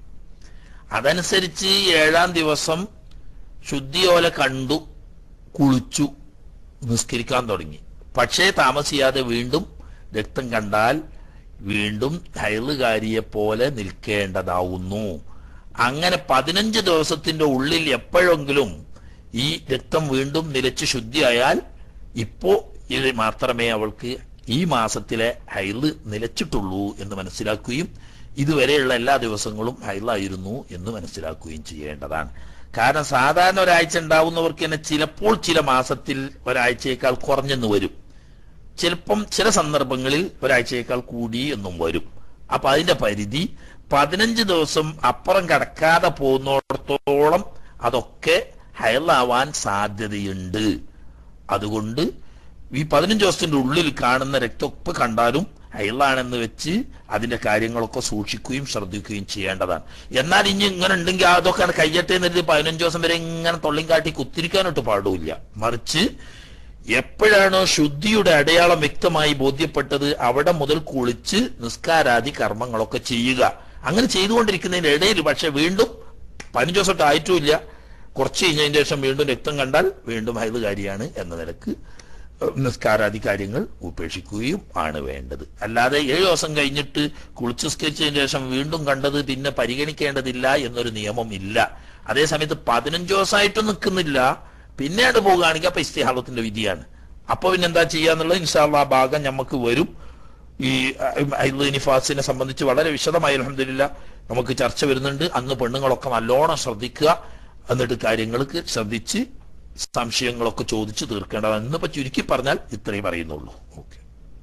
അതനുസരിച്ച് ഏഴാം ദിവസം ശുദ്ധിയോലെ കണ്ടു കുളിച്ചു നിസ്കരിക്കാൻ തുടങ്ങി പക്ഷേ താമസിയാതെ വീണ്ടും രക്തം കണ്ടാൽ വീണ്ടും ഹൈറുകാരിയെ പോലെ നിൽക്കേണ്ടതാവുന്നു അങ്ങനെ പതിനഞ്ച് ദിവസത്തിന്റെ ഉള്ളിൽ എപ്പോഴെങ്കിലും ഈ രക്തം വീണ്ടും നിലച്ച് ശുദ്ധിയായാൽ ഇപ്പോ ഇത് മാത്രമേ അവൾക്ക് ഈ മാസത്തിലെ ഹൈല് നിലച്ചിട്ടുള്ളൂ എന്ന് മനസ്സിലാക്കുകയും ഇതുവരെയുള്ള എല്ലാ ദിവസങ്ങളും ഹൈലായിരുന്നു എന്ന് മനസ്സിലാക്കുകയും ചെയ്യേണ്ടതാണ് കാരണം സാധാരണ ഒരാഴ്ച ഉണ്ടാവുന്നവർക്ക് തന്നെ ചിലപ്പോൾ ചില മാസത്തിൽ ഒരാഴ്ചയേക്കാൾ കുറഞ്ഞെന്ന് വരും ചിലപ്പം ചില സന്ദർഭങ്ങളിൽ ഒരാഴ്ചയേക്കാൾ കൂടി എന്നും വരും അപ്പൊ അതിന്റെ പരിധി പതിനഞ്ച് ദിവസം അപ്പുറം കടക്കാതെ പോകുന്നിടത്തോളം അതൊക്കെ ഹയലാവാൻ സാധ്യതയുണ്ട് അതുകൊണ്ട് ഈ പതിനഞ്ച് ദിവസത്തിന്റെ ഉള്ളിൽ കാണുന്ന രക്തമൊക്കെ കണ്ടാലും ഹൈലാണെന്ന് വെച്ച് അതിന്റെ കാര്യങ്ങളൊക്കെ സൂക്ഷിക്കുകയും ശ്രദ്ധിക്കുകയും ചെയ്യേണ്ടതാണ് എന്നാൽ ഇനി ഇങ്ങനെ ഉണ്ടെങ്കിൽ അതൊക്കെ കയ്യട്ടെ എന്നിട്ട് പതിനഞ്ച് ദിവസം വരെ ഇങ്ങനെ തൊള്ളിയും കാട്ടി കുത്തിരിക്കാനൊട്ട് പാടില്ല മറിച്ച് എപ്പോഴാണോ ശുദ്ധിയുടെ അടയാളം വ്യക്തമായി ബോധ്യപ്പെട്ടത് അവിടെ മുതൽ കുളിച്ച് നിസ്കാരാദി കർമ്മങ്ങളൊക്കെ ചെയ്യുക അങ്ങനെ ചെയ്തുകൊണ്ടിരിക്കുന്നതിന്റെ ഇടയിൽ പക്ഷെ വീണ്ടും പതിനഞ്ച് ദിവസം ആയിട്ടുമില്ല കുറച്ച് കഴിഞ്ഞതിന് ശേഷം വീണ്ടും രക്തം കണ്ടാൽ വീണ്ടും ഹൈതുകാരിയാണ് എന്ന നിലക്ക് നിസ്കാരാദി കാര്യങ്ങൾ ഉപേക്ഷിക്കുകയും ആണ് വേണ്ടത് അല്ലാതെ ഏഴു ദിവസം കഴിഞ്ഞിട്ട് കുളിച്ച് നിസ്കരിച്ചതിന് ശേഷം വീണ്ടും കണ്ടത് പിന്നെ പരിഗണിക്കേണ്ടതില്ല എന്നൊരു നിയമം ഇല്ല അതേസമയത്ത് പതിനഞ്ച് ദിവസമായിട്ടും നിൽക്കുന്നില്ല പിന്നീട് പോകുകയാണെങ്കിൽ അപ്പൊ ഇസ്തിഹാളത്തിന്റെ വിധിയാണ് അപ്പൊ പിന്നെ എന്താ ചെയ്യാന്നുള്ളത് ഇൻഷാല്ല ആ ഭാഗം നമുക്ക് വരും ഈ അഹ് നിഫാസിനെ സംബന്ധിച്ച് വളരെ വിശദമായി അലഹമില്ല നമുക്ക് ചർച്ച വരുന്നുണ്ട് അന്ന് പെണ്ണുങ്ങളൊക്കെ നല്ലോണം ശ്രദ്ധിക്കുക എന്നിട്ട് കാര്യങ്ങൾക്ക് ശ്രദ്ധിച്ച് സംശയങ്ങളൊക്കെ ചോദിച്ച് തീർക്കേണ്ടതാണ് ഇന്നിപ്പോ ചുരുക്കി പറഞ്ഞാൽ ഇത്രയും പറയുന്നുള്ളൂ ഓക്കെ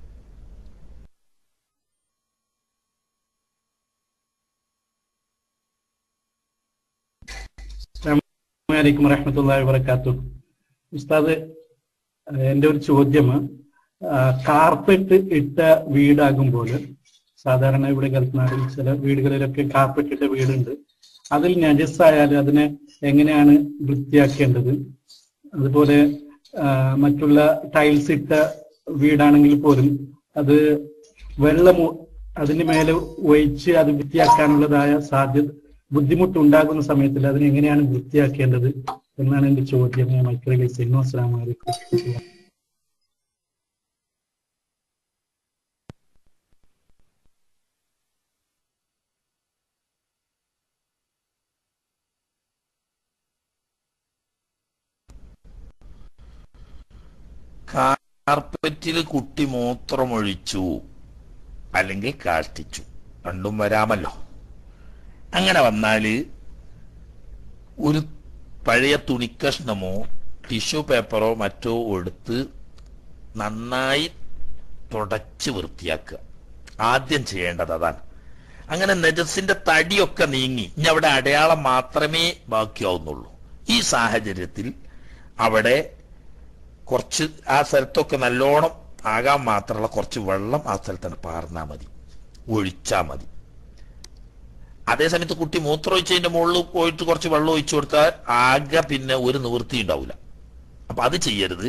അലൈക്കും വറഹമത്തല്ലാഹി വബർക്കാത്തു ഉസ്താദ് എൻ്റെ ഒരു ചോദ്യം കാർപ്പറ്റ് ഇട്ട വീടാകുമ്പോൾ സാധാരണ ഇവിടെ ഗൾഫ്നാടിൽ ചില വീടുകളിലൊക്കെ കാർപ്പറ്റ് ഇട്ട വീടുണ്ട് അതിൽ നജസ്സായാൽ അതിനെ എങ്ങനെയാണ് വൃത്തിയാക്കേണ്ടത് അതുപോലെ ആ, മറ്റുള്ള ടൈൽസ് ഇട്ട വീടാണെങ്കിൽ പോലും അത് വെള്ളം ഒ- അതിന് മേലെ ഒഴിച്ച് അത് വൃത്തിയാക്കാനുള്ളതായ സാധ്യത ബുദ്ധിമുട്ടുണ്ടാകുന്ന സമയത്തിൽ അതിനെ എങ്ങനെയാണ് വൃത്തിയാക്കേണ്ടത് എന്നാണ് എന്റെ ചോദ്യം ഞാൻ മൈക്ക് റിലീസ് ചെയ്യുന്നു അസ്സാം വലൈക്കും കാർപ്പറ്റിൽ കുട്ടി മൂത്രമൊഴിച്ചു അല്ലെങ്കിൽ കാഷ്ടിച്ചു രണ്ടും വരാമല്ലോ അങ്ങനെ വന്നാല് ഒരു പഴയ തുണിക്കഷ്ണമോ ടിഷ്യൂ പേപ്പറോ മറ്റോ എടുത്ത് നന്നായി തുടച്ച് വൃത്തിയാക്കുക ആദ്യം ചെയ്യേണ്ടത് അതാണ് അങ്ങനെ നെജസിന്റെ തടിയൊക്കെ നീങ്ങി ഇനി അവിടെ അടയാളം മാത്രമേ ബാക്കിയാവുന്നുള്ളൂ ഈ സാഹചര്യത്തിൽ അവിടെ കുറച്ച് ആ സ്ഥലത്തൊക്കെ നല്ലോണം ആകാൻ മാത്രമുള്ള കുറച്ച് വെള്ളം ആ സ്ഥലത്താണ് പാർന്നാൽ മതി ഒഴിച്ചാൽ മതി അതേസമയത്ത് കുട്ടി മൂത്രമൊഴിച്ചതിന്റെ മുകളിൽ പോയിട്ട് കുറച്ച് വെള്ളം ഒഴിച്ചു കൊടുത്താൽ ആകെ പിന്നെ ഒരു നിവൃത്തി ഉണ്ടാവില്ല അപ്പൊ അത് ചെയ്യരുത്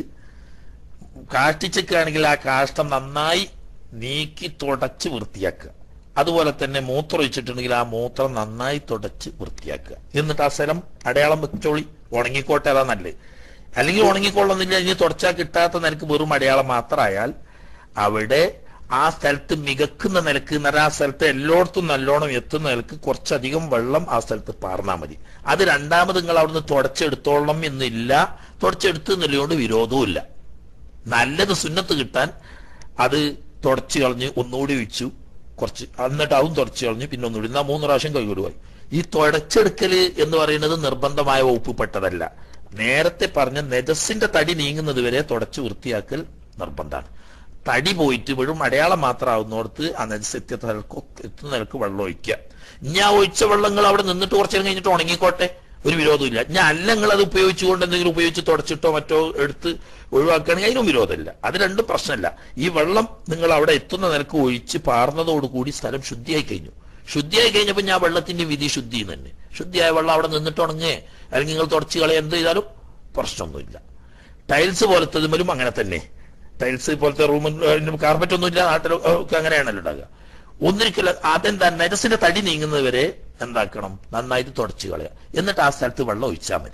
കാഷ്ടിച്ചൊക്കെയാണെങ്കിൽ ആ കാഷ്ടം നന്നായി നീക്കി തുടച്ച് വൃത്തിയാക്കുക അതുപോലെ തന്നെ മൂത്രം ഒഴിച്ചിട്ടുണ്ടെങ്കിൽ ആ മൂത്രം നന്നായി തുടച്ച് വൃത്തിയാക്കുക എന്നിട്ട് ആ സ്ഥലം അടയാളം വെച്ചോളി ഉണങ്ങിക്കോട്ടെ അതാ നല്ലത് അല്ലെങ്കിൽ ഉണങ്ങിക്കൊള്ളുന്നില്ല ഇനി തുടച്ചാൽ കിട്ടാത്ത നിലക്ക് വെറും അടയാളം മാത്രമായാൽ അവിടെ ആ സ്ഥലത്ത് മികക്കുന്ന നിലക്ക് എന്ന് പറഞ്ഞാൽ ആ സ്ഥലത്ത് എല്ലായിടത്തും നല്ലോണം എത്തുന്ന നിലക്ക് കുറച്ചധികം വെള്ളം ആ സ്ഥലത്ത് പാർന്നാൽ മതി അത് രണ്ടാമത് നിങ്ങൾ അവിടുന്ന് തുടച്ചെടുത്തോളണം എന്നില്ല തുടച്ചെടുത്ത് എന്നുള്ളതുകൊണ്ട് വിരോധവും ഇല്ല നല്ലത് സുന്നത്ത് കിട്ടാൻ അത് തുടച്ചു കളഞ്ഞ് ഒന്നുകൂടി വെച്ചു കുറച്ച് എന്നിട്ട് അതും തുടച്ചു കളഞ്ഞ് പിന്നെ ഒന്നുകൂടി എന്നാ മൂന്ന് പ്രാവശ്യം കൈകൊടുവായി ഈ തുടച്ചെടുക്കല് എന്ന് പറയുന്നത് നിർബന്ധമായ വകുപ്പ് പെട്ടതല്ല നേരത്തെ പറഞ്ഞ നെജസിന്റെ തടി നീങ്ങുന്നത് വരെ തുടച്ച് വൃത്തിയാക്കൽ നിർബന്ധമാണ് തടി പോയിട്ട് വെറും അടയാളം മാത്രമാവുന്നിടത്ത് ആ നെജസ് എത്തിയ നിലക്ക് എത്തുന്ന നിലക്ക് വെള്ളം ഒഴിക്കുക ഞാൻ ഒഴിച്ച വെള്ളങ്ങൾ അവിടെ നിന്നിട്ട് കുറച്ചു നേരം കഴിഞ്ഞിട്ട് ഉണങ്ങിക്കോട്ടെ ഒരു വിരോധമില്ല ഞാൻ അല്ല നിങ്ങൾ അത് ഉപയോഗിച്ചുകൊണ്ട് എന്തെങ്കിലും ഉപയോഗിച്ച് തുടച്ചിട്ടോ മറ്റോ എടുത്ത് ഒഴിവാക്കുകയാണെങ്കിൽ അതിനും വിരോധമില്ല അത് രണ്ടും പ്രശ്നമല്ല ഈ വെള്ളം നിങ്ങൾ അവിടെ എത്തുന്ന നിലക്ക് ഒഴിച്ച് പാർന്നതോടുകൂടി സ്ഥലം ശുദ്ധിയായി കഴിഞ്ഞു ശുദ്ധിയായി കഴിഞ്ഞപ്പോൾ ഞാൻ വെള്ളത്തിന്റെ വിധി ശുദ്ധി എന്ന് തന്നെ ശുദ്ധിയായ വെള്ളം അവിടെ നിന്നിട്ട് ഉണങ്ങേ അല്ലെങ്കിൽ നിങ്ങൾ തുടച്ച് കളയ എന്ത് ചെയ്താലും പ്രശ്നമൊന്നുമില്ല ടൈൽസ് പോലത്തതുമലും അങ്ങനെ തന്നെ ടൈൽസ് പോലത്തെ റൂമിൽ കാർപ്പറ്റ് ഒന്നുമില്ല നാട്ടിലൊക്കെ അങ്ങനെയാണല്ലോ ഉണ്ടാകുക ഒന്നിരിക്കല അതെന്താ നെജസിന്റെ തടി നീങ്ങുന്നത് വരെ എന്താക്കണം നന്നായിട്ട് തുടച്ചു കളയുക എന്നിട്ട് ആ സ്ഥലത്ത് വെള്ളം ഒഴിച്ചാൽ മതി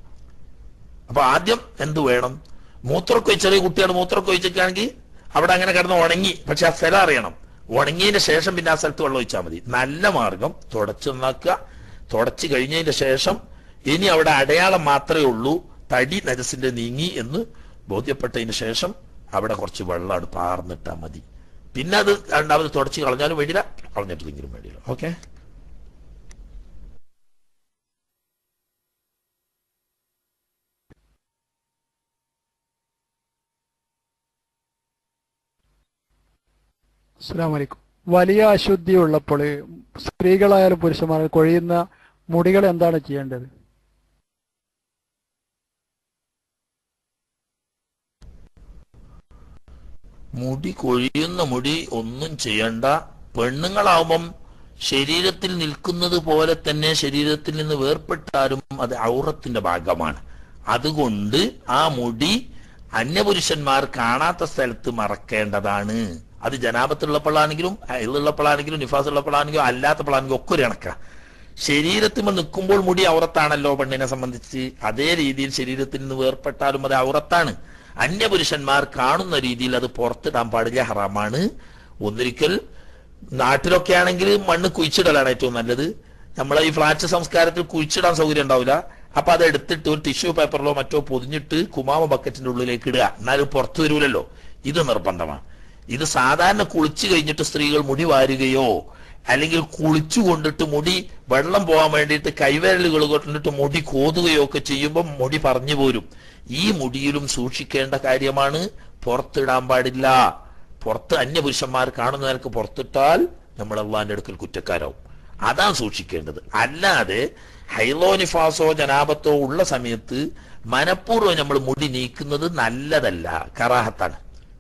അപ്പൊ ആദ്യം എന്ത് വേണം മൂത്രമൊക്കെ ഒഴിച്ച് ചെറിയ കുട്ടിയാണ് മൂത്രമൊക്കെ ഒഴിച്ചിട്ടാണെങ്കിൽ അവിടെ അങ്ങനെ കിടന്ന് ഉണങ്ങി പക്ഷെ ആ സ്ഥലം അറിയണം ഉണങ്ങിയതിന് ശേഷം പിന്നെ ആ സ്ഥലത്ത് വെള്ളം ഒഴിച്ചാൽ മതി നല്ല മാർഗം തുടച്ചു നന്നാക്കുക തുടച്ചു കഴിഞ്ഞതിന് ശേഷം ഇനി അവിടെ അടയാളം മാത്രമേ ഉള്ളൂ തടി നജസിന്റെ നീങ്ങി എന്ന് ബോധ്യപ്പെട്ടതിന് ശേഷം അവിടെ കുറച്ച് വെള്ളം അവിടെ പാർന്നിട്ടാൽ മതി പിന്നെ അത് രണ്ടാമത് തുടച്ച് കളഞ്ഞാലും വേണ്ടില്ല കളഞ്ഞിട്ടില്ലെങ്കിലും വേണ്ടില്ല ഓക്കെ അസ്സാം വലൈക്കും വലിയ അശുദ്ധി ഉള്ളപ്പോൾ സ്ത്രീകളായാലും പുരുഷന്മാരായാലും കൊഴിയുന്ന മുടികൾ എന്താണ് ചെയ്യേണ്ടത് മുടി കൊഴിയുന്ന മുടി ഒന്നും ചെയ്യണ്ട പെണ്ണുങ്ങളാവുമ്പം ശരീരത്തിൽ നിൽക്കുന്നത് പോലെ തന്നെ ശരീരത്തിൽ നിന്ന് വേർപ്പെട്ടാലും അത് ഔറത്തിന്റെ ഭാഗമാണ് അതുകൊണ്ട് ആ മുടി അന്യപുരുഷന്മാർ കാണാത്ത സ്ഥലത്ത് മറക്കേണ്ടതാണ് അത് ജനാപത്തുള്ളപ്പോഴാണെങ്കിലും ഇതുള്ളപ്പോഴാണെങ്കിലും നിഫാസ് ഉള്ളപ്പോഴാണെങ്കിലും അല്ലാത്തപ്പോഴാണെങ്കിലും ഒക്കെ ഒരു കണക്കാ ശരീരത്തിൽ നിൽക്കുമ്പോൾ മുടി ഔറത്താണല്ലോ പെണ്ണിനെ സംബന്ധിച്ച് അതേ രീതിയിൽ ശരീരത്തിൽ നിന്ന് വേർപ്പെട്ടാലും അത് ഔറത്താണ് അന്യപുരുഷന്മാർ കാണുന്ന രീതിയിൽ അത് പുറത്തിടാൻ പാടില്ല ഹറാമാണ് ഒന്നിരിക്കൽ നാട്ടിലൊക്കെ ആണെങ്കിൽ മണ്ണ് കുഴിച്ചിടലാണ് ഏറ്റവും നല്ലത് നമ്മളെ ഈ ഫ്ലാറ്റ് സംസ്കാരത്തിൽ കുഴിച്ചിടാൻ സൗകര്യം ഉണ്ടാവില്ല അപ്പൊ അത് എടുത്തിട്ട് ഒരു ടിഷ്യൂ പേപ്പറിലോ മറ്റോ പൊതിഞ്ഞിട്ട് കുമാമ ബക്കറ്റിന്റെ ഉള്ളിലേക്ക് ഇടുക എന്നാലും പുറത്തു വരൂലല്ലോ ഇത് നിർബന്ധമാണ് ഇത് സാധാരണ കുളിച്ചു കഴിഞ്ഞിട്ട് സ്ത്രീകൾ മുടി വാരുകയോ അല്ലെങ്കിൽ കുളിച്ചു കൊണ്ടിട്ട് മുടി വെള്ളം പോകാൻ വേണ്ടിയിട്ട് കൈവിരലുകൾ കൊണ്ടിട്ട് മുടി കോതുകയോ ഒക്കെ ചെയ്യുമ്പോൾ മുടി പറഞ്ഞു പോരും ഈ മുടിയിലും സൂക്ഷിക്കേണ്ട കാര്യമാണ് പുറത്തിടാൻ പാടില്ല പുറത്ത് അന്യപുരുഷന്മാർ കാണുന്ന നിലക്ക് പുറത്തിട്ടാൽ നമ്മൾ അള്ളാന്റെ അടുക്കൽ കുറ്റക്കാരാവും അതാണ് സൂക്ഷിക്കേണ്ടത് അല്ലാതെ ഹൈലോനിഫാസോ ജനാപത്തോ ഉള്ള സമയത്ത് മനഃപൂർവ്വം നമ്മൾ മുടി നീക്കുന്നത് നല്ലതല്ല കറാഹത്താണ്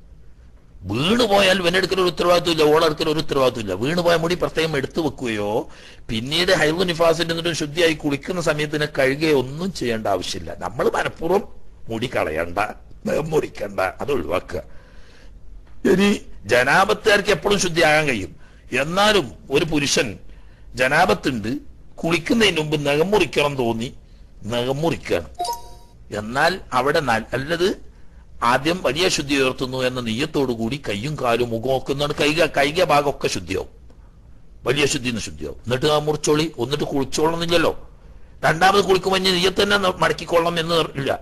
വീണ് പോയാൽ ഇവനെടുക്കൽ ഒരു ഉത്തരവാദിത്വമില്ല ഓളെടുക്കൽ ഒരു ഉത്തരവാദിത്വമില്ല വീണ് പോയ മുടി പ്രത്യേകം എടുത്തു വെക്കുകയോ പിന്നീട് ഹൈലു നിഫാസിന്റെ എന്നിട്ട് ശുദ്ധിയായി കുളിക്കുന്ന സമയത്തിന് കഴുകുകയോ ഒന്നും ചെയ്യേണ്ട ആവശ്യമില്ല നമ്മൾ മനഃപൂർവ്വം മുടി കളയണ്ട നഖം മുറിക്കണ്ട അത് ഒഴിവാക്കുക ഇനി ജനാപത്തുകാർക്ക് എപ്പോഴും ശുദ്ധിയാകാൻ കഴിയും എന്നാലും ഒരു പുരുഷൻ ജനാപത്തുണ്ട് കുളിക്കുന്നതിന് മുമ്പ് നഖം മുറിക്കണം തോന്നി നഖം മുറിക്കുകയാണ് എന്നാൽ അവിടെ നല്ലത് ആദ്യം വലിയ ശുദ്ധി ഉയർത്തുന്നു എന്ന നെയ്യത്തോടു കൂടി കയ്യും കാലും മുഖവും ഒക്കെ ഒന്നാണ് കൈക കൈക ഭാഗമൊക്കെ ശുദ്ധിയാവും വലിയ ശുദ്ധി എന്ന് ശുദ്ധിയാവും എന്നിട്ട് ആ മുറിച്ചോളി എന്നിട്ട് കുളിച്ചോളന്നില്ലല്ലോ രണ്ടാമത് കുളിക്കുമ്പോൾ ഇനി നെയ്യത്ത് തന്നെ മടക്കിക്കൊള്ളണം എന്ന് ഇല്ല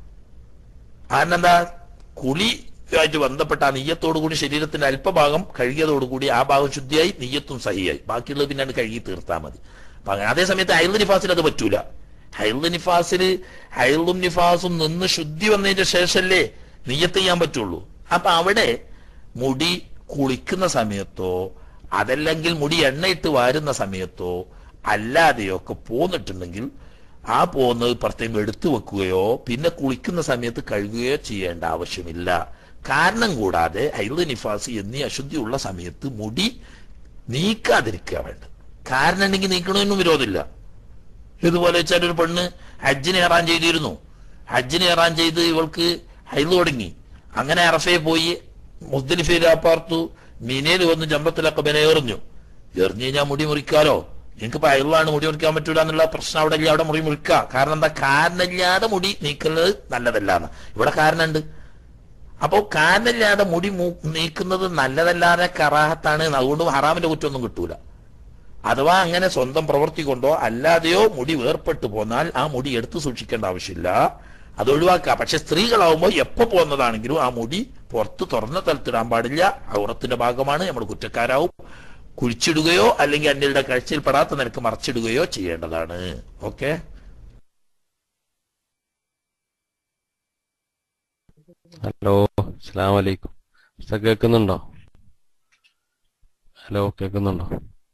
കാരണം എന്താ കുളി ആയിട്ട് ബന്ധപ്പെട്ട ആ നെയ്യത്തോടു കൂടി ശരീരത്തിന്റെ അല്പഭാഗം കഴുകിയതോടുകൂടി ആ ഭാഗം ശുദ്ധിയായി നെയ്യത്തും സഹിയായി ബാക്കിയുള്ളത് പിന്നാണ് കഴുകി തീർത്താൽ മതി അപ്പൊ അങ്ങനെ അതേ സമയത്ത് ഹൈൽ നിഫാസിൽ അത് പറ്റൂല ഹൈൽ നിഫാസിൽ ഹൈലും നിഫാസും നിന്ന് ശുദ്ധി വന്നതിന്റെ ശേഷമല്ലേ നെയ്യത്ത് ചെയ്യാൻ പറ്റുള്ളൂ അപ്പൊ അവിടെ മുടി കുളിക്കുന്ന സമയത്തോ അതല്ലെങ്കിൽ മുടി എണ്ണയിട്ട് വാരുന്ന സമയത്തോ അല്ലാതെയോ ഒക്കെ പോന്നിട്ടുണ്ടെങ്കിൽ ആ പോകുന്നത് പ്രത്യേകം എടുത്തു വെക്കുകയോ പിന്നെ കുളിക്കുന്ന സമയത്ത് കഴുകുകയോ ചെയ്യേണ്ട ആവശ്യമില്ല കാരണം കൂടാതെ ഹൈദ് നിഫാസ് എന്നീ അശുദ്ധിയുള്ള സമയത്ത് മുടി നീക്കാതിരിക്കുക വേണ്ടത് കാരണം ഉണ്ടെങ്കിൽ നീക്കണമെന്നും വിരോധമില്ല ഇതുപോലെ വെച്ചാൽ ഒരു പെണ്ണ് ഹജ്ജിന് ഏറാൻ ചെയ്തിരുന്നു ഹജ്ജിന് ഏറാൻ ചെയ്ത് ഇവൾക്ക് ഹൈദ് തുടങ്ങി അങ്ങനെ അറഫയെ പോയി മുസ്ദലിഫയിൽ പാർത്തു മീനയിൽ വന്ന് ജമ്പത്തിലൊക്കെ ബനെ എറിഞ്ഞു എറിഞ്ഞു കഴിഞ്ഞാൽ മുടി മുറിക്കാലോ നിങ്ങൾക്ക് ഇപ്പൊ അയലാണ് മുടി മുറിക്കാൻ പറ്റൂല എന്നുള്ള പ്രശ്നം അവിടെ ഇല്ല അവിടെ മുടി മുറിക്കുക കാരണം എന്താ കാരണമില്ലാതെ മുടി നീക്കുന്നത് നല്ലതല്ല എന്ന് ഇവിടെ കാരണമുണ്ട് അപ്പോ കാരണമില്ലാതെ മുടി മൂ- നീക്കുന്നത് നല്ലതല്ലാതെ കറാഹത്താണ് അതുകൊണ്ട് ഹറാമിന്റെ കുറ്റമൊന്നും കിട്ടൂല അഥവാ അങ്ങനെ സ്വന്തം പ്രവൃത്തി കൊണ്ടോ അല്ലാതെയോ മുടി വേർപെട്ടു പോന്നാൽ ആ മുടി എടുത്തു സൂക്ഷിക്കേണ്ട ആവശ്യമില്ല അത് ഒഴിവാക്കുക പക്ഷെ സ്ത്രീകളാവുമ്പോൾ എപ്പോ പോകുന്നതാണെങ്കിലും ആ മുടി പുറത്ത് തുറന്ന തലത്തിടാൻ പാടില്ല ഔറത്തിന്റെ ഭാഗമാണ് നമ്മൾ കുറ്റക്കാരാവും കുഴിച്ചിടുകയോ അല്ലെങ്കിൽ അന്യരുടെ കാഴ്ചയിൽ പെടാത്ത നിരക്ക് മറച്ചിടുകയോ ചെയ്യേണ്ടതാണ് ഓക്കെ ഹലോ അസ്സാം വലൈക്കും ഉസ്താദ് കേൾക്കുന്നുണ്ടോ ഹലോ കേൾക്കുന്നുണ്ടോ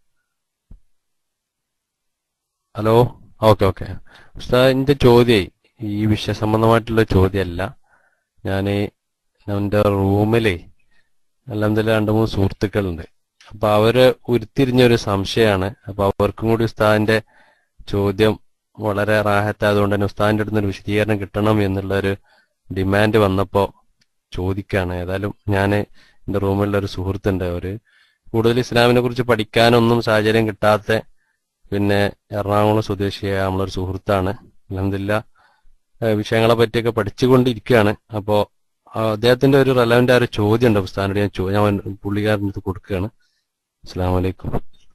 ഹലോ ഓക്കെ ഓക്കെ ഉസ്താദ് എൻ്റെ ചോദ്യേ ഈ വിഷയ സംബന്ധമായിട്ടുള്ള ചോദ്യമല്ല ഞാൻ എൻ്റെ റൂമിലേ അല്ലെന്നില്ല രണ്ട് മൂന്ന് സുഹൃത്തുക്കളുണ്ട് അപ്പൊ അവര് ഉരുത്തിരിഞ്ഞ ഒരു സംശയമാണ് അപ്പൊ അവർക്കും കൂടി ഉസ്താദിന്റെ ചോദ്യം വളരെ റാഹത്തായതുകൊണ്ട് തന്നെ ഉസ്താദിന്റെ അടുത്ത് ഒരു വിശദീകരണം കിട്ടണം എന്നുള്ള ഒരു ഡിമാൻഡ് വന്നപ്പോ ചോദിക്കാണ് ഏതായാലും ഞാൻ എൻ്റെ റൂമിലുള്ള ഒരു സുഹൃത്തുണ്ട് അവര് കൂടുതൽ ഇസ്ലാമിനെ കുറിച്ച് പഠിക്കാനൊന്നും സാഹചര്യം കിട്ടാത്ത പിന്നെ എറണാകുളം സ്വദേശിയായ നമ്മളൊരു സുഹൃത്താണ് അലഹമില്ല വിഷയങ്ങളെ പറ്റിയൊക്കെ പഠിച്ചുകൊണ്ടിരിക്കുകയാണ് അപ്പോ ആ, അദ്ദേഹത്തിന്റെ ഒരു റെലവന്റ് ആയ ഒരു ചോദ്യം ഉണ്ട് ഉസ്താദിനോട് ഞാൻ ചോ- ഞാൻ പുള്ളിക്കാരൻ്റെ അടുത്ത് കൊടുക്കുകയാണ് അസ്സാം വലൈക്കും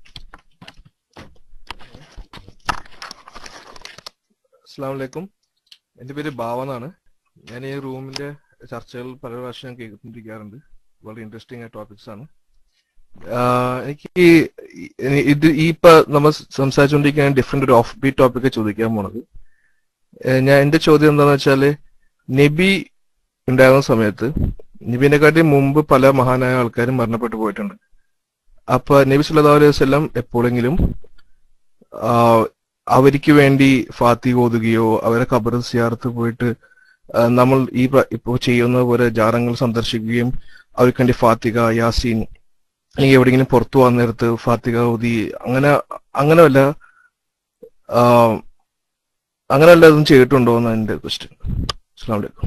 അസ്സാം വലൈക്കും എൻ്റെ പേര് ഭാവ എന്നാണ് ഞാൻ ഈ റൂമിന്റെ ചർച്ചകൾ പല പ്രാവശ്യം ഞാൻ കേൾക്കുന്നിരിക്കാറുണ്ട് വളരെ ഇൻട്രസ്റ്റിംഗ് ആയ ടോപ്പിക്സ് ആണ് ആഹ് എനിക്ക് ഈ- ഈ- ഇത് ഈ ഇപ്പൊ നമ്മൾ സംസാരിച്ചുകൊണ്ടിരിക്കുന്ന ഡിഫറെന്റ് ഒരു ഓഫ് ബീറ്റ് ടോപ്പിക്ക് ചോദിക്കാൻ പോണത് ഏഹ് ഞാൻ എന്റെ ചോദ്യം എന്താണെന്ന് വെച്ചാല് നബി ഉണ്ടാകുന്ന സമയത്ത് നബീനെക്കാട്ടി മുമ്പ് പല മഹാനായ ആൾക്കാരും മരണപ്പെട്ടു പോയിട്ടുണ്ട് അപ്പൊ നബി സല്ലല്ലാഹു അലൈഹി വസല്ലം എപ്പോഴെങ്കിലും ആഹ് അവർക്ക് വേണ്ടി ഫാത്തി ഓതുകയോ അവരെ ഖബർ സിയാർത്ത് പോയിട്ട് ആ, നമ്മൾ ഈ പ്ര- ഇപ്പോ ചെയ്യുന്ന പോലെ ജാറങ്ങൾ സന്ദർശിക്കുകയും അവർക്ക് വേണ്ടി ഫാത്തിക യാസീൻ അല്ലെങ്കിൽ എവിടെയെങ്കിലും പുറത്തു പോകാൻ നേരത്ത് ഫാത്തിക ഓതി അങ്ങനെ അങ്ങനെ വല്ല ആ, അങ്ങനെ വല്ലതും ചെയ്തിട്ടുണ്ടോ എന്ന് എന്റെ ക്വസ്റ്റ്യൻ അസ്സാം വലൈക്കും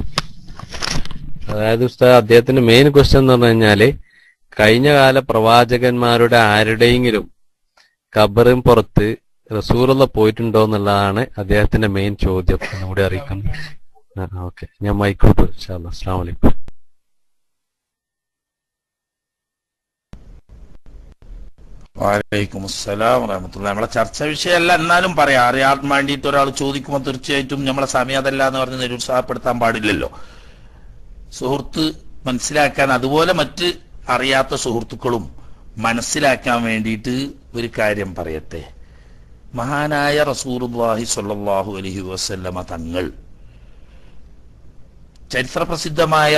അതായത് ഉസ്താദ് അദ്ദേഹത്തിന്റെ മെയിൻ ക്വസ്റ്റ്യൻ എന്ന് പറഞ്ഞു കഴിഞ്ഞാല് കഴിഞ്ഞ കാല പ്രവാചകന്മാരുടെ ആരുടെയെങ്കിലും ഖബറും പുറത്ത് റസൂറുള്ള പോയിട്ടുണ്ടോ എന്നുള്ളതാണ് അദ്ദേഹത്തിന്റെ മെയിൻ ചോദ്യം എന്നുകൂടി അറിയിക്കുന്നു ഓക്കെ ഞാൻ മൈക്കോട്ട് അസ്സാം വലൈക്കും വാലൈക്കും അസ്സലാം വറഹമത്തുള്ള നമ്മളെ ചർച്ച വിഷയമല്ല എന്നാലും പറയാം അറിയാൻ വേണ്ടിയിട്ട് ഒരാൾ ചോദിക്കുമ്പോൾ തീർച്ചയായിട്ടും നമ്മളെ സമയം അതല്ല എന്ന് പറഞ്ഞ് നിരുത്സാഹപ്പെടുത്താൻ പാടില്ലല്ലോ സുഹൃത്ത് മനസ്സിലാക്കാൻ അതുപോലെ മറ്റ് അറിയാത്ത സുഹൃത്തുക്കളും മനസ്സിലാക്കാൻ വേണ്ടിയിട്ട് ഒരു കാര്യം പറയട്ടെ മഹാനായ റസൂറുല്ലാഹി സ്വല്ലല്ലാഹു അലൈഹി വസല്ലമ തങ്ങൾ ചരിത്രപ്രസിദ്ധമായ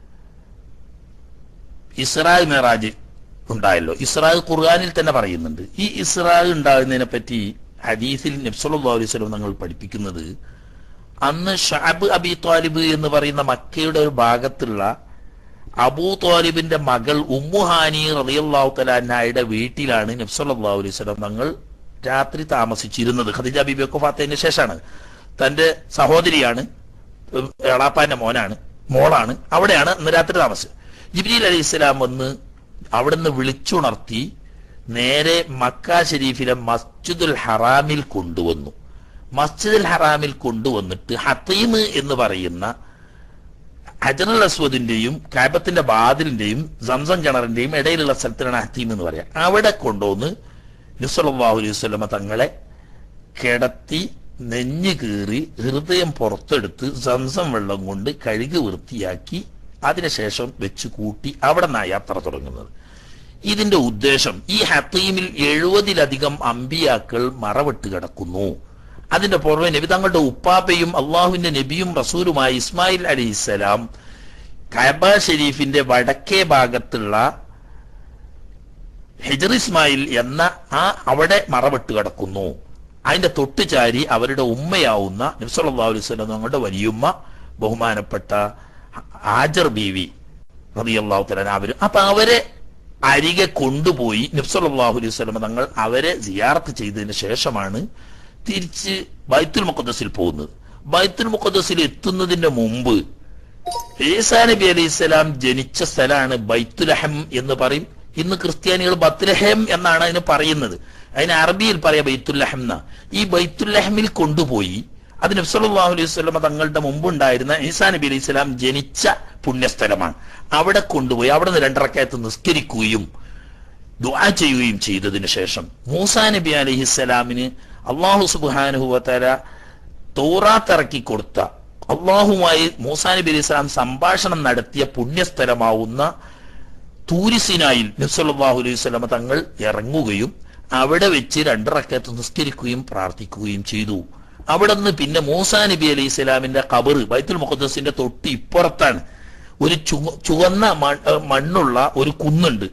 ഇസ്രായ് മെറാജ് ഉണ്ടായല്ലോ ഇസ്രായ് ഖുർആനിൽ തന്നെ പറയുന്നുണ്ട് ഈ ഇസ്രായ് ഉണ്ടാകുന്നതിനെ പറ്റി ഹദീസിൽ നബ്സല്ലാ അലൈഹി സ്വലം തങ്ങൾ പഠിപ്പിക്കുന്നത് അന്ന് ഷാബ് അബി ത്വാലിബ് എന്ന് പറയുന്ന മക്കയുടെ ഒരു ഭാഗത്തുള്ള അബൂ ത്വാലിബിന്റെ മകൾ ഉമ്മുഹാനി റളിയല്ലാഹു തലാന്നയുടെ വീട്ടിലാണ് നബ്സല്ലാ അലൈഹി സ്വലം തങ്ങൾ രാത്രി താമസിച്ചിരുന്നത് ഖദീജ ബിബിയൊക്കെ ഫാത്തതിന് ശേഷമാണ് തന്റെ സഹോദരിയാണ് ഉം, എളാപ്പാന്റെ മോനാണ് മോളാണ് അവിടെയാണ് ഇന്ന് രാത്രി താമസം ജിബ്രീൽ അലൈഹി ഇസ്ലാം വന്ന് അവിടുന്ന് വിളിച്ചുണർത്തി നേരെ മക്ക ഷരീഫിലെ മസ്ജിദുൽ ഹറാമിൽ കൊണ്ടുവന്നു മസ്ജിദുൽ ഹറാമിൽ കൊണ്ടുവന്നിട്ട് ഹത്തീം എന്ന് പറയുന്ന ഹജറുൽ അസ്വദിന്റെയും കാബത്തിന്റെ ബാദിലിന്റെയും സംസം കിണറിന്റെയും ഇടയിലുള്ള സ്ഥലത്തിനാണ് ഹത്തീം എന്ന് പറയാം അവിടെ കൊണ്ടുവന്ന് നിസ്വല്ലാഹു അലൈഹി വസല്ലമ തങ്ങളെ കിടത്തി നെഞ്ഞു കീറി ഹൃദയം പുറത്തെടുത്ത് സംസം വെള്ളം കൊണ്ട് കഴുകി വൃത്തിയാക്കി അതിനുശേഷം വെച്ച് കൂട്ടി അവിടെ നിന്നാണ് യാത്ര തുടങ്ങുന്നത് ഇതിന്റെ ഉദ്ദേശം ഈ ഹത്തീമിൽ എഴുപതിലധികം അമ്പിയാക്കൾ മറവിട്ട് കിടക്കുന്നു അതിന്റെ പുറമെ നബി തങ്ങളുടെ ഉപ്പാപ്പയും അള്ളാഹുവിന്റെ നബിയും റസൂലുമായ ഇസ്മായിൽ അലിസ്സലാം കഅബ ഷരീഫിന്റെ വടക്കേ ഭാഗത്തുള്ള ഹിജർ ഇസ്മായിൽ എന്ന ആ അവിടെ മറവിട്ട് കിടക്കുന്നു അതിന്റെ തൊട്ട് ചാരി അവരുടെ ഉമ്മയാവുന്ന നബ്സല്ലാ അലൈഹി സ്വലം തങ്ങളുടെ വലിയുമ്മ ബഹുമാനപ്പെട്ട ആജർ ബീവി റളിയല്ലാഹു തആല അവര് അപ്പൊ അവരെ അരികെ കൊണ്ടുപോയി നബ്സല്ലാഹു അലൈഹി സ്വലം തങ്ങൾ അവരെ സിയാറത്ത് ചെയ്തതിന് ശേഷമാണ് തിരിച്ച് ബൈത്തുൽ മുഖദ്ദസിൽ പോകുന്നത് ബൈത്തുൽ മുഖദ്ദസിൽ എത്തുന്നതിന്റെ മുമ്പ് ഈസാ നബി അലൈഹി സ്വലാം ജനിച്ച സ്ഥലമാണ് ബൈത്തുലഹം എന്ന് പറയും ഇന്ന് ക്രിസ്ത്യാനികൾ ബത്തുലഹം എന്നാണ് അതിന് പറയുന്നത് അതിന് അറബിയിൽ പറയാം ബൈത്തുല്ലഹം എന്ന ഈ ബൈത്തുല്ലഹമിൽ കൊണ്ടുപോയി അത് നബ്സല്ലാഹു അലൈഹി സ്വലമ തങ്ങളുടെ മുമ്പുണ്ടായിരുന്ന ഈസാ നബി അലൈഹി സ്വലാം ജനിച്ച പുണ്യസ്ഥലമാണ് അവിടെ കൊണ്ടുപോയി അവിടെ നിന്ന് രണ്ടറക്കയത്ത് നിസ്കരിക്കുകയും ദുആ ചെയ്യുകയും ചെയ്തതിനു ശേഷം മൂസാ നബി അലൈഹി സ്വലാമിന് അള്ളാഹു സുബാനുഹുവത്തല തോറാത്തിറക്കി കൊടുത്ത അള്ളാഹുമായി മൂസാ നബി അലൈഹി സ്വലാം സംഭാഷണം നടത്തിയ പുണ്യസ്ഥലമാവുന്ന തൂരിസിനായിൽ നബ്സല്ലാഹു അലൈഹി സ്വലമ തങ്ങൾ ഇറങ്ങുകയും അവിടെ വെച്ച് രണ്ടറക്കത്ത് നിസ്കരിക്കുകയും പ്രാർത്ഥിക്കുകയും ചെയ്തു അവിടെ നിന്ന് പിന്നെ മൂസാ നബി അലൈഹി സ്വലാമിന്റെ കബറ് ബൈത്തുൽ മുഖദ്സിന്റെ തൊട്ട് ഇപ്പുറത്താണ് ഒരു ചുവ- ചുവന്ന മൺ- ഏഹ് മണ്ണുള്ള ഒരു കുന്നുണ്ട്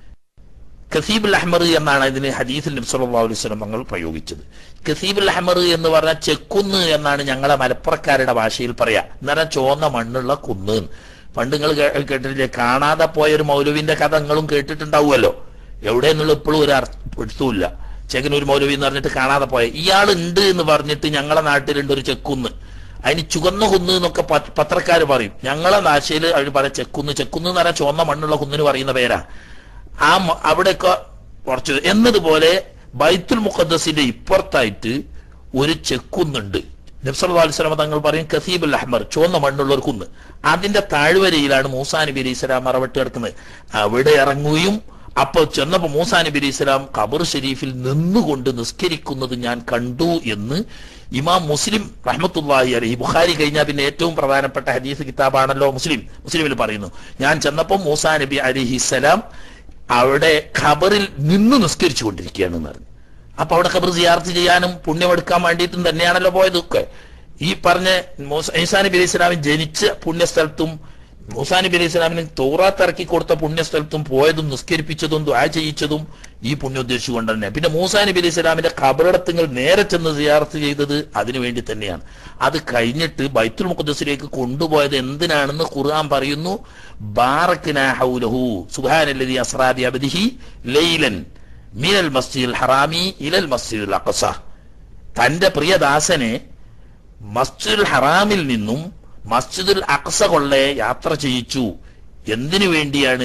കസീബുൽ അഹ്മർ എന്നാണ് ഇതിന് ഹദീസിൽ നബി സല്ലല്ലാഹു അലൈഹി വസല്ലം തങ്ങൾ പ്രയോഗിച്ചത് കസീബുൽ അഹ്മർ എന്ന് പറഞ്ഞാൽ ചെക്കുന്ന് എന്നാണ് ഞങ്ങളെ മലപ്പുറക്കാരുടെ ഭാഷയിൽ പറയാ എന്ന് പറഞ്ഞാൽ ചുവന്ന മണ്ണുള്ള കുന്ന് എന്ന്. പണ്ട് നിങ്ങൾ കേ- കേട്ടിട്ടില്ലേ കാണാതെ പോയ ഒരു മൗലവിന്റെ കഥ നിങ്ങളും കേട്ടിട്ടുണ്ടാവുമല്ലോ എവിടെ എന്നുള്ള ഇപ്പോഴും ഒരു അർത്ഥമില്ല ചെക്കനൂർ മൗലവി എന്ന് പറഞ്ഞിട്ട് കാണാതെ പോയ ഇയാൾ ഉണ്ട് എന്ന് പറഞ്ഞിട്ട് ഞങ്ങളെ നാട്ടിലുണ്ട് ഒരു ചെക്കുന്ന് അതിന് ചുവന്ന കുന്ന് എന്നൊക്കെ പത്രക്കാർ പറയും ഞങ്ങളെ ഭാഷയിൽ അവർ പറയാം ചെക്കുന്ന് ചെക്കുന്ന് എന്ന് പറഞ്ഞാൽ ചുവന്ന മണ്ണുള്ള കുന്നിന് പറയുന്ന പേരാ ആ മ- അവിടെയൊക്കെ കുറച്ച് എന്നതുപോലെ ബൈത്തുൽ മുഖദ്ദസിന്റെ ഇപ്പുറത്തായിട്ട് ഒരു ചെക്കുന്നുണ്ട് നബ്സല്ലാ അലിസ്ലാമ തങ്ങൾ പറയും കസീബുൽ അഹ്മർ ചുവന്ന മണ്ണുള്ള ഒരു കുന്ന് അതിന്റെ താഴ്വരയിലാണ് മൂസാ നബി അലൈഹി സ്വലാം മറവിട്ട് കിടക്കുന്നത് അവിടെ ഇറങ്ങുകയും അപ്പൊ ചെന്നപ്പോ മൂസാ നബി അലൈഹി സ്വലാം ഖബർ ഷരീഫിൽ നിന്നുകൊണ്ട് നിസ്കരിക്കുന്നത് ഞാൻ കണ്ടു എന്ന് ഇമാം മുസ്ലിം റഹ്മത്തുല്ലാഹി അലൈഹി ബുഖാരി കഴിഞ്ഞാൽ പിന്നെ ഏറ്റവും പ്രധാനപ്പെട്ട ഹദീസ് കിതാബാണല്ലോ മുസ്ലിം മുസ്ലിമിൽ പറയുന്നു ഞാൻ ചെന്നപ്പോൾ മൂസാ നബി അലിഹി സ്വലാം അവിടെ ഖബറിൽ നിന്ന് നിസ്കരിച്ചു കൊണ്ടിരിക്കുകയാണെന്ന് പറഞ്ഞു അപ്പൊ അവിടെ ഖബർ സിയാർത്ത് ചെയ്യാനും പുണ്യമെടുക്കാൻ വേണ്ടിയിട്ടും തന്നെയാണല്ലോ പോയതൊക്കെ ഈ പറഞ്ഞ മൂസ- ഈസാ നബി അലൈഹി സ്വലാമിൻ ജനിച്ച പുണ്യസ്ഥലത്തും മൂസാ നബി അലൈഹി സ്വലാമിന് തോറാത്ത് ഇറക്കി കൊടുത്ത പുണ്യസ്ഥലത്തും പോയതും നിസ്കരിപ്പിച്ചതും ദ്വാ ചെയ്യിച്ചതും ഈ പുണ്യം ഉദ്ദേശിച്ചുകൊണ്ട് തന്നെ പിന്നെ മൂസാ നബി അലൈഹി സ്വലാമിന്റെ ഖബറിടത്തുങ്ങൾ നേരെ ചെന്ന് സിയാർത്ത് ചെയ്തത് അതിനു വേണ്ടി തന്നെയാണ് അത് കഴിഞ്ഞിട്ട് ബൈത്തുൽ മുഖദ്സിലേക്ക് കൊണ്ടുപോയത് എന്തിനാണെന്ന് ഖുർആൻ പറയുന്നു ബാറക്നാ ഹൗലഹു സുബ്ഹാനല്ലദി അസ്റാ ബി അബ്ദിഹി ലൈലൻ മിനൽ മസ്ജിദിൽ ഹറാമി ഇലൽ മസ്ജിദിൽ അഖസ തന്റെ പ്രിയദാസനെ മസ്ജിദുൽ ഹറാമിൽ നിന്നും മസ്ജിദുൽ അക്സ കൊള്ളെ യാത്ര ചെയ്യിച്ചു എന്തിനു വേണ്ടിയാണ്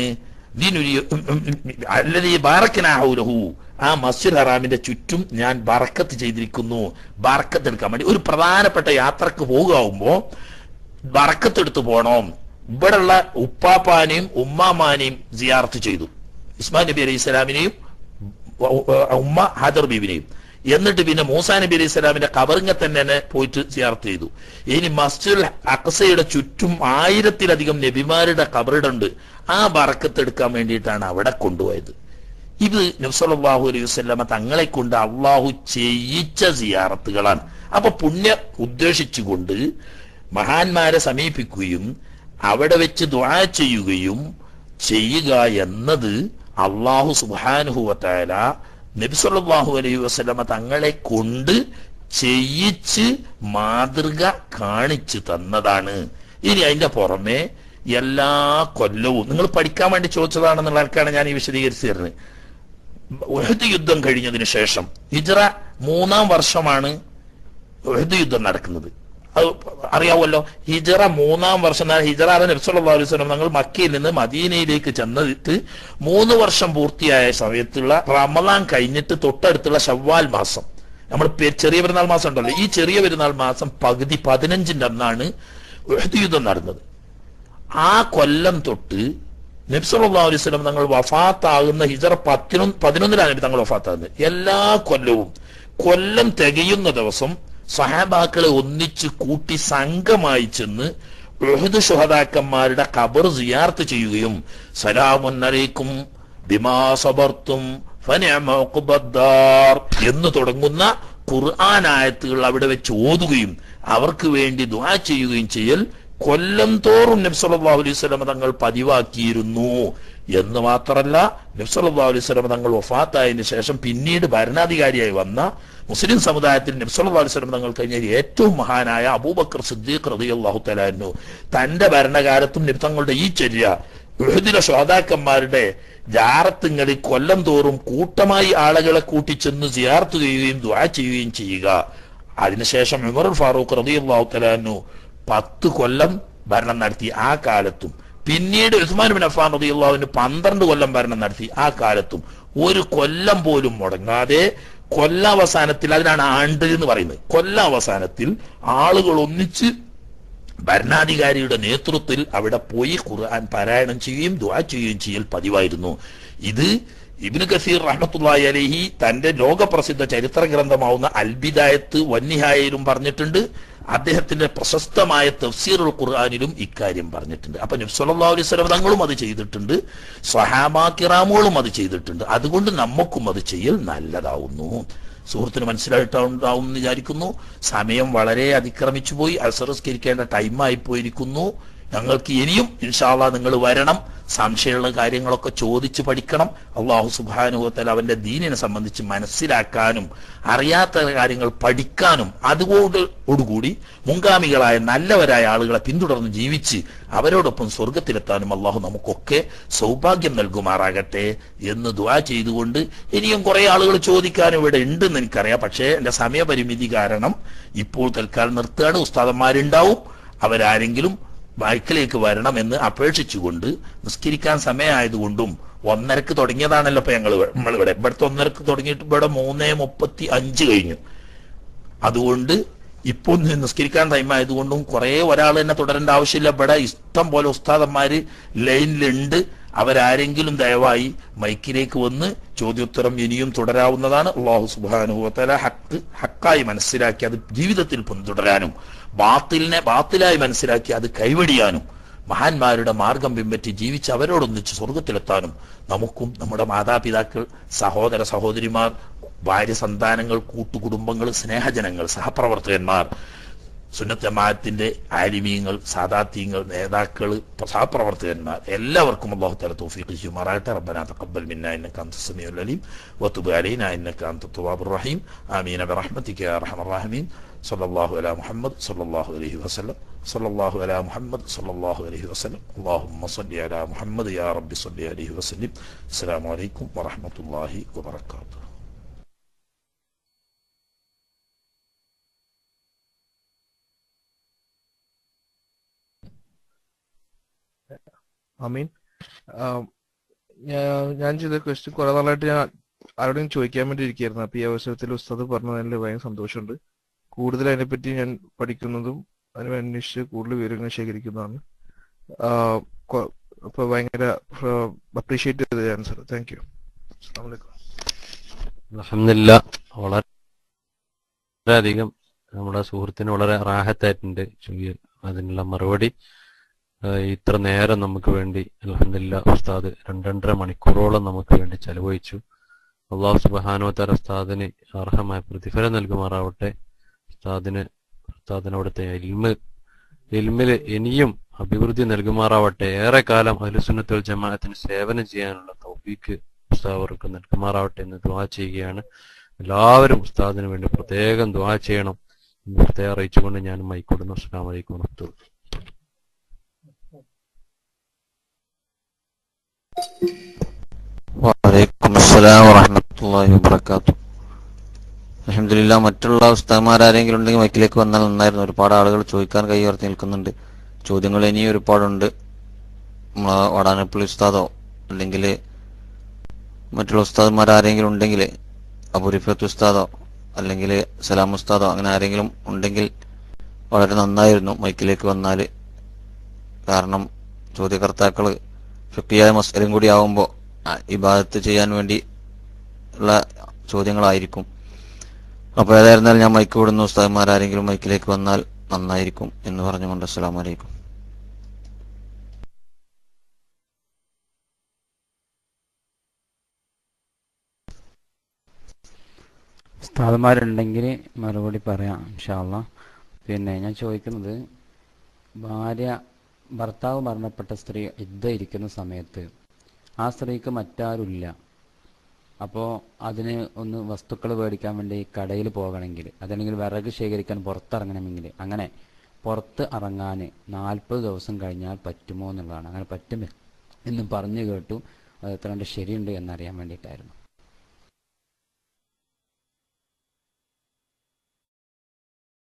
അല്ലതീ ബാറക്കിനാഹുലഹു ആ മസ്ജിദ് ഹറാമിന്റെ ചുറ്റും ഞാൻ ബറക്കത്ത് ചെയ്തിരിക്കുന്നു ബറക്കത്ത് എടുക്കാൻ വേണ്ടി ഒരു പ്രധാനപ്പെട്ട യാത്രക്ക് പോകുമ്പോ ബറക്കത്ത് എടുത്തു പോണം ഇവിടെയുള്ള ഉപ്പാപ്പാനെയും ഉമ്മാമാനെയും സിയാർത്ത് ചെയ്തു ഇസ്മാൻ നബി അലൈഹി സ്വലാമിനെയും ഉമ്മ ഹാജർ ബീബിനെയും എന്നിട്ട് പിന്നെ മൂസാ നബി അലൈഹി സ്വലാമിന്റെ കബറിങ്ങ തന്നെ തന്നെ പോയിട്ട് സിയാർത്ത് ചെയ്തു ഇനി മസ്ജിദുൽ അക്സയുടെ ചുറ്റും ആയിരത്തിലധികം നബിമാരുടെ കബറിടുണ്ട് ആ ബറക്കത്ത് എടുക്കാൻ വേണ്ടിയിട്ടാണ് അവിടെ കൊണ്ടുപോയത് ഇത് നബ്സല്ലാഹു അലൈഹി വസ്ലമ തങ്ങളെ കൊണ്ട് അള്ളാഹു ചെയ്യിച്ച സിയാറത്തുകളാണ് അപ്പൊ പുണ്യ ഉദ്ദേശിച്ചുകൊണ്ട് മഹാന്മാരെ സമീപിക്കുകയും അവിടെ വെച്ച് ദുആ ചെയ്യുകയും ചെയ്യുക എന്നത് അള്ളാഹു സുബാനുഹുവത്തായ നബിസല്ലാഹു അലൈഹി വസ്ലമ തങ്ങളെ കൊണ്ട് ചെയ്യിച്ച് മാതൃക കാണിച്ചു തന്നതാണ് ഇനി അതിന്റെ പുറമെ എല്ലാ കൊല്ലവും നിങ്ങൾ പഠിക്കാൻ വേണ്ടി ചോദിച്ചതാണെന്നുള്ള ആൾക്കാണ് ഞാൻ ഈ വിശദീകരിച്ചു തരുന്നത് ഉഹദ് യുദ്ധം കഴിഞ്ഞതിന് ശേഷം ഹിജറ മൂന്നാം വർഷമാണ് ഉഹദ് യുദ്ധം നടക്കുന്നത് അത് അറിയാവല്ലോ ഹിജറ മൂന്നാം വർഷം ഹിജറ നബ്സല്ലാ അലൈഹി സ്വലം ഞങ്ങൾ മക്കയിൽ നിന്ന് മദീനയിലേക്ക് ചെന്നിട്ട് മൂന്ന് വർഷം പൂർത്തിയായ സമയത്തുള്ള റമദാൻ കഴിഞ്ഞിട്ട് തൊട്ടടുത്തുള്ള ഷവ്വാൽ മാസം നമ്മൾ പെ- ചെറിയ പെരുന്നാൾ മാസം ഉണ്ടല്ലോ ഈ ചെറിയ പെരുന്നാൾ മാസം പകുതി പതിനഞ്ചിന്റെ അന്നാണ് ഉഹദ് യുദ്ധം നടന്നത് ആ കൊല്ലം തൊട്ട് നബ്സല്ലാ അലൈഹി സ്വലം തങ്ങൾ വഫാത്താകുന്ന ഹിജറ പതിനൊന്ന് പതിനൊന്നിലാണ് നബി തങ്ങൾ വഫാത്താകുന്നത് എല്ലാ കൊല്ലവും കൊല്ലം തികയുന്ന ദിവസം സഹാബാക്കളെ ഒന്നിച്ച് കൂട്ടി സംഘമായി ചെന്ന് ഉഹദ് ഷുഹദാക്കന്മാരുടെ ഖബർ സിയാർത്ത് ചെയ്യുകയും സലാമുന്നലൈക്കും ബിമാ സബർത്തും ഫനിഅമ ഉഖ്ബദ്ദാർ എന്ന് തുടങ്ങുന്ന ഖുർആൻ ആയത്തുകൾ അവിടെ വെച്ച് ഓതുകയും അവർക്ക് വേണ്ടി ദുആ ചെയ്യുകയും ചെയ്യൽ കൊല്ലം തോറും നബ്സല്ലാ അലൈഹി സ്വലമ തങ്ങൾ പതിവാക്കിയിരുന്നു എന്ന് മാത്രമല്ല നബ്സല്ലാ അലൈഹി സ്വലമ തങ്ങൾ വഫാത്തായതിനു ശേഷം പിന്നീട് ഭരണാധികാരിയായി വന്ന മുസ്ലിം സമുദായത്തിൽ നബ്സല്ലാ അലൈഹി സ്വലം തങ്ങൾ കഴിഞ്ഞ ഏറ്റവും മഹാനായ അബൂബക്കർ സിദ്ദീഖ് റളിയല്ലാഹു തലാന്നു തന്റെ ഭരണകാലത്തും നബി തങ്ങളുടെ ഈ ചര്യ ഉഹദിലെ ശ്രോതാക്കന്മാരുടെ ജാറത്തുങ്ങളിൽ കൊല്ലം തോറും കൂട്ടമായി ആളുകളെ കൂട്ടിച്ചെന്ന് സിയാർത്ത് ചെയ്യുകയും ദുആ ചെയ്യുകയും ചെയ്യുക അതിനുശേഷം ഉമർ ഫാറൂഖ് റളിയല്ലാഹു തലാന്നു പത്ത് കൊല്ലം ഭരണം നടത്തി ആ കാലത്തും പിന്നീട് ഉസ്മാൻ ബിൻ അഫാൻ റളിയല്ലാഹുവിന് പന്ത്രണ്ട് കൊല്ലം ഭരണം നടത്തി ആ കാലത്തും ഒരു കൊല്ലം പോലും മുടങ്ങാതെ കൊല്ലാവസാനത്തിൽ അതിനാണ് ആണ്ട് എന്ന് പറയുന്നത് കൊല്ലാവസാനത്തിൽ ആളുകൾ ഒന്നിച്ച് ഭരണാധികാരിയുടെ നേതൃത്വത്തിൽ അവിടെ പോയി ഖുർആൻ പാരായണം ചെയ്യുകയും ദുആ ചെയ്യുകയും ചെയ്യൽ പതിവായിരുന്നു ഇത് ഇബ്നു കസീർ റഹ്മത്തുള്ളാഹി അലൈഹി തന്റെ ലോകപ്രസിദ്ധ ചരിത്ര ഗ്രന്ഥമാവുന്ന അൽബിദായത്ത് വന്യഹായയിലും പറഞ്ഞിട്ടുണ്ട് അദ്ദേഹത്തിന്റെ പ്രശസ്തമായ തഫ്സീറുൽ ഖുർആാനിലും ഇക്കാര്യം പറഞ്ഞിട്ടുണ്ട് അപ്പൊ നബ്സല്ലാ അലൈഹി സ്വലം തങ്ങളും അത് ചെയ്തിട്ടുണ്ട് സ്വഹാബാ കിറാമുകളും അത് ചെയ്തിട്ടുണ്ട് അതുകൊണ്ട് നമുക്കും അത് ചെയ്യൽ നല്ലതാവുന്നു സുഹൃത്തിന് മനസ്സിലായിട്ടുണ്ടാവും എന്ന് വിചാരിക്കുന്നു സമയം വളരെ അതിക്രമിച്ചു പോയി അസറസ്കരിക്കേണ്ട ടൈമായി പോയിരിക്കുന്നു ഞങ്ങൾക്ക് ഇനിയും ഇൻഷാല്ല നിങ്ങൾ വരണം സംശയമുള്ള കാര്യങ്ങളൊക്കെ ചോദിച്ച് പഠിക്കണം അള്ളാഹു സുബാനുഭവത്തിൽ അവന്റെ ദീനിനെ സംബന്ധിച്ച് മനസ്സിലാക്കാനും അറിയാത്ത കാര്യങ്ങൾ പഠിക്കാനും അതുകൊണ്ടോടുകൂടി മുൻഗാമികളായ നല്ലവരായ ആളുകളെ പിന്തുടർന്ന് ജീവിച്ച് അവരോടൊപ്പം സ്വർഗത്തിലെത്താനും അള്ളാഹു നമുക്കൊക്കെ സൗഭാഗ്യം നൽകുമാറാകട്ടെ എന്ന് ദുആ ചെയ്തുകൊണ്ട് ഇനിയും കുറെ ആളുകൾ ചോദിക്കാനും ഇവിടെ ഉണ്ടെന്ന് എനിക്കറിയാം പക്ഷേ എന്റെ സമയപരിമിതി കാരണം ഇപ്പോൾ തൽക്കാലം നിർത്തുകയാണ് ഉസ്താദന്മാരുണ്ടാവും അവരാരെങ്കിലും ബൈക്കിലേക്ക് വരണമെന്ന് അപേക്ഷിച്ചുകൊണ്ട് നിസ്കരിക്കാൻ സമയമായതുകൊണ്ടും ഒന്നരക്ക് തുടങ്ങിയതാണല്ലോ ഇപ്പൊ ഞങ്ങൾ നമ്മളിവിടെ ഇവിടുത്തെ ഒന്നരക്ക് തുടങ്ങിയിട്ട് ഇവിടെ മൂന്നേ മുപ്പത്തി അഞ്ച് കഴിഞ്ഞു അതുകൊണ്ട് ഇപ്പൊ നിസ്കരിക്കാൻ ടൈം ആയതുകൊണ്ടും കുറെ ഒരാൾ തന്നെ തുടരേണ്ട ആവശ്യമില്ല ഇവിടെ ഇഷ്ടം പോലെ ഉസ്താദന്മാര് ലൈനിലുണ്ട് അവരാരെങ്കിലും ദയവായി മൈക്കിലേക്ക് വന്ന് ചോദ്യോത്തരം ഇനിയും തുടരാവുന്നതാണ് അള്ളാഹു സുബാനുഭവത്തല ഹക്ക് ഹക്കായി മനസ്സിലാക്കി അത് ജീവിതത്തിൽ പിന്തുടരാനും ബാത്തിലിനെ ബാത്തിലായി മനസ്സിലാക്കി അത് കൈവടിയാനും മഹാന്മാരുടെ മാർഗം പിൻപറ്റി ജീവിച്ച് അവരോടൊന്നിച്ച് സ്വർഗത്തിലെത്താനും നമുക്കും നമ്മുടെ മാതാപിതാക്കൾ സഹോദര സഹോദരിമാർ ഭാര്യ സന്താനങ്ങൾ കൂട്ടുകുടുംബങ്ങൾ സ്നേഹജനങ്ങൾ സഹപ്രവർത്തകന്മാർ സുന്നത്തമാത്തിന്റെ ആലിമീങ്ങൾ സാദാത്യങ്ങൾ നേതാക്കൾ സഹപ്രവർത്തകന്മാർ എല്ലാവർക്കും അള്ളാഹു തല തോഫീഖ് ചെയ്യുമാറാകട്ടെ റബ്ബന തഖബ്ബൽ മിന്ന ഇന്നക അൻത സമീഉൽ അലീം വതുബ് അലൈനാ ഇന്നക അൻത തവ്വാബുർ റഹീം ആമീൻ ബിറഹ്മതിക യാ അർഹമർ റഹീമീൻ സല്ലല്ലാഹു അലാ മുഹമ്മദ് സല്ലല്ലാഹു അലൈഹി വസല്ലം സല്ലല്ലാഹു അലാ മുഹമ്മദ് സല്ലല്ലാഹു അലൈഹി വസല്ലം അല്ലാഹുമ്മ സല്ലി അലാ മുഹമ്മദ് യാ റബ്ബി സല്ലി അലൈഹി വസല്ലം അസ്സലാമു അലൈക്കും വറഹ്മത്തുള്ളാഹി വബറകാതുഹു അമീൻ ആം, ഞാ- ഞാൻ ചെയ്ത ക്വസ്റ്റ്യൻ കുറെ നാളായിട്ട് ഞാൻ ആരോടും ചോദിക്കാൻ വേണ്ടി ഇരിക്കുകയായിരുന്നു അപ്പൊ ഈ അവസരത്തിൽ ഉസ്താദ് പറഞ്ഞതിൽ ഭയങ്കര സന്തോഷമുണ്ട് കൂടുതൽ അതിനെപ്പറ്റി ഞാൻ പഠിക്കുന്നതും അതിനെ അന്വേഷിച്ച് കൂടുതൽ വിവരങ്ങൾ ശേഖരിക്കുന്നതാണ് ആ, കൊ- അപ്പൊ ഭയങ്കര അപ്രീഷിയേറ്റ് ചെയ്ത ആൻസർ താങ്ക് യു അലഹമില്ല വളരെയധികം നമ്മുടെ സുഹൃത്തിന് വളരെ റാഹത്തായിട്ടുണ്ട് ചോദ്യം അതിനുള്ള മറുപടി ആ, ഇത്ര നേരം നമുക്ക് വേണ്ടി അലഹമില്ല ഉസ്താദ് രണ്ടര മണിക്കൂറോളം നമുക്ക് വേണ്ടി ചെലവഴിച്ചു അള്ളാഹു സുബാനോ തല ഉസ്താദിന് അർഹമായ പ്രതിഫലം നൽകുമാറാവട്ടെ ഉസ്താദിന് ഉസ്താദിന് അവിടുത്തെ ഇൽമ് ഇൽമില് ഇനിയും അഭിവൃദ്ധി നൽകുമാറാവട്ടെ ഏറെ കാലം അഹ്ലുസുന്നത്തുൽ ജമാഅത്തിന് സേവനം ചെയ്യാനുള്ള തൗഫീക്ക് ഉസ്താദ് അവർക്ക് നൽകുമാറാവട്ടെ എന്ന് ദുആ ചെയ്യുകയാണ് എല്ലാവരും ഉസ്താദിന് വേണ്ടി പ്രത്യേകം ദുആ ചെയ്യണം എന്ന് പ്രത്യേകം അറിയിച്ചുകൊണ്ട് ഞാൻ മൈക്കൊടുന്നു അസ്സാം വലൈക്കും വറഹ്മത്തുള്ളാഹി വലൈക്കും അസ്സലാം വറഹ്മത്തുള്ളാഹി വബറകാത്തു അൽഹംദുലില്ലാ മറ്റുള്ള ഉസ്താദ്മാരാരെങ്കിലും ഉണ്ടെങ്കിൽ മൈക്കിലേക്ക് വന്നാൽ നന്നായിരുന്നു ഒരുപാട് ആളുകൾ ചോദിക്കാൻ കൈ ഉയർത്തി നിൽക്കുന്നുണ്ട് ചോദ്യങ്ങൾ ഇനിയും ഒരുപാടുണ്ട് നമ്മളെ വടാനപ്പള്ളി ഉസ്താദോ അല്ലെങ്കിൽ മറ്റുള്ള ഉസ്താദ്മാർ ആരെങ്കിലും ഉണ്ടെങ്കിൽ അബുരിഫത്ത് ഉസ്താദോ അല്ലെങ്കിൽ സലാം ഉസ്താദോ അങ്ങനെ ആരെങ്കിലും ഉണ്ടെങ്കിൽ വളരെ നന്നായിരുന്നു മൈക്കിലേക്ക് വന്നാൽ കാരണം ചോദ്യകർത്താക്കൾ ഫിക്കിയായ മസ്കരും കൂടി ആവുമ്പോൾ ഇബാദത്ത് ചെയ്യാൻ വേണ്ടി ഉള്ള ചോദ്യങ്ങളായിരിക്കും അപ്പോൾ ഏതായിരുന്നാലും ഞാൻ മൈക്ക് വിടുന്ന ഉസ്താദന്മാർ ആരെങ്കിലും മൈക്കിലേക്ക് വന്നാൽ നന്നായിരിക്കും എന്ന് പറഞ്ഞുകൊണ്ട് അസ്സലാം വലൈക്കും ഉസ്താദന്മാരുണ്ടെങ്കിൽ മറുപടി പറയാം ഇൻഷാല്ല പിന്നെ ഞാൻ ചോദിക്കുന്നത് ഭാര്യ ഭർത്താവ് മരണപ്പെട്ട സ്ത്രീ ഇദ്ദ ഇരിക്കുന്ന സമയത്ത് ആ സ്ത്രീക്ക് മറ്റാരുമില്ല അപ്പോൾ അതിന് ഒന്ന് വസ്തുക്കൾ മേടിക്കാൻ വേണ്ടി കടയിൽ പോകണമെങ്കിൽ അതല്ലെങ്കിൽ വിറക് ശേഖരിക്കാൻ പുറത്തിറങ്ങണമെങ്കിൽ അങ്ങനെ പുറത്ത് ഇറങ്ങാൻ നാൽപ്പത് ദിവസം കഴിഞ്ഞാൽ പറ്റുമോ എന്നുള്ളതാണ് അങ്ങനെ പറ്റും എന്ന് പറഞ്ഞു കേട്ടു അത് എത്ര കണ്ട് ശരിയുണ്ട് എന്നറിയാൻ വേണ്ടിയിട്ടായിരുന്നു